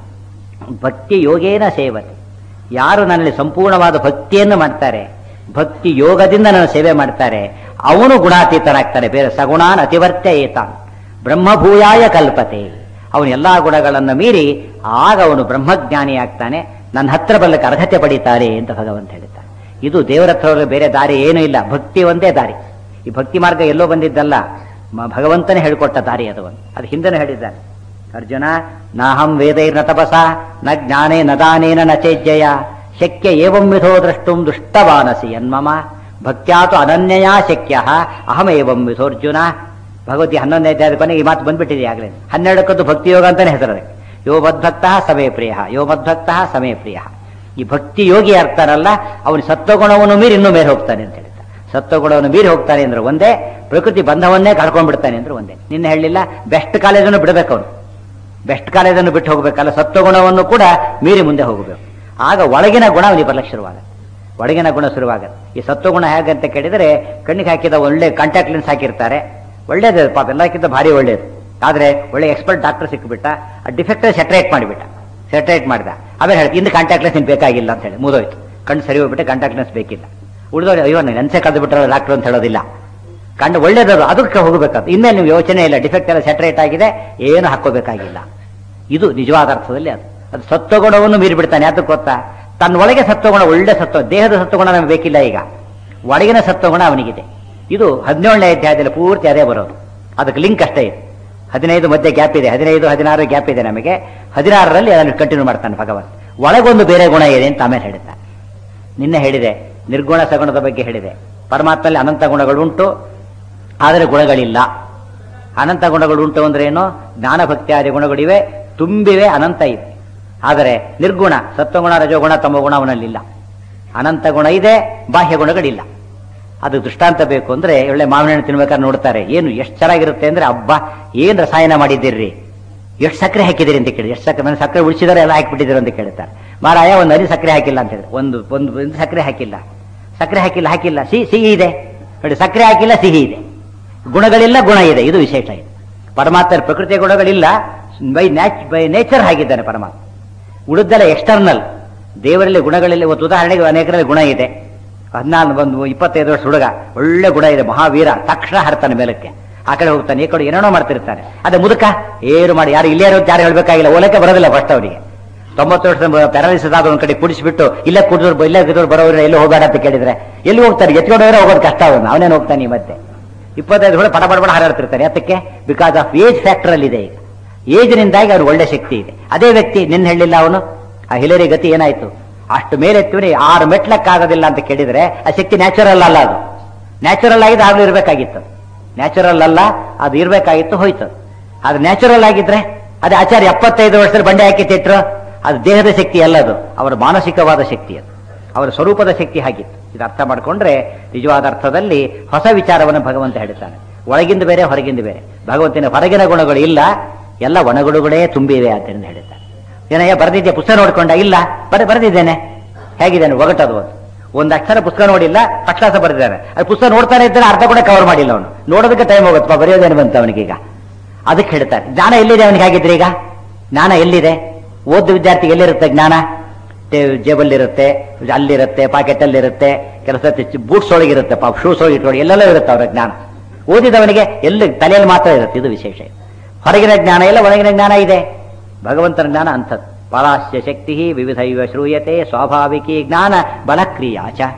ಭಕ್ತಿ ಯೋಗೇನ ಸೇವತೆ ಯಾರು ನನ್ನಲ್ಲಿ ಸಂಪೂರ್ಣವಾದ ಭಕ್ತಿಯನ್ನು ಮಾಡ್ತಾರೆ ಭಕ್ತಿ ಯೋಗದಿಂದ ನನ್ನ ಸೇವೆ ಮಾಡ್ತಾರೆ ಅವನು ಗುಣಾತೀತನಾಗ್ತಾನೆ ಬೇರೆ ಸಗುಣಾನ್ ಅತಿವರ್ತ್ಯ ಏತಾನ್ ಬ್ರಹ್ಮಭೂಯಾಯ ಕಲ್ಪತೆ ಅವನು ಎಲ್ಲಾ ಗುಣಗಳನ್ನು ಮೀರಿ ಆಗ ಅವನು ಬ್ರಹ್ಮಜ್ಞಾನಿ ಆಗ್ತಾನೆ ನನ್ನ ಹತ್ರ ಬಲ್ಲಕ್ಕೆ ಅರ್ಹತೆ ಪಡೀತಾರೆ ಅಂತ ಭಗವಂತ ಹೇಳ್ತಾನೆ ಇದು ದೇವರ ಹತ್ರ ಹೋಗಲು ಬೇರೆ ದಾರಿ ಏನೂ ಇಲ್ಲ ಭಕ್ತಿ ಒಂದೇ ದಾರಿ ಈ ಭಕ್ತಿ ಮಾರ್ಗ ಎಲ್ಲೋ ಬಂದಿದ್ದಲ್ಲ ಮ- ಭಗವಂತನೇ ಹೇಳಿಕೊಟ್ಟ ದಾರಿ ಅದು ಒಂದು ಅದು ಹಿಂದೆನೂ ಹೇಳಿದ್ದಾನೆ ಅರ್ಜುನ ನಾಹಂ ವೇದೈರ್ನ ತಪಸ ನ ಜ್ಞಾನೇ ನ ದಾನೇನ ನ ಚೇಜ್ಜಯ ಶಕ್ಯ ಏವಂ ವಿಧೋ ದ್ರಷ್ಟುಂ ದುಷ್ಟವಾನಸಿ ಯನ್ಮಮ ಭಕ್ತ್ಯಾತು ಅನನ್ಯಯಾ ಶಕ್ಯ ಅಹಮೇವಂ ವಿಧೋರ್ಜುನ ಭಗವತಿ ಹನ್ನೊಂದನೇ ಅಧ್ಯಾಯದ ಕೊನೆಗೆ ಈ ಮಾತು ಬಂದ್ಬಿಟ್ಟಿದೆ ಆಗಲೇ ಹನ್ನೆರಡಕ್ಕದ್ದು ಭಕ್ತಿ ಯೋಗ ಅಂತಾನೆ ಹೆಸರು ಅದಕ್ಕೆ ಯೋ ಮದ್ಭಕ್ತ ಸಮೇ ಪ್ರಿಯ ಯೋ ಮದ್ಭಕ್ತ ಸಮೇ ಪ್ರಿಯ ಈ ಭಕ್ತಿ ಯೋಗಿ ಆಗ್ತಾನಲ್ಲ ಅವನು ಸತ್ವಗುಣವನ್ನು ಮೀರಿ ಇನ್ನೂ ಮೇಲೆ ಹೋಗ್ತಾನೆ ಅಂತ ಹೇಳ್ತಾರೆ ಸತ್ವಗುಣವನ್ನು ಮೀರಿ ಹೋಗ್ತಾನೆ ಅಂದ್ರೆ ಒಂದೇ ಪ್ರಕೃತಿ ಬಂಧವನ್ನೇ ಕಳ್ಕೊಂಡ್ಬಿಡ್ತಾನೆ ಅಂದ್ರೆ ಒಂದೇ ನಿನ್ನೆ ಹೇಳಲಿಲ್ಲ ಬೆಸ್ಟ್ ಕಾಲೇಜನ್ನು ಬಿಡಬೇಕು ಅವನು ಬೆಸ್ಟ್ ಕಾಲೇಜನ್ನು ಬಿಟ್ಟು ಹೋಗಬೇಕಲ್ಲ ಸತ್ವಗುಣವನ್ನು ಕೂಡ ಮೀರಿ ಮುಂದೆ ಹೋಗಬೇಕು ಆಗ ಒಳಗಿನ ಗುಣ ಅವನಿಗೆ ಬರ್ಲಕ್ಕೆ ಶುರುವಾಗುತ್ತೆ ಒಳಗಿನ ಗುಣ ಶುರುವಾಗುತ್ತೆ ಈ ಸತ್ವಗುಣ ಹೇಗೆ ಅಂತ ಕೇಳಿದರೆ ಕಣ್ಣಿಗೆ ಹಾಕಿದ ಒಳ್ಳೆ ಕಾಂಟ್ಯಾಕ್ಟ್ ಲೆನ್ಸ್ ಹಾಕಿರ್ತಾರೆ ಒಳ್ಳೇದು ಪಾಪ ಎಲ್ಲಕ್ಕಿಂತ ಭಾರಿ ಒಳ್ಳೇದು ಆದ್ರೆ ಒಳ್ಳೆ ಎಕ್ಸ್ಪರ್ಟ್ ಡಾಕ್ಟರ್ ಸಿಕ್ಕಿಬಿಟ್ಟ ಆ ಡಿಫೆಕ್ಟ್ ಸೆಟ್ರೇಟ್ ಮಾಡಿಬಿಟ್ಟ ಸೆಟ್ರೇಟ್ ಮಾಡಿದ ಆಮೇಲೆ ಹೇಳಿ ಇನ್ನು ಕಾಂಟ್ಯಾಕ್ಟ್ ಲೆನ್ಸ್ ಇನ್ನು ಬೇಕಾಗಿಲ್ಲ ಅಂತ ಹೇಳಿ ಮುದೋಯ್ತು ಕಣ್ಣು ಸರಿ ಹೋಗ್ಬಿಟ್ಟು ಕಾಂಟ್ಯಾಕ್ಟ್ ಲೆನ್ಸ್ ಬೇಕಿಲ್ಲ ಉಳಿದವ್ರು ಅಯ್ಯೋ ನೆನ್ಸೆ ಕಳೆದು ಬಿಟ್ಟರೆ ಡಾಕ್ಟರ್ ಅಂತ ಹೇಳೋದಿಲ್ಲ ಕಣ್ಣು ಒಳ್ಳೇದದು ಅದಕ್ಕೆ ಹೋಗಬೇಕಾದ ಇನ್ಮೇಲೆ ನೀವು ಯೋಚನೆ ಇಲ್ಲ ಡಿಫೆಕ್ಟ್ ಎಲ್ಲ ಸೆಟ್ರೇಟ್ ಆಗಿದೆ ಏನು ಹಾಕೋಬೇಕಾಗಿಲ್ಲ ಇದು ನಿಜವಾದ ಅರ್ಥದಲ್ಲಿ ಅದು ಅದು ಸತ್ವಗುಣವನ್ನು ಮೀರಿ ಬಿಡ್ತಾನೆ ಅದಕ್ಕೆ ಗೊತ್ತಾ ತನ್ನ ಒಳಗೆ ಸತ್ವಗುಣ ಒಳ್ಳೆ ಸತ್ವ ದೇಹದ ಸತ್ವಗುಣ ನಮಗೆ ಬೇಕಿಲ್ಲ ಈಗ ಒಳಗಿನ ಸತ್ವಗುಣ ಅವನಿಗಿದೆ ಇದು ಹದಿನೇಳನೇ ಅಧ್ಯಾಯದಲ್ಲಿ ಪೂರ್ತಿ ಅದೇ ಬರೋದು ಅದಕ್ಕೆ ಲಿಂಕ್ ಅಷ್ಟೇ ಇದೆ ಹದಿನೈದು ಮಧ್ಯೆ ಗ್ಯಾಪ್ ಇದೆ ಹದಿನೈದು ಹದಿನಾರು ಗ್ಯಾಪ್ ಇದೆ ನಮಗೆ ಹದಿನಾರರಲ್ಲಿ ಅದನ್ನು ಕಂಟಿನ್ಯೂ ಮಾಡ್ತಾನೆ ಭಗವಂತ ಒಳಗೊಂದು ಬೇರೆ ಗುಣ ಇದೆ ಅಂತ ಆಮೇಲೆ ಹೇಳ್ತಾನೆ ನಿನ್ನೆ ಹೇಳಿದೆ ನಿರ್ಗುಣ ಸಗುಣದ ಬಗ್ಗೆ ಹೇಳಿದೆ ಪರಮಾತ್ಮಲ್ಲಿ ಅನಂತ ಗುಣಗಳುಂಟು ಆದರೆ ಗುಣಗಳಿಲ್ಲ ಅನಂತ ಗುಣಗಳುಂಟು ಅಂದ್ರೆ ಏನು ಜ್ಞಾನ ಭಕ್ತಿಯಾದಿ ಗುಣಗಳಿವೆ ತುಂಬಿವೆ ಅನಂತ ಇವೆ ಆದರೆ ನಿರ್ಗುಣ ಸತ್ವಗುಣ ರಜೋಗುಣ ತಮಗುಣ ಅವನಲ್ಲಿಲ್ಲ ಅನಂತ ಗುಣ ಇದೆ ಬಾಹ್ಯ ಗುಣಗಳಿಲ್ಲ ಅದು ದೃಷ್ಟಾಂತ ಬೇಕು ಅಂದ್ರೆ ಒಳ್ಳೆ ಮಾವಿನ ಹಣ್ಣು ತಿನ್ಬೇಕಾದ್ರೆ ನೋಡ್ತಾರೆ ಏನು ಎಷ್ಟು ಚೆನ್ನಾಗಿರುತ್ತೆ ಅಂದ್ರೆ ಅಬ್ಬ ಏನ್ ರಸಾಯನ ಮಾಡಿದ್ದೀರಿ ಎಷ್ಟು ಸಕ್ಕರೆ ಹಾಕಿದಿರಿ ಅಂತ ಕೇಳಿ ಎಷ್ಟು ಸಕ್ಕರೆ ಸಕ್ಕರೆ ಉಳಿಸಿದಾರೆ ಎಲ್ಲ ಹಾಕಿಬಿಟ್ಟಿದ್ದೀರಿ ಅಂತ ಕೇಳ್ತಾರೆ ಮಾರಾಯ ಒಂದು ಹನಿ ಸಕ್ಕರೆ ಹಾಕಿಲ್ಲ ಅಂತ ಹೇಳಿ ಒಂದು ಒಂದು ಒಂದು ಸಕ್ಕರೆ ಹಾಕಿಲ್ಲ ಸಕ್ಕರೆ ಹಾಕಿಲ್ಲ ಹಾಕಿಲ್ಲ ಸಿಹಿ ಸಿಹಿ ಇದೆ ನೋಡಿ ಸಕ್ಕರೆ ಹಾಕಿಲ್ಲ ಸಿಹಿ ಇದೆ ಗುಣಗಳಿಲ್ಲ ಗುಣ ಇದೆ ಇದು ವಿಶೇಷ ಇದೆ ಪರಮಾತ್ಮರ ಪ್ರಕೃತಿಯ ಗುಣಗಳಿಲ್ಲ ಬೈ ನ್ಯಾಚ್ ಬೈ ನೇಚರ್ ಹಾಗಿದ್ದಾನೆ ಪರಮಾತ್ಮ ಉಳಿದೆಲ್ಲ ಎಕ್ಸ್ಟರ್ನಲ್ ದೇವರಲ್ಲಿ ಗುಣಗಳಲ್ಲಿ ಒಂದು ಉದಾಹರಣೆಗೆ ಅನೇಕರಲ್ಲಿ ಗುಣ ಇದೆ ಹದಿನಾಲ್ಕು ಒಂದು ಇಪ್ಪತ್ತೈದು ವರ್ಷ ಹುಡುಗ ಒಳ್ಳೆ ಗುಣ ಇದೆ ಮಹಾವೀರ ತಕ್ಷಣ ಹರ್ತಾನೆ ಮೇಲಕ್ಕೆ ಆ ಕಡೆ ಹೋಗ್ತಾನೆ ಈ ಕಡೆ ಏನೇನೋ ಮಾಡ್ತಿರ್ತಾನೆ ಅದೇ ಮುದುಕ ಏನು ಮಾಡಿ ಯಾರು ಇಲ್ಲೇ ಇರೋದು ಯಾರು ಹೇಳ್ಬೇಕಾಗಿಲ್ಲ ಓಲಕ್ಕೆ ಬರೋದಿಲ್ಲ ಫಸ್ಟ್ ಅವನಿಗೆ ತೊಂಬತ್ತು ವರ್ಷ ಪ್ಯಾರಾಲಿಸಿಸ್ ಆದ ಒಂದ್ ಕಡೆ ಕುಡಿಸ್ಬಿಟ್ಟು ಇಲ್ಲೇ ಕುಡಿದ್ರು ಇಲ್ಲೇ ಕುಡಿದ್ರು ಬರೋರು ಎಲ್ಲೂ ಹೋಗಾಡ ಅಂತ ಕೇಳಿದ್ರೆ ಎಲ್ಲಿ ಹೋಗ್ತಾರೆ ಎತ್ಕೊಂಡೋದ್ರೆ ಹೋಗೋದು ಕಷ್ಟ ಅವನು ಅವನೇನು ಹೋಗ್ತಾನೆ ಈ ಮಧ್ಯೆ ಇಪ್ಪತ್ತೈದು ಹುಡುಗ ಪಟ ಪಡ ಪಡ ಹಾರಾಡ್ತಿರ್ತಾನೆ ಅದಕ್ಕೆ ಬಿಕಾಸ್ ಆಫ್ ಏಜ್ ಫ್ಯಾಕ್ಟರ್ ಅಲ್ಲಿ ಇದೆ ಈಗ ಏಜ್ನಿಂದಾಗಿ ಅವ್ರು ಒಳ್ಳೆ ಶಕ್ತಿ ಇದೆ ಅದೇ ವ್ಯಕ್ತಿ ನಿನ್ನ ಹೇಳಿಲ್ಲ ಅವನು ಆ ಹಿಲರಿ ಗತಿ ಏನಾಯ್ತು ಅಷ್ಟು ಮೇಲೆ ಎತ್ತಿವನಿ ಆರು ಮೆಟ್ಲಕ್ಕಾಗೋದಿಲ್ಲ ಅಂತ ಕೇಳಿದ್ರೆ ಆ ಶಕ್ತಿ ನ್ಯಾಚುರಲ್ ಅಲ್ಲ ಅದು ನ್ಯಾಚುರಲ್ ಆಗಿದೆ ಆಗ್ಲೂ ಇರಬೇಕಾಗಿತ್ತು ನ್ಯಾಚುರಲ್ ಅಲ್ಲ ಅದು ಇರಬೇಕಾಗಿತ್ತು ಹೋಯ್ತು ಅದು ನ್ಯಾಚುರಲ್ ಆಗಿದ್ರೆ ಅದೇ ಆಚಾರ್ಯ ಎಪ್ಪತ್ತೈದು ವರ್ಷದಲ್ಲಿ ಬಂಡೆ ಹಾಕಿ ತಿಟ್ರು ಅದು ದೇಹದ ಶಕ್ತಿ ಅಲ್ಲ ಅದು ಅವರ ಮಾನಸಿಕವಾದ ಶಕ್ತಿ ಅದು ಅವರ ಸ್ವರೂಪದ ಶಕ್ತಿ ಹಾಗಿತ್ತು ಇದು ಅರ್ಥ ಮಾಡಿಕೊಂಡ್ರೆ ನಿಜವಾದ ಅರ್ಥದಲ್ಲಿ ಹೊಸ ವಿಚಾರವನ್ನು ಭಗವಂತ ಹೇಳ್ತಾನೆ ಒಳಗಿಂದ ಬೇರೆ ಹೊರಗಿಂದ ಬೇರೆ ಭಗವಂತನ ಹೊರಗಿನ ಗುಣಗಳು ಇಲ್ಲ ಎಲ್ಲ ಒಣಗುಣಗಳೇ ತುಂಬಿವೆ ಅಂತ ಹೇಳ್ತಾನೆ ಏನಯ್ಯ ಬರೆದಿದ್ದೆ ಪುಸ್ತಕ ನೋಡ್ಕೊಂಡ ಇಲ್ಲ ಬರ ಬರೆದಿದ್ದೇನೆ ಹೇಗಿದ್ದೇನೆ ಒಗಟದು ಅದು ಒಂದು ಅಕ್ಷರ ಪುಸ್ತಕ ನೋಡಿಲ್ಲ ಪಕ್ಷಾಸ ಬರೆದಿದ್ದಾನೆ ಅದು ಪುಸ್ತಕ ನೋಡ್ತಾನೆ ಇದ್ದರೆ ಅರ್ಧ ಕೂಡ ಕವರ್ ಮಾಡಿಲ್ಲ ಅವನು ನೋಡೋದಕ್ಕೆ ಟೈಮ್ ಹೋಗುತ್ತಪ್ಪ ಬರೆಯೋದೇನು ಬಂತು ಅವನಿಗೀಗ ಅದಕ್ಕೆ ಹೇಳ್ತಾರೆ ಜ್ಞಾನ ಎಲ್ಲಿದೆ ಅವನಿಗೆ ಹೇಗಿದ್ರೆ ಈಗ ಜ್ಞಾನ ಎಲ್ಲಿದೆ ಓದ್ ವಿದ್ಯಾರ್ಥಿಗೆ ಎಲ್ಲಿರುತ್ತೆ ಜ್ಞಾನ ಜೇಬಲ್ಲಿರುತ್ತೆ ಅಲ್ಲಿರುತ್ತೆ ಪಾಕೆಟಲ್ಲಿರುತ್ತೆ ಕೆಲಸ ಬೂಟ್ಸ್ ಒಳಗಿರುತ್ತೆ ಪಾಪ ಶೂಸ್ ಒಳಗೆ ಇಟ್ಕೊಂಡು ಎಲ್ಲೆಲ್ಲ ಇರುತ್ತೆ ಅವರ ಜ್ಞಾನ ಓದಿದವನಿಗೆ ಎಲ್ಲಿ ತಲೆಯಲ್ಲಿ ಮಾತ್ರ ಇರುತ್ತೆ ಇದು ವಿಶೇಷ ಹೊರಗಿನ ಜ್ಞಾನ ಇಲ್ಲ ಒಳಗಿನ ಜ್ಞಾನ ಇದೆ ಭಗವಂತನ ಜ್ಞಾನ ಅಂಥದ್ದು ಪರಾಸ್ಯ ಶಕ್ತಿ ವಿವಿಧ ಇವ ಶ್ರೂಯತೆ ಸ್ವಾಭಾವಿಕಿ ಜ್ಞಾನ ಬಲಕ್ರಿಯಾಚ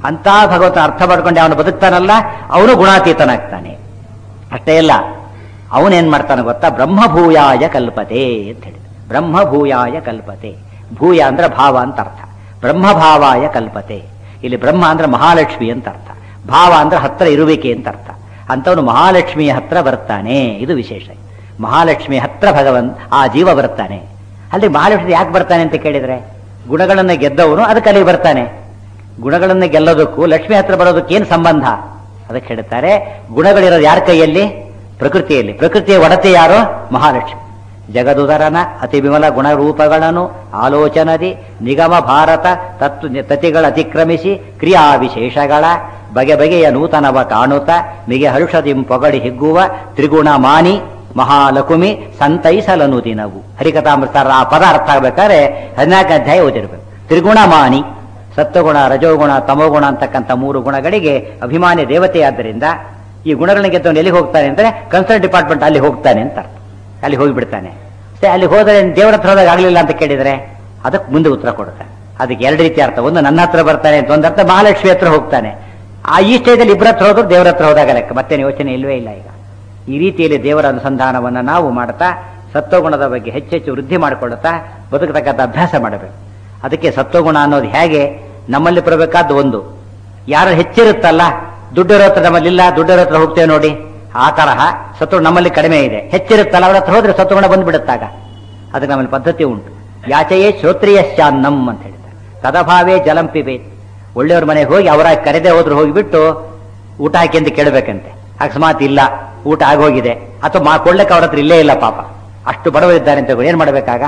ಅಂತ ಭಗವಂತನ ಅರ್ಥ ಮಾಡ್ಕೊಂಡು ಅವನು ಬದುಕ್ತಾನಲ್ಲ ಅವನು ಗುಣಾತೀತನಾಗ್ತಾನೆ ಅಷ್ಟೇ ಅಲ್ಲ ಅವನೇನ್ ಮಾಡ್ತಾನೆ ಗೊತ್ತಾ ಬ್ರಹ್ಮಭೂಯಾಯ ಕಲ್ಪತೆ ಅಂತ ಹೇಳಿ ಬ್ರಹ್ಮಭೂಯಾಯ ಕಲ್ಪತೆ ಭೂಯ ಅಂದ್ರೆ ಭಾವ ಅಂತ ಅರ್ಥ ಬ್ರಹ್ಮಭಾವಾಯ ಕಲ್ಪತೆ ಇಲ್ಲಿ ಬ್ರಹ್ಮ ಅಂದ್ರೆ ಮಹಾಲಕ್ಷ್ಮಿ ಅಂತ ಅರ್ಥ ಭಾವ ಅಂದ್ರೆ ಹತ್ರ ಇರುವಿಕೆ ಅಂತ ಅರ್ಥ ಅಂತವನು ಮಹಾಲಕ್ಷ್ಮಿಯ ಹತ್ರ ಬರ್ತಾನೆ ಇದು ವಿಶೇಷ ಮಹಾಲಕ್ಷ್ಮಿ ಹತ್ರ ಭಗವನ್ ಆ ಜೀವ ಬರ್ತಾನೆ ಅಲ್ಲಿ ಮಹಾಲಕ್ಷ್ಮಿ ಯಾಕೆ ಬರ್ತಾನೆ ಅಂತ ಕೇಳಿದ್ರೆ ಗುಣಗಳನ್ನ ಗೆದ್ದವನು ಅದಕ್ಕೆ ಅಲ್ಲಿಗೆ ಬರ್ತಾನೆ ಗುಣಗಳನ್ನ ಗೆಲ್ಲೋದಕ್ಕೂ ಲಕ್ಷ್ಮಿ ಹತ್ರ ಬರೋದಕ್ಕೆ ಏನು ಸಂಬಂಧ ಅದಕ್ಕೆ ಹೇಳ್ತಾರೆ ಗುಣಗಳಿರೋದು ಯಾರ ಕೈಯಲ್ಲಿ ಪ್ರಕೃತಿಯಲ್ಲಿ ಪ್ರಕೃತಿಯ ಒಡತೆ ಯಾರು ಮಹಾಲಕ್ಷ್ಮಿ ಜಗದುದರನ ಅತಿ ವಿಮಲ ಗುಣರೂಪಗಳನ್ನು ಆಲೋಚನದಿ ನಿಗಮ ಭಾರತ ತತ್ವ ತತಿಗಳ ಅತಿಕ್ರಮಿಸಿ ಕ್ರಿಯಾ ವಿಶೇಷಗಳ ಬಗೆ ಬಗೆಯ ನೂತನವ ಕಾಣುತ್ತ ಮಿಗೆ ಹರುಷದಿಂ ಪೊಗಡಿ ಹಿಗ್ಗುವ ತ್ರಿಗುಣ ಮಾನಿ ಮಹಾಲಕುಮಿ ಸಂತೈಸಲನು ದಿನವು ಹರಿಕಥಾಮೃತರ ಆ ಪದ ಅರ್ಥ ಆಗ್ಬೇಕಾದ್ರೆ ಹದಿನಾಲ್ಕು ಅಧ್ಯಾಯ ಓದಿರ್ಬೇಕು ತ್ರಿಗುಣ ಮಾನಿ ಸತ್ವಗುಣ ರಜೋಗುಣ ತಮೋಗುಣ ಅಂತಕ್ಕಂಥ ಮೂರು ಗುಣಗಳಿಗೆ ಅಭಿಮಾನಿ ದೇವತೆಯಾದ್ದರಿಂದ ಈ ಗುಣಗಳನ್ನ ಗೆದ್ದವನು ಎಲ್ಲಿಗೆ ಹೋಗ್ತಾನೆ ಅಂದ್ರೆ ಕನ್ಸರ್ನ್ ಡಿಪಾರ್ಟ್ಮೆಂಟ್ ಅಲ್ಲಿ ಹೋಗ್ತಾನೆ ಅಂತ ಅರ್ಥ ಅಲ್ಲಿ ಹೋಗಿಬಿಡ್ತಾನೆ ಸೇ ಅಲ್ಲಿ ಹೋದರೆ ದೇವರ ಹತ್ರ ಹೋದಾಗ ಆಗ್ಲಿಲ್ಲ ಅಂತ ಕೇಳಿದ್ರೆ ಅದಕ್ಕೆ ಮುಂದೆ ಉತ್ತರ ಕೊಡ್ತಾನೆ ಅದಕ್ಕೆ ಎರಡು ರೀತಿ ಅರ್ಥ ಒಂದು ನನ್ನ ಹತ್ರ ಬರ್ತಾನೆ ಅಂತ ಒಂದು ಅರ್ಥ ಮಹಾಲಕ್ಷ್ಮಿ ಹತ್ರ ಹೋಗ್ತಾನೆ ಆ ಈ ಸ್ಟೇಜಲ್ಲಿ ಇಬ್ಬರ ಹತ್ರ ಹೋದ್ರು ದೇವರ ಹತ್ರ ಹೋದಾಗ ಲೆಕ್ಕ ಮತ್ತೇನು ಯೋಚನೆ ಇಲ್ವೇ ಇಲ್ಲ ಈಗ ಈ ರೀತಿಯಲ್ಲಿ ದೇವರ ಅನುಸಂಧಾನವನ್ನು ನಾವು ಮಾಡ್ತಾ ಸತ್ವಗುಣದ ಬಗ್ಗೆ ಹೆಚ್ಚೆಚ್ಚು ವೃದ್ಧಿ ಮಾಡಿಕೊಳ್ಳುತ್ತಾ ಬದುಕತಕ್ಕಂಥ ಅಭ್ಯಾಸ ಮಾಡಬೇಕು ಅದಕ್ಕೆ ಸತ್ವಗುಣ ಅನ್ನೋದು ಹೇಗೆ ನಮ್ಮಲ್ಲಿ ಬರಬೇಕಾದ ಒಂದು ಯಾರು ಹೆಚ್ಚಿರುತ್ತಲ್ಲ ದುಡ್ಡಿರೋ ಹತ್ರ ನಮ್ಮಲ್ಲಿಲ್ಲ ದುಡ್ಡಿರೋ ಹತ್ರ ಹೋಗ್ತೇವೆ ನೋಡಿ ಆ ತರಹ ಸತ್ವ ನಮ್ಮಲ್ಲಿ ಕಡಿಮೆ ಇದೆ ಹೆಚ್ಚಿರುತ್ತಲ್ಲ ಅವ್ರ ಹತ್ರ ಹೋದ್ರೆ ಸತ್ವಗುಣ ಬಂದ್ಬಿಡುತ್ತಾಗ ಅದಕ್ಕೆ ನಮ್ಮಲ್ಲಿ ಪದ್ಧತಿ ಉಂಟು ಯಾಚೆಯೇ ಶ್ರೋತ್ರಿಯಶ್ಚಾನ್ನಂ ಅಂತ ಹೇಳ್ತಾರೆ ತದಭಾವೇ ಜಲಂ ಪಿಬೇತ್ ಒಳ್ಳೆಯವ್ರ ಮನೆಗೆ ಹೋಗಿ ಅವರ ಕರೆದೇ ಹೋದ್ರು ಹೋಗಿಬಿಟ್ಟು ಊಟ ಹಾಕಿ ಅಂತ ಕೇಳಬೇಕಂತೆ ಅಕಸ್ಮಾತ್ ಇಲ್ಲ ಊಟ ಆಗೋಗಿದೆ ಅಥವಾ ಮಾ ಕೊಳ್ಳಕ್ಕೆ ಅವ್ರ ಹತ್ರ ಇಲ್ಲೇ ಇಲ್ಲ ಪಾಪ ಅಷ್ಟು ಬಡವರಿದ್ದಾರೆ ಅಂತ ಏನ್ ಮಾಡಬೇಕಾಗ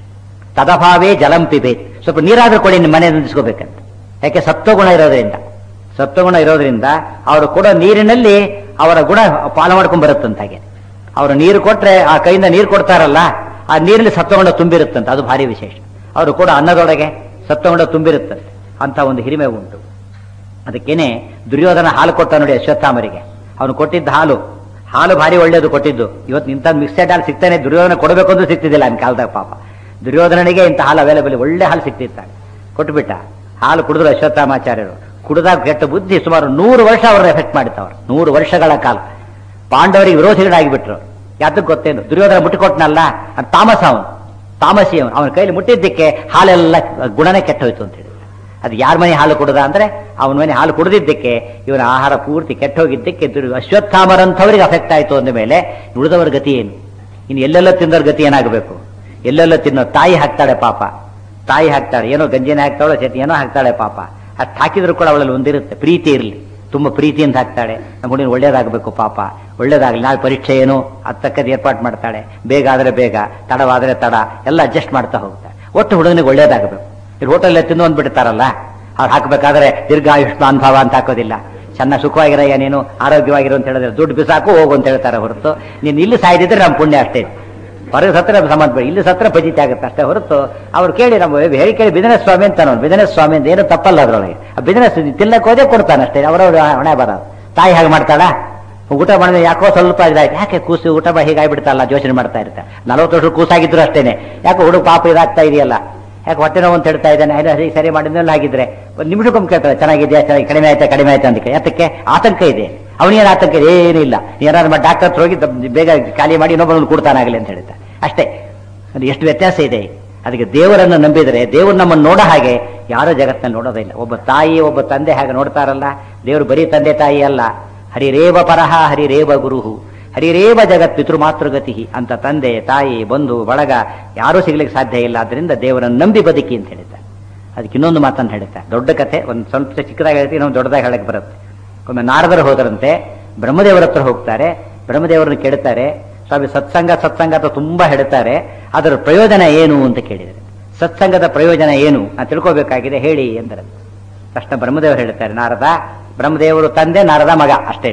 ತದಭಾವೇ ಜಲಂ ಪಿಬೇತ್ ಸ್ವಲ್ಪ ನೀರಾದ್ರೂ ಕೊಡಿ ನಿಮ್ಮ ಮನೆ ನಿಲ್ಲಿಸ್ಕೋಬೇಕಂತ ಯಾಕೆ ಸತ್ವಗುಣ ಇರೋದ್ರಿಂದ ಸತ್ವಗುಣ ಇರೋದ್ರಿಂದ ಅವರು ಕೊಡೋ ನೀರಿನಲ್ಲಿ ಅವರ ಗುಣ ಪಾಲ ಮಾಡ್ಕೊಂಡ್ ಬರುತ್ತಂತ ಹಾಗೆ ಅವರು ನೀರು ಕೊಟ್ರೆ ಆ ಕೈಯಿಂದ ನೀರು ಕೊಡ್ತಾರಲ್ಲ ಆ ನೀರಲ್ಲಿ ಸತ್ವಗುಣ ತುಂಬಿರುತ್ತಂತೆ ಅದು ಭಾರಿ ವಿಶೇಷ ಅವರು ಕೂಡ ಅನ್ನದೊಳಗೆ ಸತ್ವಗುಣ ತುಂಬಿರುತ್ತಂತೆ ಅಂತ ಒಂದು ಹಿರಿಮೆ ಉಂಟು ಅದಕ್ಕೇನೆ ದುರ್ಯೋಧನ ಹಾಲು ಕೊಟ್ಟ ನೋಡಿ ಅಶ್ವತ್ಥಾಮರಿಗೆ ಅವನು ಕೊಟ್ಟಿದ್ದ ಹಾಲು ಹಾಲು ಭಾರಿ ಒಳ್ಳೇದು ಕೊಟ್ಟಿದ್ದು ಇವತ್ತು ಇಂಥ ಮಿಕ್ಸೆಡ್ ಹಾಲು ಸಿಗ್ತಾನೆ ದುರ್ಯೋಧನ ಕೊಡಬೇಕು ಅಂತ ಸಿಗ್ತಿದ್ದಿಲ್ಲ ನನ್ನ ಕಾಲದಾಗ ಪಾಪ ದುರ್ಯೋಧನನಿಗೆ ಇಂಥ ಹಾಲು ಅವೈಲೇಬಲ್ ಒಳ್ಳೆ ಹಾಲು ಸಿಗ್ತಿತ್ತಾನೆ ಕೊಟ್ಬಿಟ್ಟ ಹಾಲು ಕುಡಿದ್ರು ಅಶ್ವತ್ಥಾಮಾಚಾರ್ಯರು ಕುಡಿದಾಗ ಕೆಟ್ಟ ಬುದ್ಧಿ ಸುಮಾರು ನೂರು ವರ್ಷ ಅವ್ರನ್ನ ಎಫೆಕ್ಟ್ ಮಾಡಿತ್ತವ್ರು ನೂರು ವರ್ಷಗಳ ಕಾಲ ಪಾಂಡವರಿಗೆ ವಿರೋಧಿಗಳಾಗಿಬಿಟ್ರು ಯಾತಕ್ಕೆ ಗೊತ್ತೇನು ದುರ್ಯೋಧನ ಮುಟ್ಟಿಕೊಟ್ನಲ್ಲ ಅದು ತಾಮಸ ಅವನು ತಾಮಸಿ ಅವನು ಅವನ ಕೈಲಿ ಮುಟ್ಟಿದ್ದಕ್ಕೆ ಹಾಲೆಲ್ಲ ಗುಣನೇ ಕೆಟ್ಟೋಯ್ತು ಅಂತ ಹೇಳಿ ಅದು ಯಾರ ಮನೆ ಹಾಲು ಕುಡದ ಅಂದ್ರೆ ಅವನ ಮನೆ ಹಾಲು ಕುಡಿದಿದ್ದಕ್ಕೆ ಇವನ ಆಹಾರ ಪೂರ್ತಿ ಕೆಟ್ಟೋಗಿದ್ದಕ್ಕೆ ದುರ್- ಅಶ್ವತ್ಥಾಮರಂಥವ್ರಿಗೆ ಅಫೆಕ್ಟ್ ಆಯ್ತು ಅಂದ ಮೇಲೆ ಉಳಿದವರ ಗತಿ ಏನು ಇನ್ನು ಎಲ್ಲೆಲ್ಲ ತಿಂದವ್ರ ಗತಿ ಏನಾಗಬೇಕು ಎಲ್ಲೆಲ್ಲ ತಿನ್ನೋ ತಾಯಿ ಹಾಕ್ತಾಳೆ ಪಾಪ ತಾಯಿ ಹಾಕ್ತಾಳೆ ಏನೋ ಗಂಜಿನ ಹಾಕ್ತಾಳೆ ಚಟ್ನಿ ಏನೋ ಹಾಕ್ತಾಳೆ ಪಾಪ ಅಷ್ಟು ಹಾಕಿದ್ರು ಕೂಡ ಅವಳಲ್ಲಿ ಒಂದಿರುತ್ತೆ ಪ್ರೀತಿ ಇರಲಿ ತುಂಬಾ ಪ್ರೀತಿಯಿಂದ ಹಾಕ್ತಾಳೆ ನಮ್ಮ ಹುಡುಗಿನ ಒಳ್ಳೇದಾಗಬೇಕು ಪಾಪ ಒಳ್ಳೇದಾಗಲಿ ನಾಳೆ ಪರೀಕ್ಷೆ ಏನು ಅದ್ ತಕ್ಕದ್ದು ಏರ್ಪಾಟ್ ಮಾಡ್ತಾಳೆ ಬೇಗ ಆದ್ರೆ ಬೇಗ ತಡವಾದ್ರೆ ತಡ ಎಲ್ಲ ಅಡ್ಜಸ್ಟ್ ಮಾಡ್ತಾ ಹೋಗ್ತಾಳೆ ಒಟ್ಟು ಹುಡುಗನಿಗೆ ಒಳ್ಳೇದಾಗಬೇಕು ಇಲ್ಲಿ ಹೋಟೆಲ್ ತಿಂದು ಅಂದ್ಬಿಡ್ತಾರಲ್ಲ ಅವ್ರು ಹಾಕಬೇಕಾದ್ರೆ ದೀರ್ಘಾಯುಷ್ಮಾನ್ ಭಾವ ಅಂತ ಹಾಕೋದಿಲ್ಲ ಚೆನ್ನಾಗಿ ಸುಖವಾಗಿರಯ್ಯ ನೀನು ಆರೋಗ್ಯವಾಗಿರು ಅಂತ ಹೇಳಿದ್ರೆ ದುಡ್ಡು ಬಿಸಾಕು ಹೋಗು ಅಂತ ಹೇಳ್ತಾರೆ ಹೊರತು ನೀನು ಇಲ್ಲಿ ಸಾಯ್ದಿದ್ರೆ ನಮ್ಮ ಪುಣ್ಯ ಅಷ್ಟೇ ಹೊರಗೆ ಸತ್ರ ಸಂಬಂಧ ಬೇಡ ಇಲ್ಲಿ ಸತ್ರ ಫಜಿತಿ ಆಗುತ್ತೆ ಅಷ್ಟೇ ಹೊರತು ಅವ್ರು ಕೇಳಿ ನಮ್ಮ ಹೇಳಿ ಕೇಳಿ ಬಿಸಿನೆಸ್ ಸ್ವಾಮಿ ಅಂತ ಬಿಸಿನೆಸ್ ಸ್ವಾಮಿ ಅಂತ ಏನು ತಪ್ಪಲ್ಲ ಅದರೊಳಗೆ ಆ ಬಿಸಿನೆಸ್ ತಿನ್ನಕ್ಕೆ ಹೋದೇ ಕೊಡ್ತಾನೆ ಅಷ್ಟೇ ಅವರವ್ರ ಹೊಣೆ ಬರೋದು ತಾಯಿ ಹಾಗೆ ಮಾಡ್ತಾಳ ಊಟ ಮಾಡಿದ್ರೆ ಯಾಕೋ ಸ್ವಲ್ಪ ಇದಾಯ್ತು ಯಾಕೆ ಕೂಸು ಊಟ ಮಾಡಿ ಹೀಗಾಗ್ಬಿಡ್ತಲ್ಲ ಯೋಚನೆ ಮಾಡ್ತಾ ಇರ್ತಾರೆ ನಲವತ್ತು ವರ್ಷ ಕೂಸಾಗಿದ್ರು ಅಷ್ಟೇನೆ ಯಾಕೆ ಹುಡುಗ ಪಾಪ ಇದಾಗ್ತಾ ಇದೆಯಲ್ಲ ಯಾಕೆ ಹೊಟ್ಟೆ ನೋವು ಅಂತ ಹೇಳ್ತಾ ಇದ್ದಾನೆ ಅಯ್ಯೋ, ಸರಿ ಸರಿ ಮಾಡಿದ್ಮೇಲೆ ಆಗಿದ್ರೆ ಒಂದು ನಿಮಿಷಕ್ಕೊಮ್ಮೆ ಕೇಳ್ತಾರೆ ಚೆನ್ನಾಗಿದೆಯಾ ಚೆನ್ನಾಗಿ ಕಡಿಮೆ ಆಯ್ತಾ ಕಡಿಮೆ ಆಯ್ತಾ ಅಂತ ಕೇಳಿ. ಯಾತಕ್ಕೆ ಆತಂಕ ಇದೆ ಅವನಿಗೇನು ಆತಂಕ ಇದೆ ಏನಿಲ್ಲ ಏನಾದ್ರು ಮಾಡಿ ಡಾಕ್ಟರ್ ಹತ್ರ ಹೋಗಿ ತಮ್ಮ ಬೇಗ ಖಾಲಿ ಮಾಡಿ ಇನ್ನೊಬ್ಬರನ್ನು ಕೊಡ್ತಾನಾಗಲಿ ಅಂತ ಹೇಳ್ತಾರೆ ಅಷ್ಟೇ ಅದು ಎಷ್ಟು ವ್ಯತ್ಯಾಸ ಇದೆ ಅದಕ್ಕೆ ದೇವರನ್ನು ನಂಬಿದರೆ ದೇವರು ನಮ್ಮನ್ನು ನೋಡೋ ಹಾಗೆ ಯಾರೋ ಜಗತ್ತಿನಲ್ಲಿ ನೋಡೋದಿಲ್ಲ ಒಬ್ಬ ತಾಯಿ ಒಬ್ಬ ತಂದೆ ಹಾಗೆ ನೋಡ್ತಾರಲ್ಲ ದೇವರು ಬರೀ ತಂದೆ ತಾಯಿ ಅಲ್ಲ ಹರಿರೇವ ಪರಹ ಹರಿರೇವ ಗುರುಹು ಹರಿರೇವ ಜಗತ್ ಪಿತೃಮಾತೃಗತಿ ಅಂತ ತಂದೆ ತಾಯಿ ಬಂಧು ಬಳಗ ಯಾರೂ ಸಿಗ್ಲಿಕ್ಕೆ ಸಾಧ್ಯ ಇಲ್ಲ ಆದ್ರಿಂದ ದೇವರನ್ನು ನಂಬಿ ಬದುಕಿ ಅಂತ ಹೇಳಿದ್ದಾರೆ ಅದಕ್ಕೆ ಇನ್ನೊಂದು ಮಾತನ್ನು ಹೇಳ್ತಾರೆ ದೊಡ್ಡ ಕಥೆ ಒಂದು ಸ್ವಲ್ಪ ಚಿಕ್ಕದಾಗಿ ಹೇಳ್ತೀವಿ ಇನ್ನೊಂದು ದೊಡ್ಡದಾಗಿ ಹೇಳಕ್ ಬರುತ್ತೆ ಒಮ್ಮೆ ನಾರದರು ಹೋದರಂತೆ ಬ್ರಹ್ಮದೇವರ ಹತ್ರ ಹೋಗ್ತಾರೆ ಬ್ರಹ್ಮದೇವರನ್ನು ಕೇಳ್ತಾರೆ ಸ್ವಾಮಿ ಸತ್ಸಂಗ ಸತ್ಸಂಗ ಅಂತ ತುಂಬಾ ಹೇಳ್ತಾರೆ ಅದರ ಪ್ರಯೋಜನ ಏನು ಅಂತ ಕೇಳಿದರೆ ಸತ್ಸಂಗದ ಪ್ರಯೋಜನ ಏನು ನಾನು ತಿಳ್ಕೋಬೇಕಾಗಿದೆ ಹೇಳಿ ಎಂದರೆ ತಕ್ಷಣ ಬ್ರಹ್ಮದೇವರು ಹೇಳ್ತಾರೆ ನಾರದ ಬ್ರಹ್ಮದೇವರು ತಂದೆ ನಾರದ ಮಗ ಅಷ್ಟೇ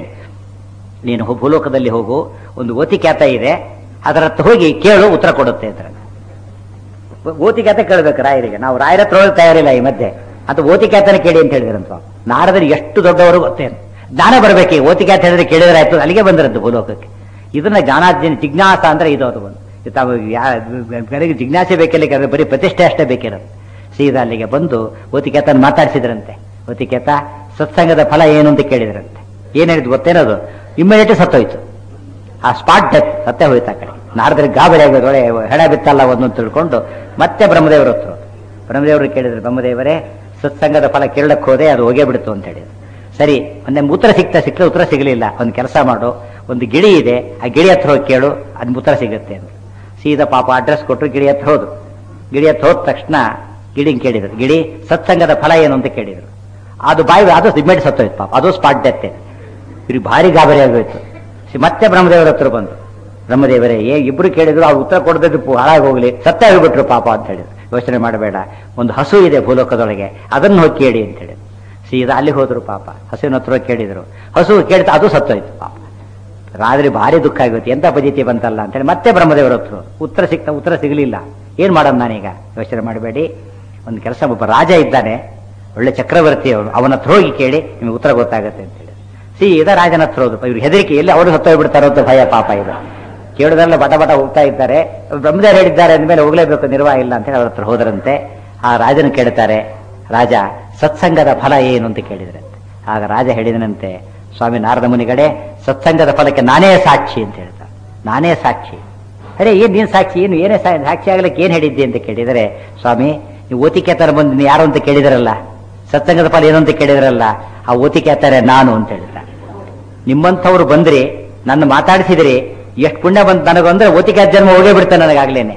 ನೀನು ಹೋ- ಭೂಲೋಕದಲ್ಲಿ ಹೋಗು ಒಂದು ಓತಿಕ್ಯಾತ ಇದೆ ಅದರ ಹತ್ರ ಹೋಗಿ ಕೇಳು ಉತ್ತರ ಕೊಡುತ್ತೆ ಅಂತ ಓತಿಕ್ಯಾತ ಕೇಳಬೇಕು ರಾಯರಿಗೆ ನಾವು ರಾಯರ ಹತ್ರ ಹೋಗಕ್ಕೆ ತಯಾರಿಲ್ಲ ಈ ಮಧ್ಯೆ ಅಂತ ಓತಿಕ್ಯಾತನ ಕೇಳಿ ಅಂತ ಹೇಳಿದ್ರಂತ ನಾರದರು ಎಷ್ಟು ದೊಡ್ಡವರು ಗೊತ್ತೇನು ಜ್ಞಾನ ಬರಬೇಕು ಈ ಓತಿಕ್ಯಾತ ಹೇಳಿದ್ರೆ ಕೇಳಿದ್ರೆ ಆಯ್ತು ಅಲ್ಲಿಗೆ ಬಂದಿರಂತೆ ಭೂಲೋಕಕ್ಕೆ ಇದನ್ನ ಜ್ಞಾನಾರ್ಜನ ಜಿಜ್ಞಾಸ ಅಂದ್ರೆ ಇದು ಅದು ಒಂದು ಇದು ತಾವು ಯಾ- ನನಗೆ ಜಿಜ್ಞಾಸೆ ಬೇಕಿಲ್ಲ ಬರೀ ಪ್ರತಿಷ್ಠೆ ಅಷ್ಟೇ ಬೇಕಿರೋದು ಸೀದಾ ಅಲ್ಲಿಗೆ ಬಂದು ಓತಿಕೇತನ ಮಾತಾಡಿಸಿದ್ರಂತೆ ಓತಿಕೇತ ಸತ್ಸಂಗದ ಫಲ ಏನು ಅಂತ ಕೇಳಿದ್ರಂತೆ ಏನ್ ಹೇಳಿದ್ ಗೊತ್ತೇನದು ಇಮ್ಮಿಡಿಯೇಟ್ ಸತ್ತೋಯ್ತು ಆ ಸ್ಪಾಟ್ ಡೆತ್ ಸತ್ತೇ ಹೋಯ್ತು ಆ ಕಡೆ ನಾರದರಿಗೆ ಗಾಬರಿ ಆಗೋದೊಳೆ ಹೆಣ ಬಿತ್ತಲ್ಲ ಒಂದು ಅಂತ ತಿಳ್ಕೊಂಡು ಮತ್ತೆ ಬ್ರಹ್ಮದೇವರ ಹತ್ರ ಹೋದ್ರು. ಬ್ರಹ್ಮದೇವರು ಕೇಳಿದ್ರು ಬ್ರಹ್ಮದೇವರೇ ಸತ್ಸಂಗದ ಫಲ ಕೇಳಕ್ ಹೋದೆ ಅದು ಹೋಗೇ ಬಿಡ್ತು ಅಂತ ಹೇಳಿದ್ರು ಸರಿ ಒಂದೇ ಉತ್ತರ ಸಿಗ್ತಾ ಸಿಕ್ಕರೆ ಉತ್ತರ ಸಿಗಲಿಲ್ಲ ಒಂದು ಕೆಲಸ ಮಾಡು ಒಂದು ಗಿಳಿ ಇದೆ ಆ ಗಿಳಿ ಹತ್ರ ಹೋಗಿ ಕೇಳು ಅದ್ ಉತ್ತರ ಸಿಗುತ್ತೆ ಅಂತ ಸೀದಾ ಪಾಪ ಅಡ್ರೆಸ್ ಕೊಟ್ಟರು ಗಿಳಿ ಹತ್ರ ಹೋದ್ರು ಗಿಳಿ ಹತ್ರ ಹೋದ ತಕ್ಷಣ ಗಿಳಿ ಕೇಳಿದ್ರು ಗಿಳಿ ಸತ್ಸಂಗದ ಫಲ ಏನು ಅಂತ ಕೇಳಿದ್ರು ಅದು ಬಾಯಿ ಅದು ಇಮ್ಮಿಡಿಯೇಟ್ ಸತ್ತೋಯ್ತು ಪಾಪ ಅದು ಸ್ಪಾಟ್ ಡೆತ್ ಇವ್ರಿಗೆ ಭಾರಿ ಗಾಬರಿ ಆಗೋಯ್ತು ಸಿ- ಮತ್ತೆ ಬ್ರಹ್ಮದೇವರ ಹತ್ರ ಬಂದು ಬ್ರಹ್ಮದೇವರೇ ಏ ಇಬ್ರು ಕೇಳಿದ್ರು ಅವ್ರು ಉತ್ತರ ಕೊಡಬೇಕು ಹಾಳಾಗಿ ಹೋಗ್ಲಿ ಸತ್ತೇ ಹೋಗ್ಬಿಟ್ರು ಪಾಪ ಅಂತ ಹೇಳಿದ್ರು ಯೋಚನೆ ಮಾಡಬೇಡ ಒಂದು ಹಸು ಇದೆ ಭೂಲೋಕದೊಳಗೆ ಅದನ್ನು ಹೋಗಿ ಕೇಳಿ ಅಂತ ಹೇಳಿದ್ರು ಸೀದಾ ಅಲ್ಲಿ ಹೋದ್ರು ಪಾಪ ಹಸುವಿನ ಹತ್ರ ಹೋಗಿ ಕೇಳಿದ್ರು ಹಸು ಕೇಳ್ತಾ ಅದು ಸತ್ತೋಯ್ತು ಪಾಪ ರಾತ್ರಿ ಭಾರಿ ದುಃಖ ಆಗುತ್ತೆ ಎಂತ ಪದ್ಧತಿ ಬಂತಲ್ಲ ಅಂತೇಳಿ ಮತ್ತೆ ಬ್ರಹ್ಮದೇವರ ಹತ್ರ ಉತ್ತರ ಸಿಕ್ತ ಉತ್ತರ ಸಿಗಲಿಲ್ಲ ಏನ್ ಮಾಡೋಣ ನಾನೀಗ ಯೋಚನೆ ಮಾಡಬೇಡಿ ಒಂದು ಕೆಲಸ ಒಬ್ಬ ರಾಜ ಇದ್ದಾನೆ ಒಳ್ಳೆ ಚಕ್ರವರ್ತಿ ಅವನು ಅವನ ಹತ್ರ ಹೋಗಿ ಕೇಳಿ ನಿಮಗೆ ಉತ್ತರ ಗೊತ್ತಾಗುತ್ತೆ ಅಂತ ಹೇಳಿ ಸೀದಾ ರಾಜನ ಹತ್ರ ಹೋದ್ರು ಇವ್ರು ಹೆದರಿಕೆ ಎಲ್ಲಿ ಅವರು ಸತ್ತೋಗ್ಬಿಡ್ತಾರೋ ಅಂತ ಭಯ ಪಾಪ ಇದು ಕೇಳುದಲ್ಲ ಬಟ ಬಟ ಹೋಗ್ತಾ ಇದ್ದಾರೆ ಬ್ರಹ್ಮದೇವರು ಹೇಳಿದ್ದಾರೆ ಅಂದಮೇಲೆ ಹೋಗ್ಲೇಬೇಕು ನಿರ್ವಾಹ ಇಲ್ಲ ಅಂತ ಹೇಳಿ ಅವ್ರ ಹತ್ರ ಹೋದ್ರಂತೆ ಆ ರಾಜನ ಕೇಳ್ತಾರೆ ರಾಜ ಸತ್ಸಂಗದ ಫಲ ಏನು ಅಂತ ಕೇಳಿದ್ರಂತೆ ಆಗ ರಾಜ ಹೇಳಿದನಂತೆ ಸ್ವಾಮಿ ನಾರದ ಮುನಿಗಡೆ ಸತ್ಸಂಗದ ಫಲಕ್ಕೆ ನಾನೇ ಸಾಕ್ಷಿ ಅಂತ ಹೇಳ್ತಾರೆ ನಾನೇ ಸಾಕ್ಷಿ ಅರೆ ಏನ್ ನೀನ್ ಸಾಕ್ಷಿ ಏನು ಏನೇ ಸಾ- ಸಾಕ್ಷಿ ಆಗ್ಲಿಕ್ಕೆ ಏನ್ ಹೇಳಿದ್ದೆ ಅಂತ ಕೇಳಿದರೆ ಸ್ವಾಮಿ ನೀವು ಓತಿಕೆ ತರ ಬಂದು ನೀವು ಯಾರು ಅಂತ ಕೇಳಿದ್ರಲ್ಲ ಸತ್ಸಂಗದ ಫಲ ಏನು ಅಂತ ಕೇಳಿದ್ರಲ್ಲ ಆ ಓತಿಕೆ ತಾರೆ ನಾನು ಅಂತ ಹೇಳ್ತಾರೆ ನಿಮ್ಮಂಥವ್ರು ಬಂದ್ರಿ ನನ್ನ ಮಾತಾಡಿಸಿದ್ರಿ ಎಷ್ಟು ಪುಣ್ಯ ಬಂತು ನನಗೊಂದ್ರೆ ಓತಿಕೆ ಜನ್ಮ ಹೋಗೇ ಬಿಡ್ತಾನೆ ನನಗಾಗ್ಲೇನೆ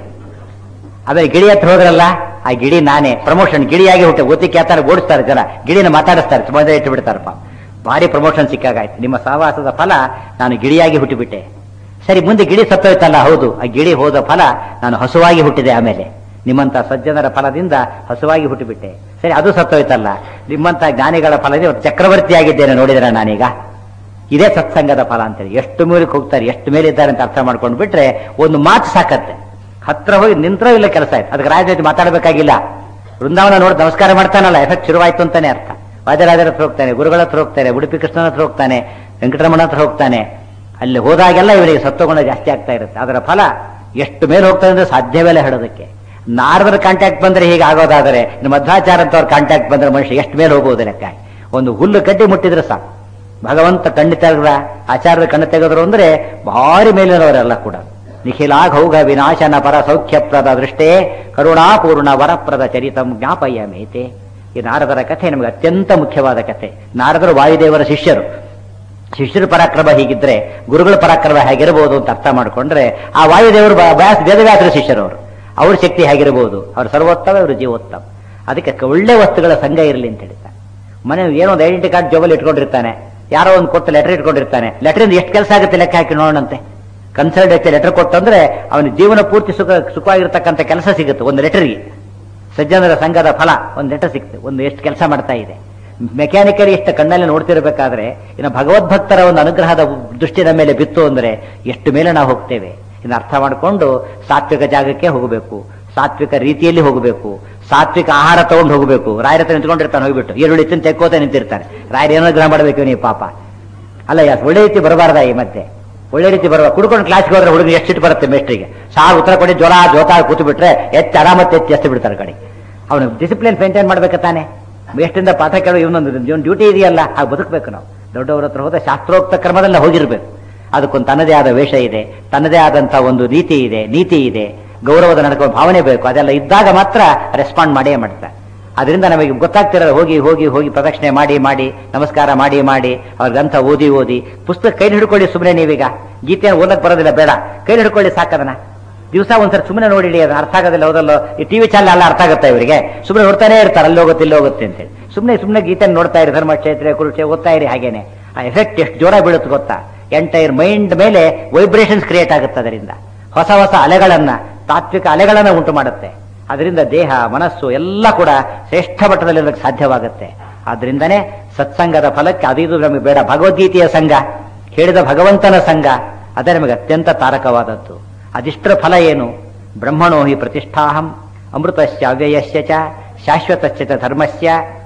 ಆಮೇಲೆ ಗಿಳಿ ಹತ್ರ ಹೋದ್ರಲ್ಲ ಆ ಗಿಳಿ ನಾನೇ ಪ್ರಮೋಷನ್ ಗಿಳಿಯಾಗಿ ಹುಟ್ಟೆ ಓತಿಕೆ ಆತರ ಓಡಿಸ್ತಾರೆ ಜನ ಗಿಳಿನ ಮಾತಾಡಿಸ್ತಾರೆ ಸುಮಾರು ಇಟ್ಟು ಬಿಡ್ತಾರಪ್ಪ ಭಾರಿ ಪ್ರಮೋಷನ್ ಸಿಕ್ಕಾಗಾಯ್ತು ನಿಮ್ಮ ಸಹವಾಸದ ಫಲ ನಾನು ಗಿಳಿಯಾಗಿ ಹುಟ್ಟಿಬಿಟ್ಟೆ ಸರಿ ಮುಂದೆ ಗಿಳಿ ಸತ್ತೋಯ್ತಲ್ಲ ಹೌದು ಆ ಗಿಳಿ ಹೋದ ಫಲ ನಾನು ಹಸುವಾಗಿ ಹುಟ್ಟಿದೆ ಆಮೇಲೆ ನಿಮ್ಮಂತ ಸಜ್ಜನರ ಫಲದಿಂದ ಹಸುವಾಗಿ ಹುಟ್ಟಿಬಿಟ್ಟೆ ಸರಿ ಅದು ಸತ್ತೋಯ್ತಲ್ಲ ನಿಮ್ಮಂತ ಜ್ಞಾನಿಗಳ ಫಲದಿಂದ ಇವತ್ತು ಚಕ್ರವರ್ತಿಯಾಗಿದ್ದೇನೆ ನೋಡಿದ್ರೆ ನಾನೀಗ ಇದೇ ಸತ್ಸಂಗದ ಫಲ ಅಂತೇಳಿ ಎಷ್ಟು ಮೇಲಕ್ಕೆ ಹೋಗ್ತಾರೆ ಎಷ್ಟು ಮೇಲೆ ಇದ್ದಾರೆ ಅಂತ ಅರ್ಥ ಮಾಡ್ಕೊಂಡು ಬಿಟ್ರೆ ಒಂದು ಮಾತು ಸಾಕತ್ತೆ ಹತ್ರ ಹೋಗಿ ನಿಂತ್ರೋ ಇಲ್ಲ ಕೆಲಸ ಆಯ್ತು ಅದಕ್ಕೆ ರಾಜ ಜೊತೆ ಮಾತಾಡಬೇಕಾಗಿಲ್ಲ ವೃಂದಾವನ ನೋಡಿ ನಮಸ್ಕಾರ ಮಾಡ್ತಾನಲ್ಲ ಎಫೆಕ್ಟ್ ಶುರುವಾಯ್ತು ಅಂತಾನೆ ಅರ್ಥ ವಾದ್ಯರಾಜರ ಹತ್ರ ಹೋಗ್ತಾನೆ ಗುರುಗಳ ಹತ್ರ ಹೋಗ್ತಾನೆ ಉಡುಪಿ ಕೃಷ್ಣನ ಹತ್ರ ಹೋಗ್ತಾನೆ ವೆಂಕಟರಮಣ ಹತ್ರ ಹೋಗ್ತಾನೆ ಅಲ್ಲಿ ಹೋದಾಗೆಲ್ಲ ಇವರಿಗೆ ಸತ್ವಗುಣ ಜಾಸ್ತಿ ಆಗ್ತಾ ಇರುತ್ತೆ ಅದರ ಫಲ ಎಷ್ಟು ಮೇಲೆ ಹೋಗ್ತಾ ಅಂದ್ರೆ ಸಾಧ್ಯವೇ ಇಲ್ಲ ಹೇಳೋದಕ್ಕೆ ನಾರದರ ಕಾಂಟ್ಯಾಕ್ಟ್ ಬಂದ್ರೆ ಹೀಗೆ ಆಗೋದಾದರೆ ಇನ್ನು ಮಧ್ವಾಚಾರ ಅಂತವ್ರ ಕಾಂಟ್ಯಾಕ್ಟ್ ಬಂದ್ರೆ ಮನುಷ್ಯ ಎಷ್ಟು ಮೇಲೆ ಹೋಗ್ಬೋದು ಲೆಕ್ಕ ಒಂದು ಹುಲ್ಲು ಕಡ್ಡಿ ಮುಟ್ಟಿದ್ರೆ ಸಾಕು ಭಗವಂತ ಕಣ್ಣು ತೆಗೆದ್ರ ಆಚಾರ್ಯರ ಕಣ್ಣು ತೆಗೆದ್ರು ಅಂದ್ರೆ ಭಾರಿ ಮೇಲಿನವರೆಲ್ಲ ಕೂಡ ನಿಖಿಲಾಘೌಘ ವಿನಾಶನ ಪರ ಸೌಖ್ಯಪ್ರದ ದೃಷ್ಟೇ ಕರುಣಾಪೂರ್ಣ ವರಪ್ರದ ಚರಿತಂ ಜ್ಞಾಪಯ್ಯ ಮೇತೆ ಈ ನಾರದರ ಕಥೆ ನಮಗೆ ಅತ್ಯಂತ ಮುಖ್ಯವಾದ ಕಥೆ ನಾರದರು ವಾಯುದೇವರ ಶಿಷ್ಯರು ಶಿಷ್ಯರ ಪರಾಕ್ರಮ ಹೀಗಿದ್ರೆ ಗುರುಗಳ ಪರಾಕ್ರಮ ಹೇಗಿರಬಹುದು ಅಂತ ಅರ್ಥ ಮಾಡ್ಕೊಂಡ್ರೆ ಆ ವಾಯುದೇವರು ಬ- ವ್ಯಾಸ ವೇದವ್ಯಾಸರ ಶಿಷ್ಯರು ಅವರು ಅವ್ರ ಶಕ್ತಿ ಹೇಗಿರಬಹುದು ಅವ್ರ ಸರ್ವೋತ್ತಮ ಇವರು ಜೀವೋತ್ತಮ ಅದಕ್ಕೆ ಕ- ಒಳ್ಳೆ ವಸ್ತುಗಳ ಸಂಘ ಇರಲಿ ಅಂತ ಹೇಳ್ತಾರೆ ಮನೆ ಏನೋ ಒಂದು ಐಡೆಂಟಿ ಕಾರ್ಡ್ ಜೋಬಲ್ಲಿ ಇಟ್ಕೊಂಡಿರ್ತಾನೆ ಯಾರೋ ಒಂದು ಕೊಟ್ಟು ಲೆಟರ್ ಇಟ್ಕೊಂಡಿರ್ತಾನೆ ಲೆಟರಿಂದ ಎಷ್ಟು ಕೆಲಸ ಆಗುತ್ತೆ ಲೆಕ್ಕ ಹಾಕಿ ನೋಡೋಣಂತೆ ಕನ್ಸಲ್ಟ್ ಐತೆ ಲೆಟರ್ ಕೊಟ್ಟಂದ್ರೆ ಅವನ ಜೀವನ ಪೂರ್ತಿ ಸುಖ ಸುಖವಾಗಿರ್ತಕ್ಕಂಥ ಕೆಲಸ ಸಿಗುತ್ತೆ ಒಂದು ಲೆಟರ್ಗೆ ಸಜ್ಜನರ ಸಂಘದ ಫಲ ಒಂದು ಲೆಟರ್ ಸಿಕ್ತು ಒಂದು ಎಷ್ಟು ಕೆಲಸ ಮಾಡ್ತಾ ಇದೆ ಮೆಕ್ಯಾನಿಕಲಿ ಎಷ್ಟು ಕಣ್ಣಲ್ಲಿ ನೋಡ್ತಿರ್ಬೇಕಾದ್ರೆ ಇನ್ನು ಭಗವದ್ಭಕ್ತರ ಒಂದು ಅನುಗ್ರಹದ ದೃಷ್ಟಿನ ಮೇಲೆ ಬಿತ್ತು ಅಂದ್ರೆ ಎಷ್ಟು ಮೇಲೆ ನಾವು ಹೋಗ್ತೇವೆ ಇನ್ನು ಅರ್ಥ ಮಾಡಿಕೊಂಡು ಸಾತ್ವಿಕ ಜಾಗಕ್ಕೆ ಹೋಗಬೇಕು ಸಾತ್ವಿಕ ರೀತಿಯಲ್ಲಿ ಹೋಗಬೇಕು ಸಾತ್ವಿಕ ಆಹಾರ ತಗೊಂಡು ಹೋಗಬೇಕು ರಾಯರ ಹತ್ರ ನಿಂತ್ಕೊಂಡಿರ್ತಾನೆ ಹೋಗ್ಬಿಟ್ಟು ಈರುಳ್ಳಿ ತಿಂದು ತೆಕ್ಕೋತ ನಿಂತಿರ್ತಾನೆ ರಾಯರ ಏನೋ ಗ್ರಹ ಮಾಡಬೇಕು ನೀವು ಪಾಪ ಅಲ್ಲ ಯಾಕೆ ಒಳ್ಳೆ ರೀತಿ ಬರಬಾರ್ದ ಈ ಮಧ್ಯೆ ಒಳ್ಳೆ ರೀತಿ ಬರುವ ಕುಡ್ಕೊಂಡು ಕ್ಲಾಸ್ಗೆ ಹೋದ್ರೆ ಹುಡುಗ ಎಷ್ಟು ಬರುತ್ತೆ ಮೇಸ್ಟ್ರಿಗೆ ಸಾರ್ ಉತ್ತರ ಕೊಡಿ ಜ್ವರ ಜೋತ ಕೂತು ಬಿಟ್ರೆ ಎತ್ತಿ ಆರಾಮತ್ತೆ ಎತ್ತಿ ಎಸ್ತು ಬಿಡ್ತಾರೆ ಕಡೆ ಅವನು ಡಿಸಿಪ್ಲಿನ್ ಮೇಂಟೈನ್ ಮಾಡ್ಬೇಕು ತಾನೆ ಮೇಷ್ಟಿಂದ ಪಾಠ ಕೇಳೋ ಇವನೊಂದು ಇವನ್ ಡ್ಯೂಟಿ ಇದೆಯಲ್ಲ ಹಾಗೆ ಬದುಕಬೇಕು ನಾವು ದೊಡ್ಡವರ ಹತ್ರ ಹೋದ ಶಾಸ್ತ್ರೋಕ್ತ ಕ್ರಮದಲ್ಲ ಹೋಗಿರ್ಬೇಕು ಅದಕ್ಕೊಂದು ತನ್ನದೇ ಆದ ವೇಷ ಇದೆ ತನ್ನದೇ ಆದಂತಹ ಒಂದು ರೀತಿ ಇದೆ ನೀತಿ ಇದೆ ಗೌರವದ ನಡ್ಕೋ ಭಾವನೆ ಬೇಕು ಅದೆಲ್ಲ ಇದ್ದಾಗ ಮಾತ್ರ ರೆಸ್ಪಾಂಡ್ ಮಾಡೇ ಮಾಡ್ತಾರೆ ಅದರಿಂದ ನಮಗೆ ಗೊತ್ತಾಗ್ತಿರಲ್ಲ ಹೋಗಿ ಹೋಗಿ ಹೋಗಿ ಪ್ರದಕ್ಷಿಣೆ ಮಾಡಿ ಮಾಡಿ ನಮಸ್ಕಾರ ಮಾಡಿ ಮಾಡಿ ಅವ್ರ ಗ್ರಂಥ ಓದಿ ಓದಿ ಪುಸ್ತಕ ಕೈಲಿ ಹಿಡ್ಕೊಳ್ಳಿ ಸುಮ್ಮನೆ ನೀವೀಗ ಗೀತೆಯನ್ನು ಓದಕ್ ಬರೋದಿಲ್ಲ ಬೇಡ ಕೈಲಿ ಹಿಡ್ಕೊಳ್ಳಿ ಸಾಕದನ್ನ ದಿವಸ ಒಂದ್ಸರಿ ಸುಮ್ಮನೆ ನೋಡಿಡಿ ಅದು ಅರ್ಥ ಆಗೋದಿಲ್ಲ ಹೌದಲ್ಲೋ ಈ ಟಿವಿ ಚಾನಲ್ ಎಲ್ಲ ಅರ್ಥ ಆಗುತ್ತೆ ಇವರಿಗೆ ಸುಮ್ಮನೆ ನೋಡ್ತಾನೆ ಇರ್ತಾರೆ ಅಲ್ಲಿ ಹೋಗುತ್ತೆ ಇಲ್ಲಿ ಹೋಗುತ್ತೆ ಅಂತೇಳಿ ಸುಮ್ಮನೆ ಸುಮ್ಮನೆ ಗೀತೆಯನ್ನು ನೋಡ್ತಾ ಇರಿ ಧರ್ಮಕ್ಷೇತ್ರ ಕುರುಕ್ಷೇ ಓದ್ತಾ ಇರಿ ಹಾಗೇನೆ ಆ ಎಫೆಕ್ಟ್ ಎಷ್ಟು ಜೋರ ಬೀಳುತ್ತೆ ಗೊತ್ತಾ ಎಂಟೈರ್ ಮೈಂಡ್ ಮೇಲೆ ವೈಬ್ರೇಷನ್ಸ್ ಕ್ರಿಯೇಟ್ ಆಗುತ್ತೆ ಅದರಿಂದ ಹೊಸ ಹೊಸ ಅಲೆಗಳನ್ನ ತಾತ್ವಿಕ ಅಲೆಗಳನ್ನ ಉಂಟು ಮಾಡುತ್ತೆ ಅದರಿಂದ ದೇಹ ಮನಸ್ಸು ಎಲ್ಲ ಕೂಡ ಶ್ರೇಷ್ಠ ಮಟ್ಟದಲ್ಲಿ ಸಾಧ್ಯವಾಗುತ್ತೆ ಆದ್ರಿಂದನೇ ಸತ್ಸಂಗದ ಫಲಕ್ಕೆ ಅದಿದು ನಮಗೆ ಬೇಡ ಭಗವದ್ಗೀತೆಯ ಸಂಘ ಹೇಳಿದ ಭಗವಂತನ ಸಂಘ ಅದೇ ನಮಗೆ ಅತ್ಯಂತ ತಾರಕವಾದದ್ದು ಅದಿಷ್ಟರ ಫಲ ಏನು ಬ್ರಹ್ಮಣೋ ಹಿ ಪ್ರತಿಷ್ಠಾಹಂ ಅಮೃತಸ್ಯ ಅವ್ಯಯಸ್ಯ ಚ ಶಾಶ್ವತಸ್ಯ ಚ ಧರ್ಮಸ್ಯ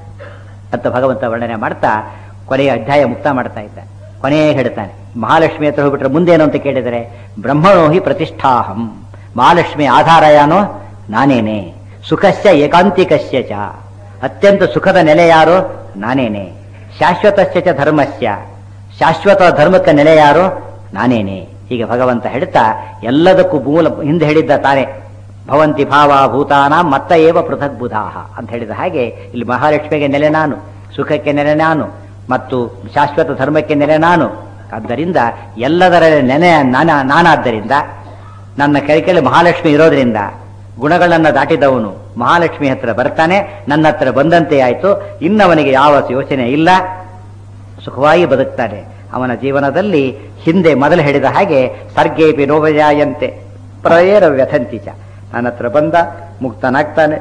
ಅಂತ ಭಗವಂತ ವರ್ಣನೆ ಮಾಡ್ತಾ ಕೊನೆಯ ಅಧ್ಯಾಯ ಮುಕ್ತ ಮಾಡ್ತಾ ಇದ್ದ ಕೊನೆಯೇ ಹೇಳ್ತಾನೆ ಮಹಾಲಕ್ಷ್ಮಿ ಹತ್ರ ಹೋಗ್ಬಿಟ್ರೆ ಮುಂದೇನು ಅಂತ ಕೇಳಿದರೆ ಬ್ರಹ್ಮಣೋ ಹಿ ಪ್ರತಿಷ್ಠಾಹಂ ಮಹಾಲಕ್ಷ್ಮಿ ಆಧಾರ ಯಾನು ನಾನೇನೆ ಸುಖಸ್ಯ ಏಕಾಂತಿಕಸ್ಯ ಚ ಅತ್ಯಂತ ಸುಖದ ನೆಲೆ ಯಾರು ನಾನೇನೆ ಶಾಶ್ವತಸ್ಯ ಚ ಧರ್ಮಸ್ಯ ಶಾಶ್ವತ ಧರ್ಮಕ್ಕೆ ನೆಲೆ ಯಾರು ನಾನೇನೆ ಹೀಗೆ ಭಗವಂತ ಹೇಳ್ತಾ ಎಲ್ಲದಕ್ಕೂ ಮೂಲ ಹಿಂದೆ ಹೇಳಿದ್ದ ತಾನೇ ಭವಂತಿ ಭಾವ ಭೂತಾನ ಮತ್ತ ಏವ ಪೃಥಕ್ ಬುಧಾಹ ಅಂತ ಹೇಳಿದ ಹಾಗೆ ಇಲ್ಲಿ ಮಹಾಲಕ್ಷ್ಮಿಗೆ ನೆಲೆ ನಾನು ಸುಖಕ್ಕೆ ನೆಲೆ ನಾನು ಮತ್ತು ಶಾಶ್ವತ ಧರ್ಮಕ್ಕೆ ನೆಲೆ ನಾನು ಆದ್ದರಿಂದ ಎಲ್ಲದರ ನೆನೆ ನಾನ ನಾನಾದ್ದರಿಂದ ನನ್ನ ಕೈ ಕೆಳಗೆ ಮಹಾಲಕ್ಷ್ಮಿ ಇರೋದ್ರಿಂದ ಗುಣಗಳನ್ನು ದಾಟಿದವನು ಮಹಾಲಕ್ಷ್ಮಿ ಹತ್ರ ಬರ್ತಾನೆ ನನ್ನ ಹತ್ರ ಬಂದಂತೆ ಆಯಿತು ಇನ್ನವನಿಗೆ ಯಾವ ಯೋಚನೆ ಇಲ್ಲ ಸುಖವಾಗಿ ಬದುಕ್ತಾನೆ ಅವನ ಜೀವನದಲ್ಲಿ ಹಿಂದೆ ಮೊದಲು ಹೇಳಿದ ಹಾಗೆ ಸರ್ಗೇಪಿ ನೋವಜಾಯಂತೆ ಪ್ರಯೇರ ವ್ಯಥಂತಿಚ ನನ್ನ ಹತ್ರ ಬಂದ ಮುಕ್ತನಾಗ್ತಾನೆ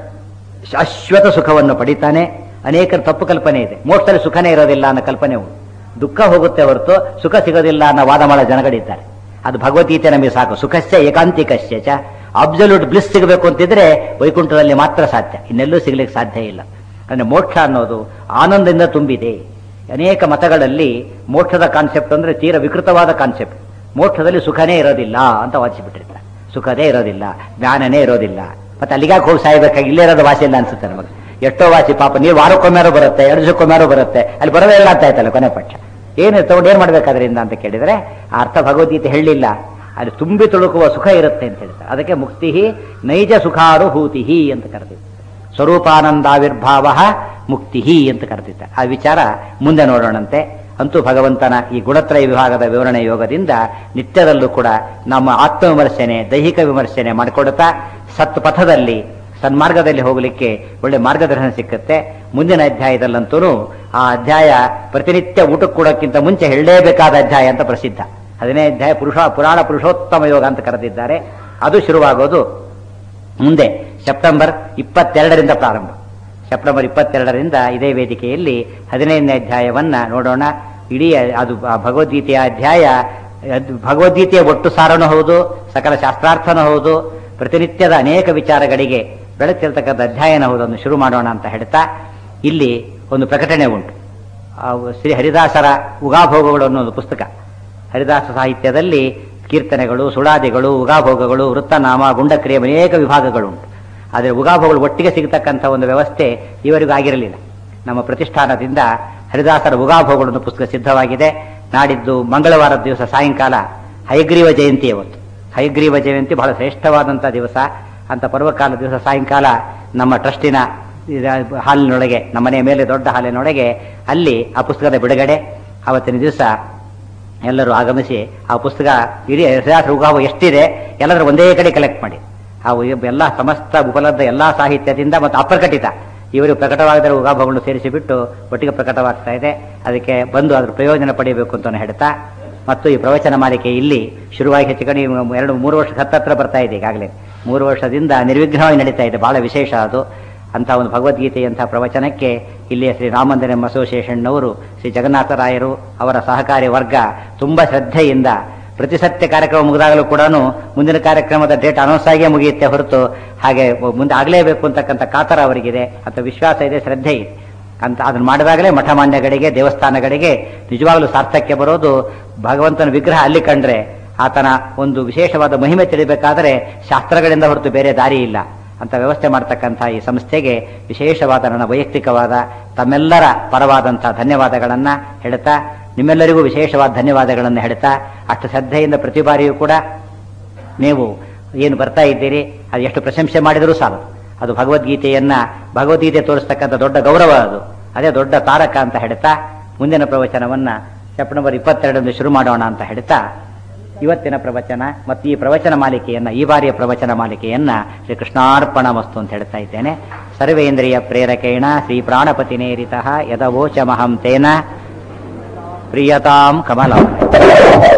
ಶಾಶ್ವತ ಸುಖವನ್ನು ಪಡಿತಾನೆ ಅನೇಕರ ತಪ್ಪು ಕಲ್ಪನೆ ಇದೆ ಮೋಕ್ಷದಲ್ಲಿ ಸುಖನೇ ಇರೋದಿಲ್ಲ ಅನ್ನೋ ಕಲ್ಪನೆ ಉಂಟು ದುಃಖ ಹೋಗುತ್ತೆ ಹೊರತು ಸುಖ ಸಿಗೋದಿಲ್ಲ ಅನ್ನೋ ವಾದ ಮಾಡೋ ಜನಗಳಿದ್ದಾರೆ ಅದು ಭಗವದ್ಗೀತೆ ನಮಗೆ ಸಾಕು ಸುಖಸ್ಯ ಏಕಾಂತಿಕಸ್ಯ ಚ ಅಬ್ಸಲ್ಯೂಟ್ ಬ್ಲಿಸ್ ಸಿಗಬೇಕು ಅಂತಿದ್ರೆ ವೈಕುಂಠದಲ್ಲಿ ಮಾತ್ರ ಸಾಧ್ಯ ಇನ್ನೆಲ್ಲೂ ಸಿಗ್ಲಿಕ್ಕೆ ಸಾಧ್ಯ ಇಲ್ಲ ಅಂದ್ರೆ ಮೋಕ್ಷ ಅನ್ನೋದು ಆನಂದದಿಂದ ತುಂಬಿದೆ ಅನೇಕ ಮತಗಳಲ್ಲಿ ಮೋಕ್ಷದ ಕಾನ್ಸೆಪ್ಟ್ ಅಂದ್ರೆ ತೀರ ವಿಕೃತವಾದ ಕಾನ್ಸೆಪ್ಟ್ ಮೋಕ್ಷದಲ್ಲಿ ಸುಖನೇ ಇರೋದಿಲ್ಲ ಅಂತ ವಾದಿಸಿಬಿಟ್ಟಿರ್ತಾರೆ ಸುಖದೇ ಇರೋದಿಲ್ಲ ಜ್ಞಾನನೇ ಇರೋದಿಲ್ಲ ಮತ್ತೆ ಅಲ್ಲಿಗಾಕೆ ಹೋಗಿ ಸಾಯ್ಬೇಕಾಗಿ ಇಲ್ಲೇ ಇರೋದು ವಾಸಿ ಇಲ್ಲ ಅನ್ಸುತ್ತೆ ನಮಗೆ ಎಷ್ಟೋ ವಾಸಿ ಪಾಪ ನೀರು ವಾರಕ್ಕೊಮ್ಮೆರೋ ಬರುತ್ತೆ ಎರಡು ದಿವಸಕ್ಕೊಮ್ಮೆರೋ ಬರುತ್ತೆ ಅಲ್ಲಿ ಬರೋದೇ ಇಲ್ಲ ಅಂತ ಆಯ್ತಲ್ಲ ಕೊನೆ ಪಕ್ಷ ಏನು ತಗೊಂಡು ಏನ್ ಮಾಡ್ಬೇಕಾದ್ರಿಂದ ಅಂತ ಕೇಳಿದ್ರೆ ಆ ಅರ್ಥ ಭಗವದ್ಗೀತೆ ಹೇಳಲಿಲ್ಲ ಅಲ್ಲಿ ತುಂಬಿ ತುಳುಕುವ ಸುಖ ಇರುತ್ತೆ ಅಂತ ಹೇಳ್ತಾರೆ ಅದಕ್ಕೆ ಮುಕ್ತಿ ನೈಜ ಸುಖಾನುಭೂತಿ ಅಂತ ಕರೆದಿತ್ತು ಸ್ವರೂಪಾನಂದಾವಿರ್ಭಾವ ಮುಕ್ತಿ ಅಂತ ಕರೆದಿದ್ದಾರೆ ಆ ವಿಚಾರ ಮುಂದೆ ನೋಡೋಣಂತೆ ಅಂತೂ ಭಗವಂತನ ಈ ಗುಣತ್ರಯ ವಿಭಾಗದ ವಿವರಣೆ ಯೋಗದಿಂದ ನಿತ್ಯದಲ್ಲೂ ಕೂಡ ನಮ್ಮ ಆತ್ಮವಿಮರ್ಶನೆ ದೈಹಿಕ ವಿಮರ್ಶನೆ ಮಾಡಿಕೊಡುತ್ತಾ ಸತ್ ಪಥದಲ್ಲಿ ಸನ್ಮಾರ್ಗದಲ್ಲಿ ಹೋಗಲಿಕ್ಕೆ ಒಳ್ಳೆ ಮಾರ್ಗದರ್ಶನ ಸಿಕ್ಕುತ್ತೆ ಮುಂದಿನ ಅಧ್ಯಾಯದಲ್ಲಂತೂ ಆ ಅಧ್ಯಾಯ ಪ್ರತಿನಿತ್ಯ ಊಟಕ್ಕೆ ಕೊಡೋಕ್ಕಿಂತ ಮುಂಚೆ ಹೇಳಲೇಬೇಕಾದ ಅಧ್ಯಾಯ ಅಂತ ಪ್ರಸಿದ್ಧ ಹದಿನೇ ಅಧ್ಯಾಯ ಪುರುಷ ಪುರಾಣ ಪುರುಷೋತ್ತಮ ಯೋಗ ಅಂತ ಕರೆದಿದ್ದಾರೆ ಅದು ಶುರುವಾಗೋದು ಮುಂದೆ ಸೆಪ್ಟೆಂಬರ್ ಇಪ್ಪತ್ತೆರಡರಿಂದ ಪ್ರಾರಂಭ ಸೆಪ್ಟೆಂಬರ್ ಇಪ್ಪತ್ತೆರಡರಿಂದ ಇದೇ ವೇದಿಕೆಯಲ್ಲಿ ಹದಿನೈದನೇ ಅಧ್ಯಾಯವನ್ನ ನೋಡೋಣ ಇಡೀ ಅದು ಆ ಭಗವದ್ಗೀತೆಯ ಅಧ್ಯಾಯ ಅದು ಭಗವದ್ಗೀತೆಯ ಒಟ್ಟು ಸಾರನೂ ಹೌದು ಸಕಲ ಶಾಸ್ತ್ರಾರ್ಥನೂ ಹೌದು ಪ್ರತಿನಿತ್ಯದ ಅನೇಕ ವಿಚಾರಗಳಿಗೆ ಬೆಳಕಿರ್ತಕ್ಕಂಥ ಅಧ್ಯಾಯನ ಹೌದನ್ನು ಶುರು ಮಾಡೋಣ ಅಂತ ಹೇಳ್ತಾ ಇಲ್ಲಿ ಒಂದು ಪ್ರಕಟಣೆ ಉಂಟು ಆ ಶ್ರೀ ಹರಿದಾಸರ ಉಗಾಭೋಗಗಳು ಅನ್ನೋ ಒಂದು ಪುಸ್ತಕ ಹರಿದಾಸ ಸಾಹಿತ್ಯದಲ್ಲಿ ಕೀರ್ತನೆಗಳು ಸುಳಾದಿಗಳು ಉಗಾಭೋಗಗಳು ವೃತ್ತನಾಮ ಗುಂಡಕ್ರಿಯೆ ಅನೇಕ ವಿಭಾಗಗಳು ಉಂಟು ಆದರೆ ಉಗಾಭೋಗಗಳು ಒಟ್ಟಿಗೆ ಸಿಗತಕ್ಕಂಥ ಒಂದು ವ್ಯವಸ್ಥೆ ಇವರಿಗೂ ಆಗಿರಲಿಲ್ಲ ನಮ್ಮ ಪ್ರತಿಷ್ಠಾನದಿಂದ ಹರಿದಾಸರ ಉಗಾಭೋಗಗಳು ಅನ್ನೋ ಪುಸ್ತಕ ಸಿದ್ಧವಾಗಿದೆ ನಾಡಿದ್ದು ಮಂಗಳವಾರದ ದಿವಸ ಸಾಯಂಕಾಲ ಹೈಗ್ರೀವ ಜಯಂತಿ ಇವತ್ತು ಹೈಗ್ರೀವ ಜಯಂತಿ ಬಹಳ ಶ್ರೇಷ್ಠವಾದಂಥ ದಿವಸ ಅಂತ ಪರ್ವಕಾಲ ದಿವಸ ಸಾಯಂಕಾಲ ನಮ್ಮ ಟ್ರಸ್ಟಿನ ಇದ- ಹಾಲಿನೊಳಗೆ ನಮ್ಮನೆಯ ಮೇಲೆ ದೊಡ್ಡ ಹಾಲಿನೊಳಗೆ ಅಲ್ಲಿ ಆ ಪುಸ್ತಕದ ಬಿಡುಗಡೆ ಆವತ್ತಿನ ದಿವಸ ಎಲ್ಲರೂ ಆಗಮಿಸಿ ಆ ಪುಸ್ತಕ ಇಡೀ ಹರಿದಾಸರ ಉಗಾಭೋಗ ಎಷ್ಟಿದೆ ಎಲ್ಲದರ ಒಂದೇ ಕಡೆ ಕಲೆಕ್ಟ್ ಮಾಡಿ ಆ ಎಲ್ಲ ಸಮಸ್ತ ಉಪಲಬ್ಧ ಎಲ್ಲಾ ಸಾಹಿತ್ಯದಿಂದ ಮತ್ತು ಅಪ್ರಕಟಿತ ಇವರು ಪ್ರಕಟವಾಗಿದ್ದ ಉಗಾಭಗಳನ್ನು ಸೇರಿಸಿಬಿಟ್ಟು ಒಟ್ಟಿಗೆ ಪ್ರಕಟವಾಗ್ತಾ ಇದೆ ಅದಕ್ಕೆ ಬಂದು ಅದರ ಪ್ರಯೋಜನ ಪಡೆಯಬೇಕು ಅಂತ ಹೇಳ್ತಾ ಮತ್ತು ಈ ಪ್ರವಚನ ಮಾಲಿಕೆ ಇಲ್ಲಿ ಶುರುವಾಗಿ ಹೆಚ್ಚು ಕಡೆ ಎರಡು ಮೂರು ವರ್ಷ ಹತ್ತತ್ರ ಬರ್ತಾ ಇದೆ ಈಗಾಗಲೇ ಮೂರು ವರ್ಷದಿಂದ ನಿರ್ವಿಘ್ನವಾಗಿ ನಡೀತಾ ಇದೆ ಬಹಳ ವಿಶೇಷ ಅದು ಅಂತ ಒಂದು ಭಗವದ್ಗೀತೆಯಂತಹ ಪ್ರವಚನಕ್ಕೆ ಇಲ್ಲಿಯ ಶ್ರೀ ರಾಮಂದಿರಂ ಅಸೋಸಿಯೇಷನ್ನವರು ಶ್ರೀ ಜಗನ್ನಾಥರಾಯರು ಅವರ ಸಹಕಾರಿ ವರ್ಗ ತುಂಬಾ ಶ್ರದ್ಧೆಯಿಂದ ಪ್ರತಿ ಸತ್ಯ ಕಾರ್ಯಕ್ರಮ ಮುಗಿದಾಗಲೂ ಕೂಡ ಮುಂದಿನ ಕಾರ್ಯಕ್ರಮದ ಡೇಟ್ ಅನೌನ್ಸ್ ಆಗಿಯೇ ಮುಗಿಯುತ್ತೆ ಹೊರತು ಹಾಗೆ ಮುಂದೆ ಆಗಲೇಬೇಕು ಅಂತಕ್ಕಂಥ ಕಾತರ ಅವರಿಗಿದೆ ಅಂತ ವಿಶ್ವಾಸ ಇದೆ ಶ್ರದ್ಧೆ ಇದೆ ಅಂತ ಅದನ್ನು ಮಾಡಿದಾಗಲೇ ಮಠ ಮಾನ್ಯಗಳಿಗೆ ದೇವಸ್ಥಾನಗಳಿಗೆ ನಿಜವಾಗಲೂ ಸಾರ್ಥಕ್ಯ ಬರೋದು ಭಗವಂತನ ವಿಗ್ರಹ ಅಲ್ಲಿ ಕಂಡ್ರೆ ಆತನ ಒಂದು ವಿಶೇಷವಾದ ಮಹಿಮೆ ತಿಳಿಬೇಕಾದರೆ ಶಾಸ್ತ್ರಗಳಿಂದ ಹೊರತು ಬೇರೆ ದಾರಿ ಇಲ್ಲ ಅಂತ ವ್ಯವಸ್ಥೆ ಮಾಡ್ತಕ್ಕಂಥ ಈ ಸಂಸ್ಥೆಗೆ ವಿಶೇಷವಾದ ನನ್ನ ವೈಯಕ್ತಿಕವಾದ ತಮ್ಮೆಲ್ಲರ ಪರವಾದಂತಹ ಧನ್ಯವಾದಗಳನ್ನ ಹೇಳ್ತಾ ನಿಮ್ಮೆಲ್ಲರಿಗೂ ವಿಶೇಷವಾದ ಧನ್ಯವಾದಗಳನ್ನು ಹೇಳ್ತಾ ಅಷ್ಟು ಶ್ರದ್ಧೆಯಿಂದ ಪ್ರತಿ ಬಾರಿಯೂ ಕೂಡ ನೀವು ಏನು ಬರ್ತಾ ಇದ್ದೀರಿ ಅದು ಎಷ್ಟು ಪ್ರಶಂಸೆ ಮಾಡಿದರೂ ಸಾಲು ಅದು ಭಗವದ್ಗೀತೆಯನ್ನ ಭಗವದ್ಗೀತೆ ತೋರಿಸ್ತಕ್ಕಂಥ ದೊಡ್ಡ ಗೌರವ ಅದು ಅದೇ ದೊಡ್ಡ ತಾರಕ ಅಂತ ಹೇಳ್ತಾ ಮುಂದಿನ ಪ್ರವಚನವನ್ನ ಸೆಪ್ಟೆಂಬರ್ ಇಪ್ಪತ್ತೆರಡರಂದು ಶುರು ಮಾಡೋಣ ಅಂತ ಹೇಳ್ತಾ ಇವತ್ತಿನ ಪ್ರವಚನ ಮತ್ತು ಈ ಪ್ರವಚನ ಮಾಲಿಕೆಯನ್ನ ಈ ಬಾರಿಯ ಪ್ರವಚನ ಮಾಲಿಕೆಯನ್ನ ಶ್ರೀ ಕೃಷ್ಣಾರ್ಪಣ ವಸ್ತು ಅಂತ ಹೇಳ್ತಾ ಇದ್ದೇನೆ ಸರ್ವೇಂದ್ರಿಯ ಪ್ರೇರಕೇಣ ಶ್ರೀ ಪ್ರಾಣಪತಿ ನೇರಿತ ಯದವೋಚಮಹಂ ತೇನ ಪ್ರಿಯತಾಂ ಕಮಲ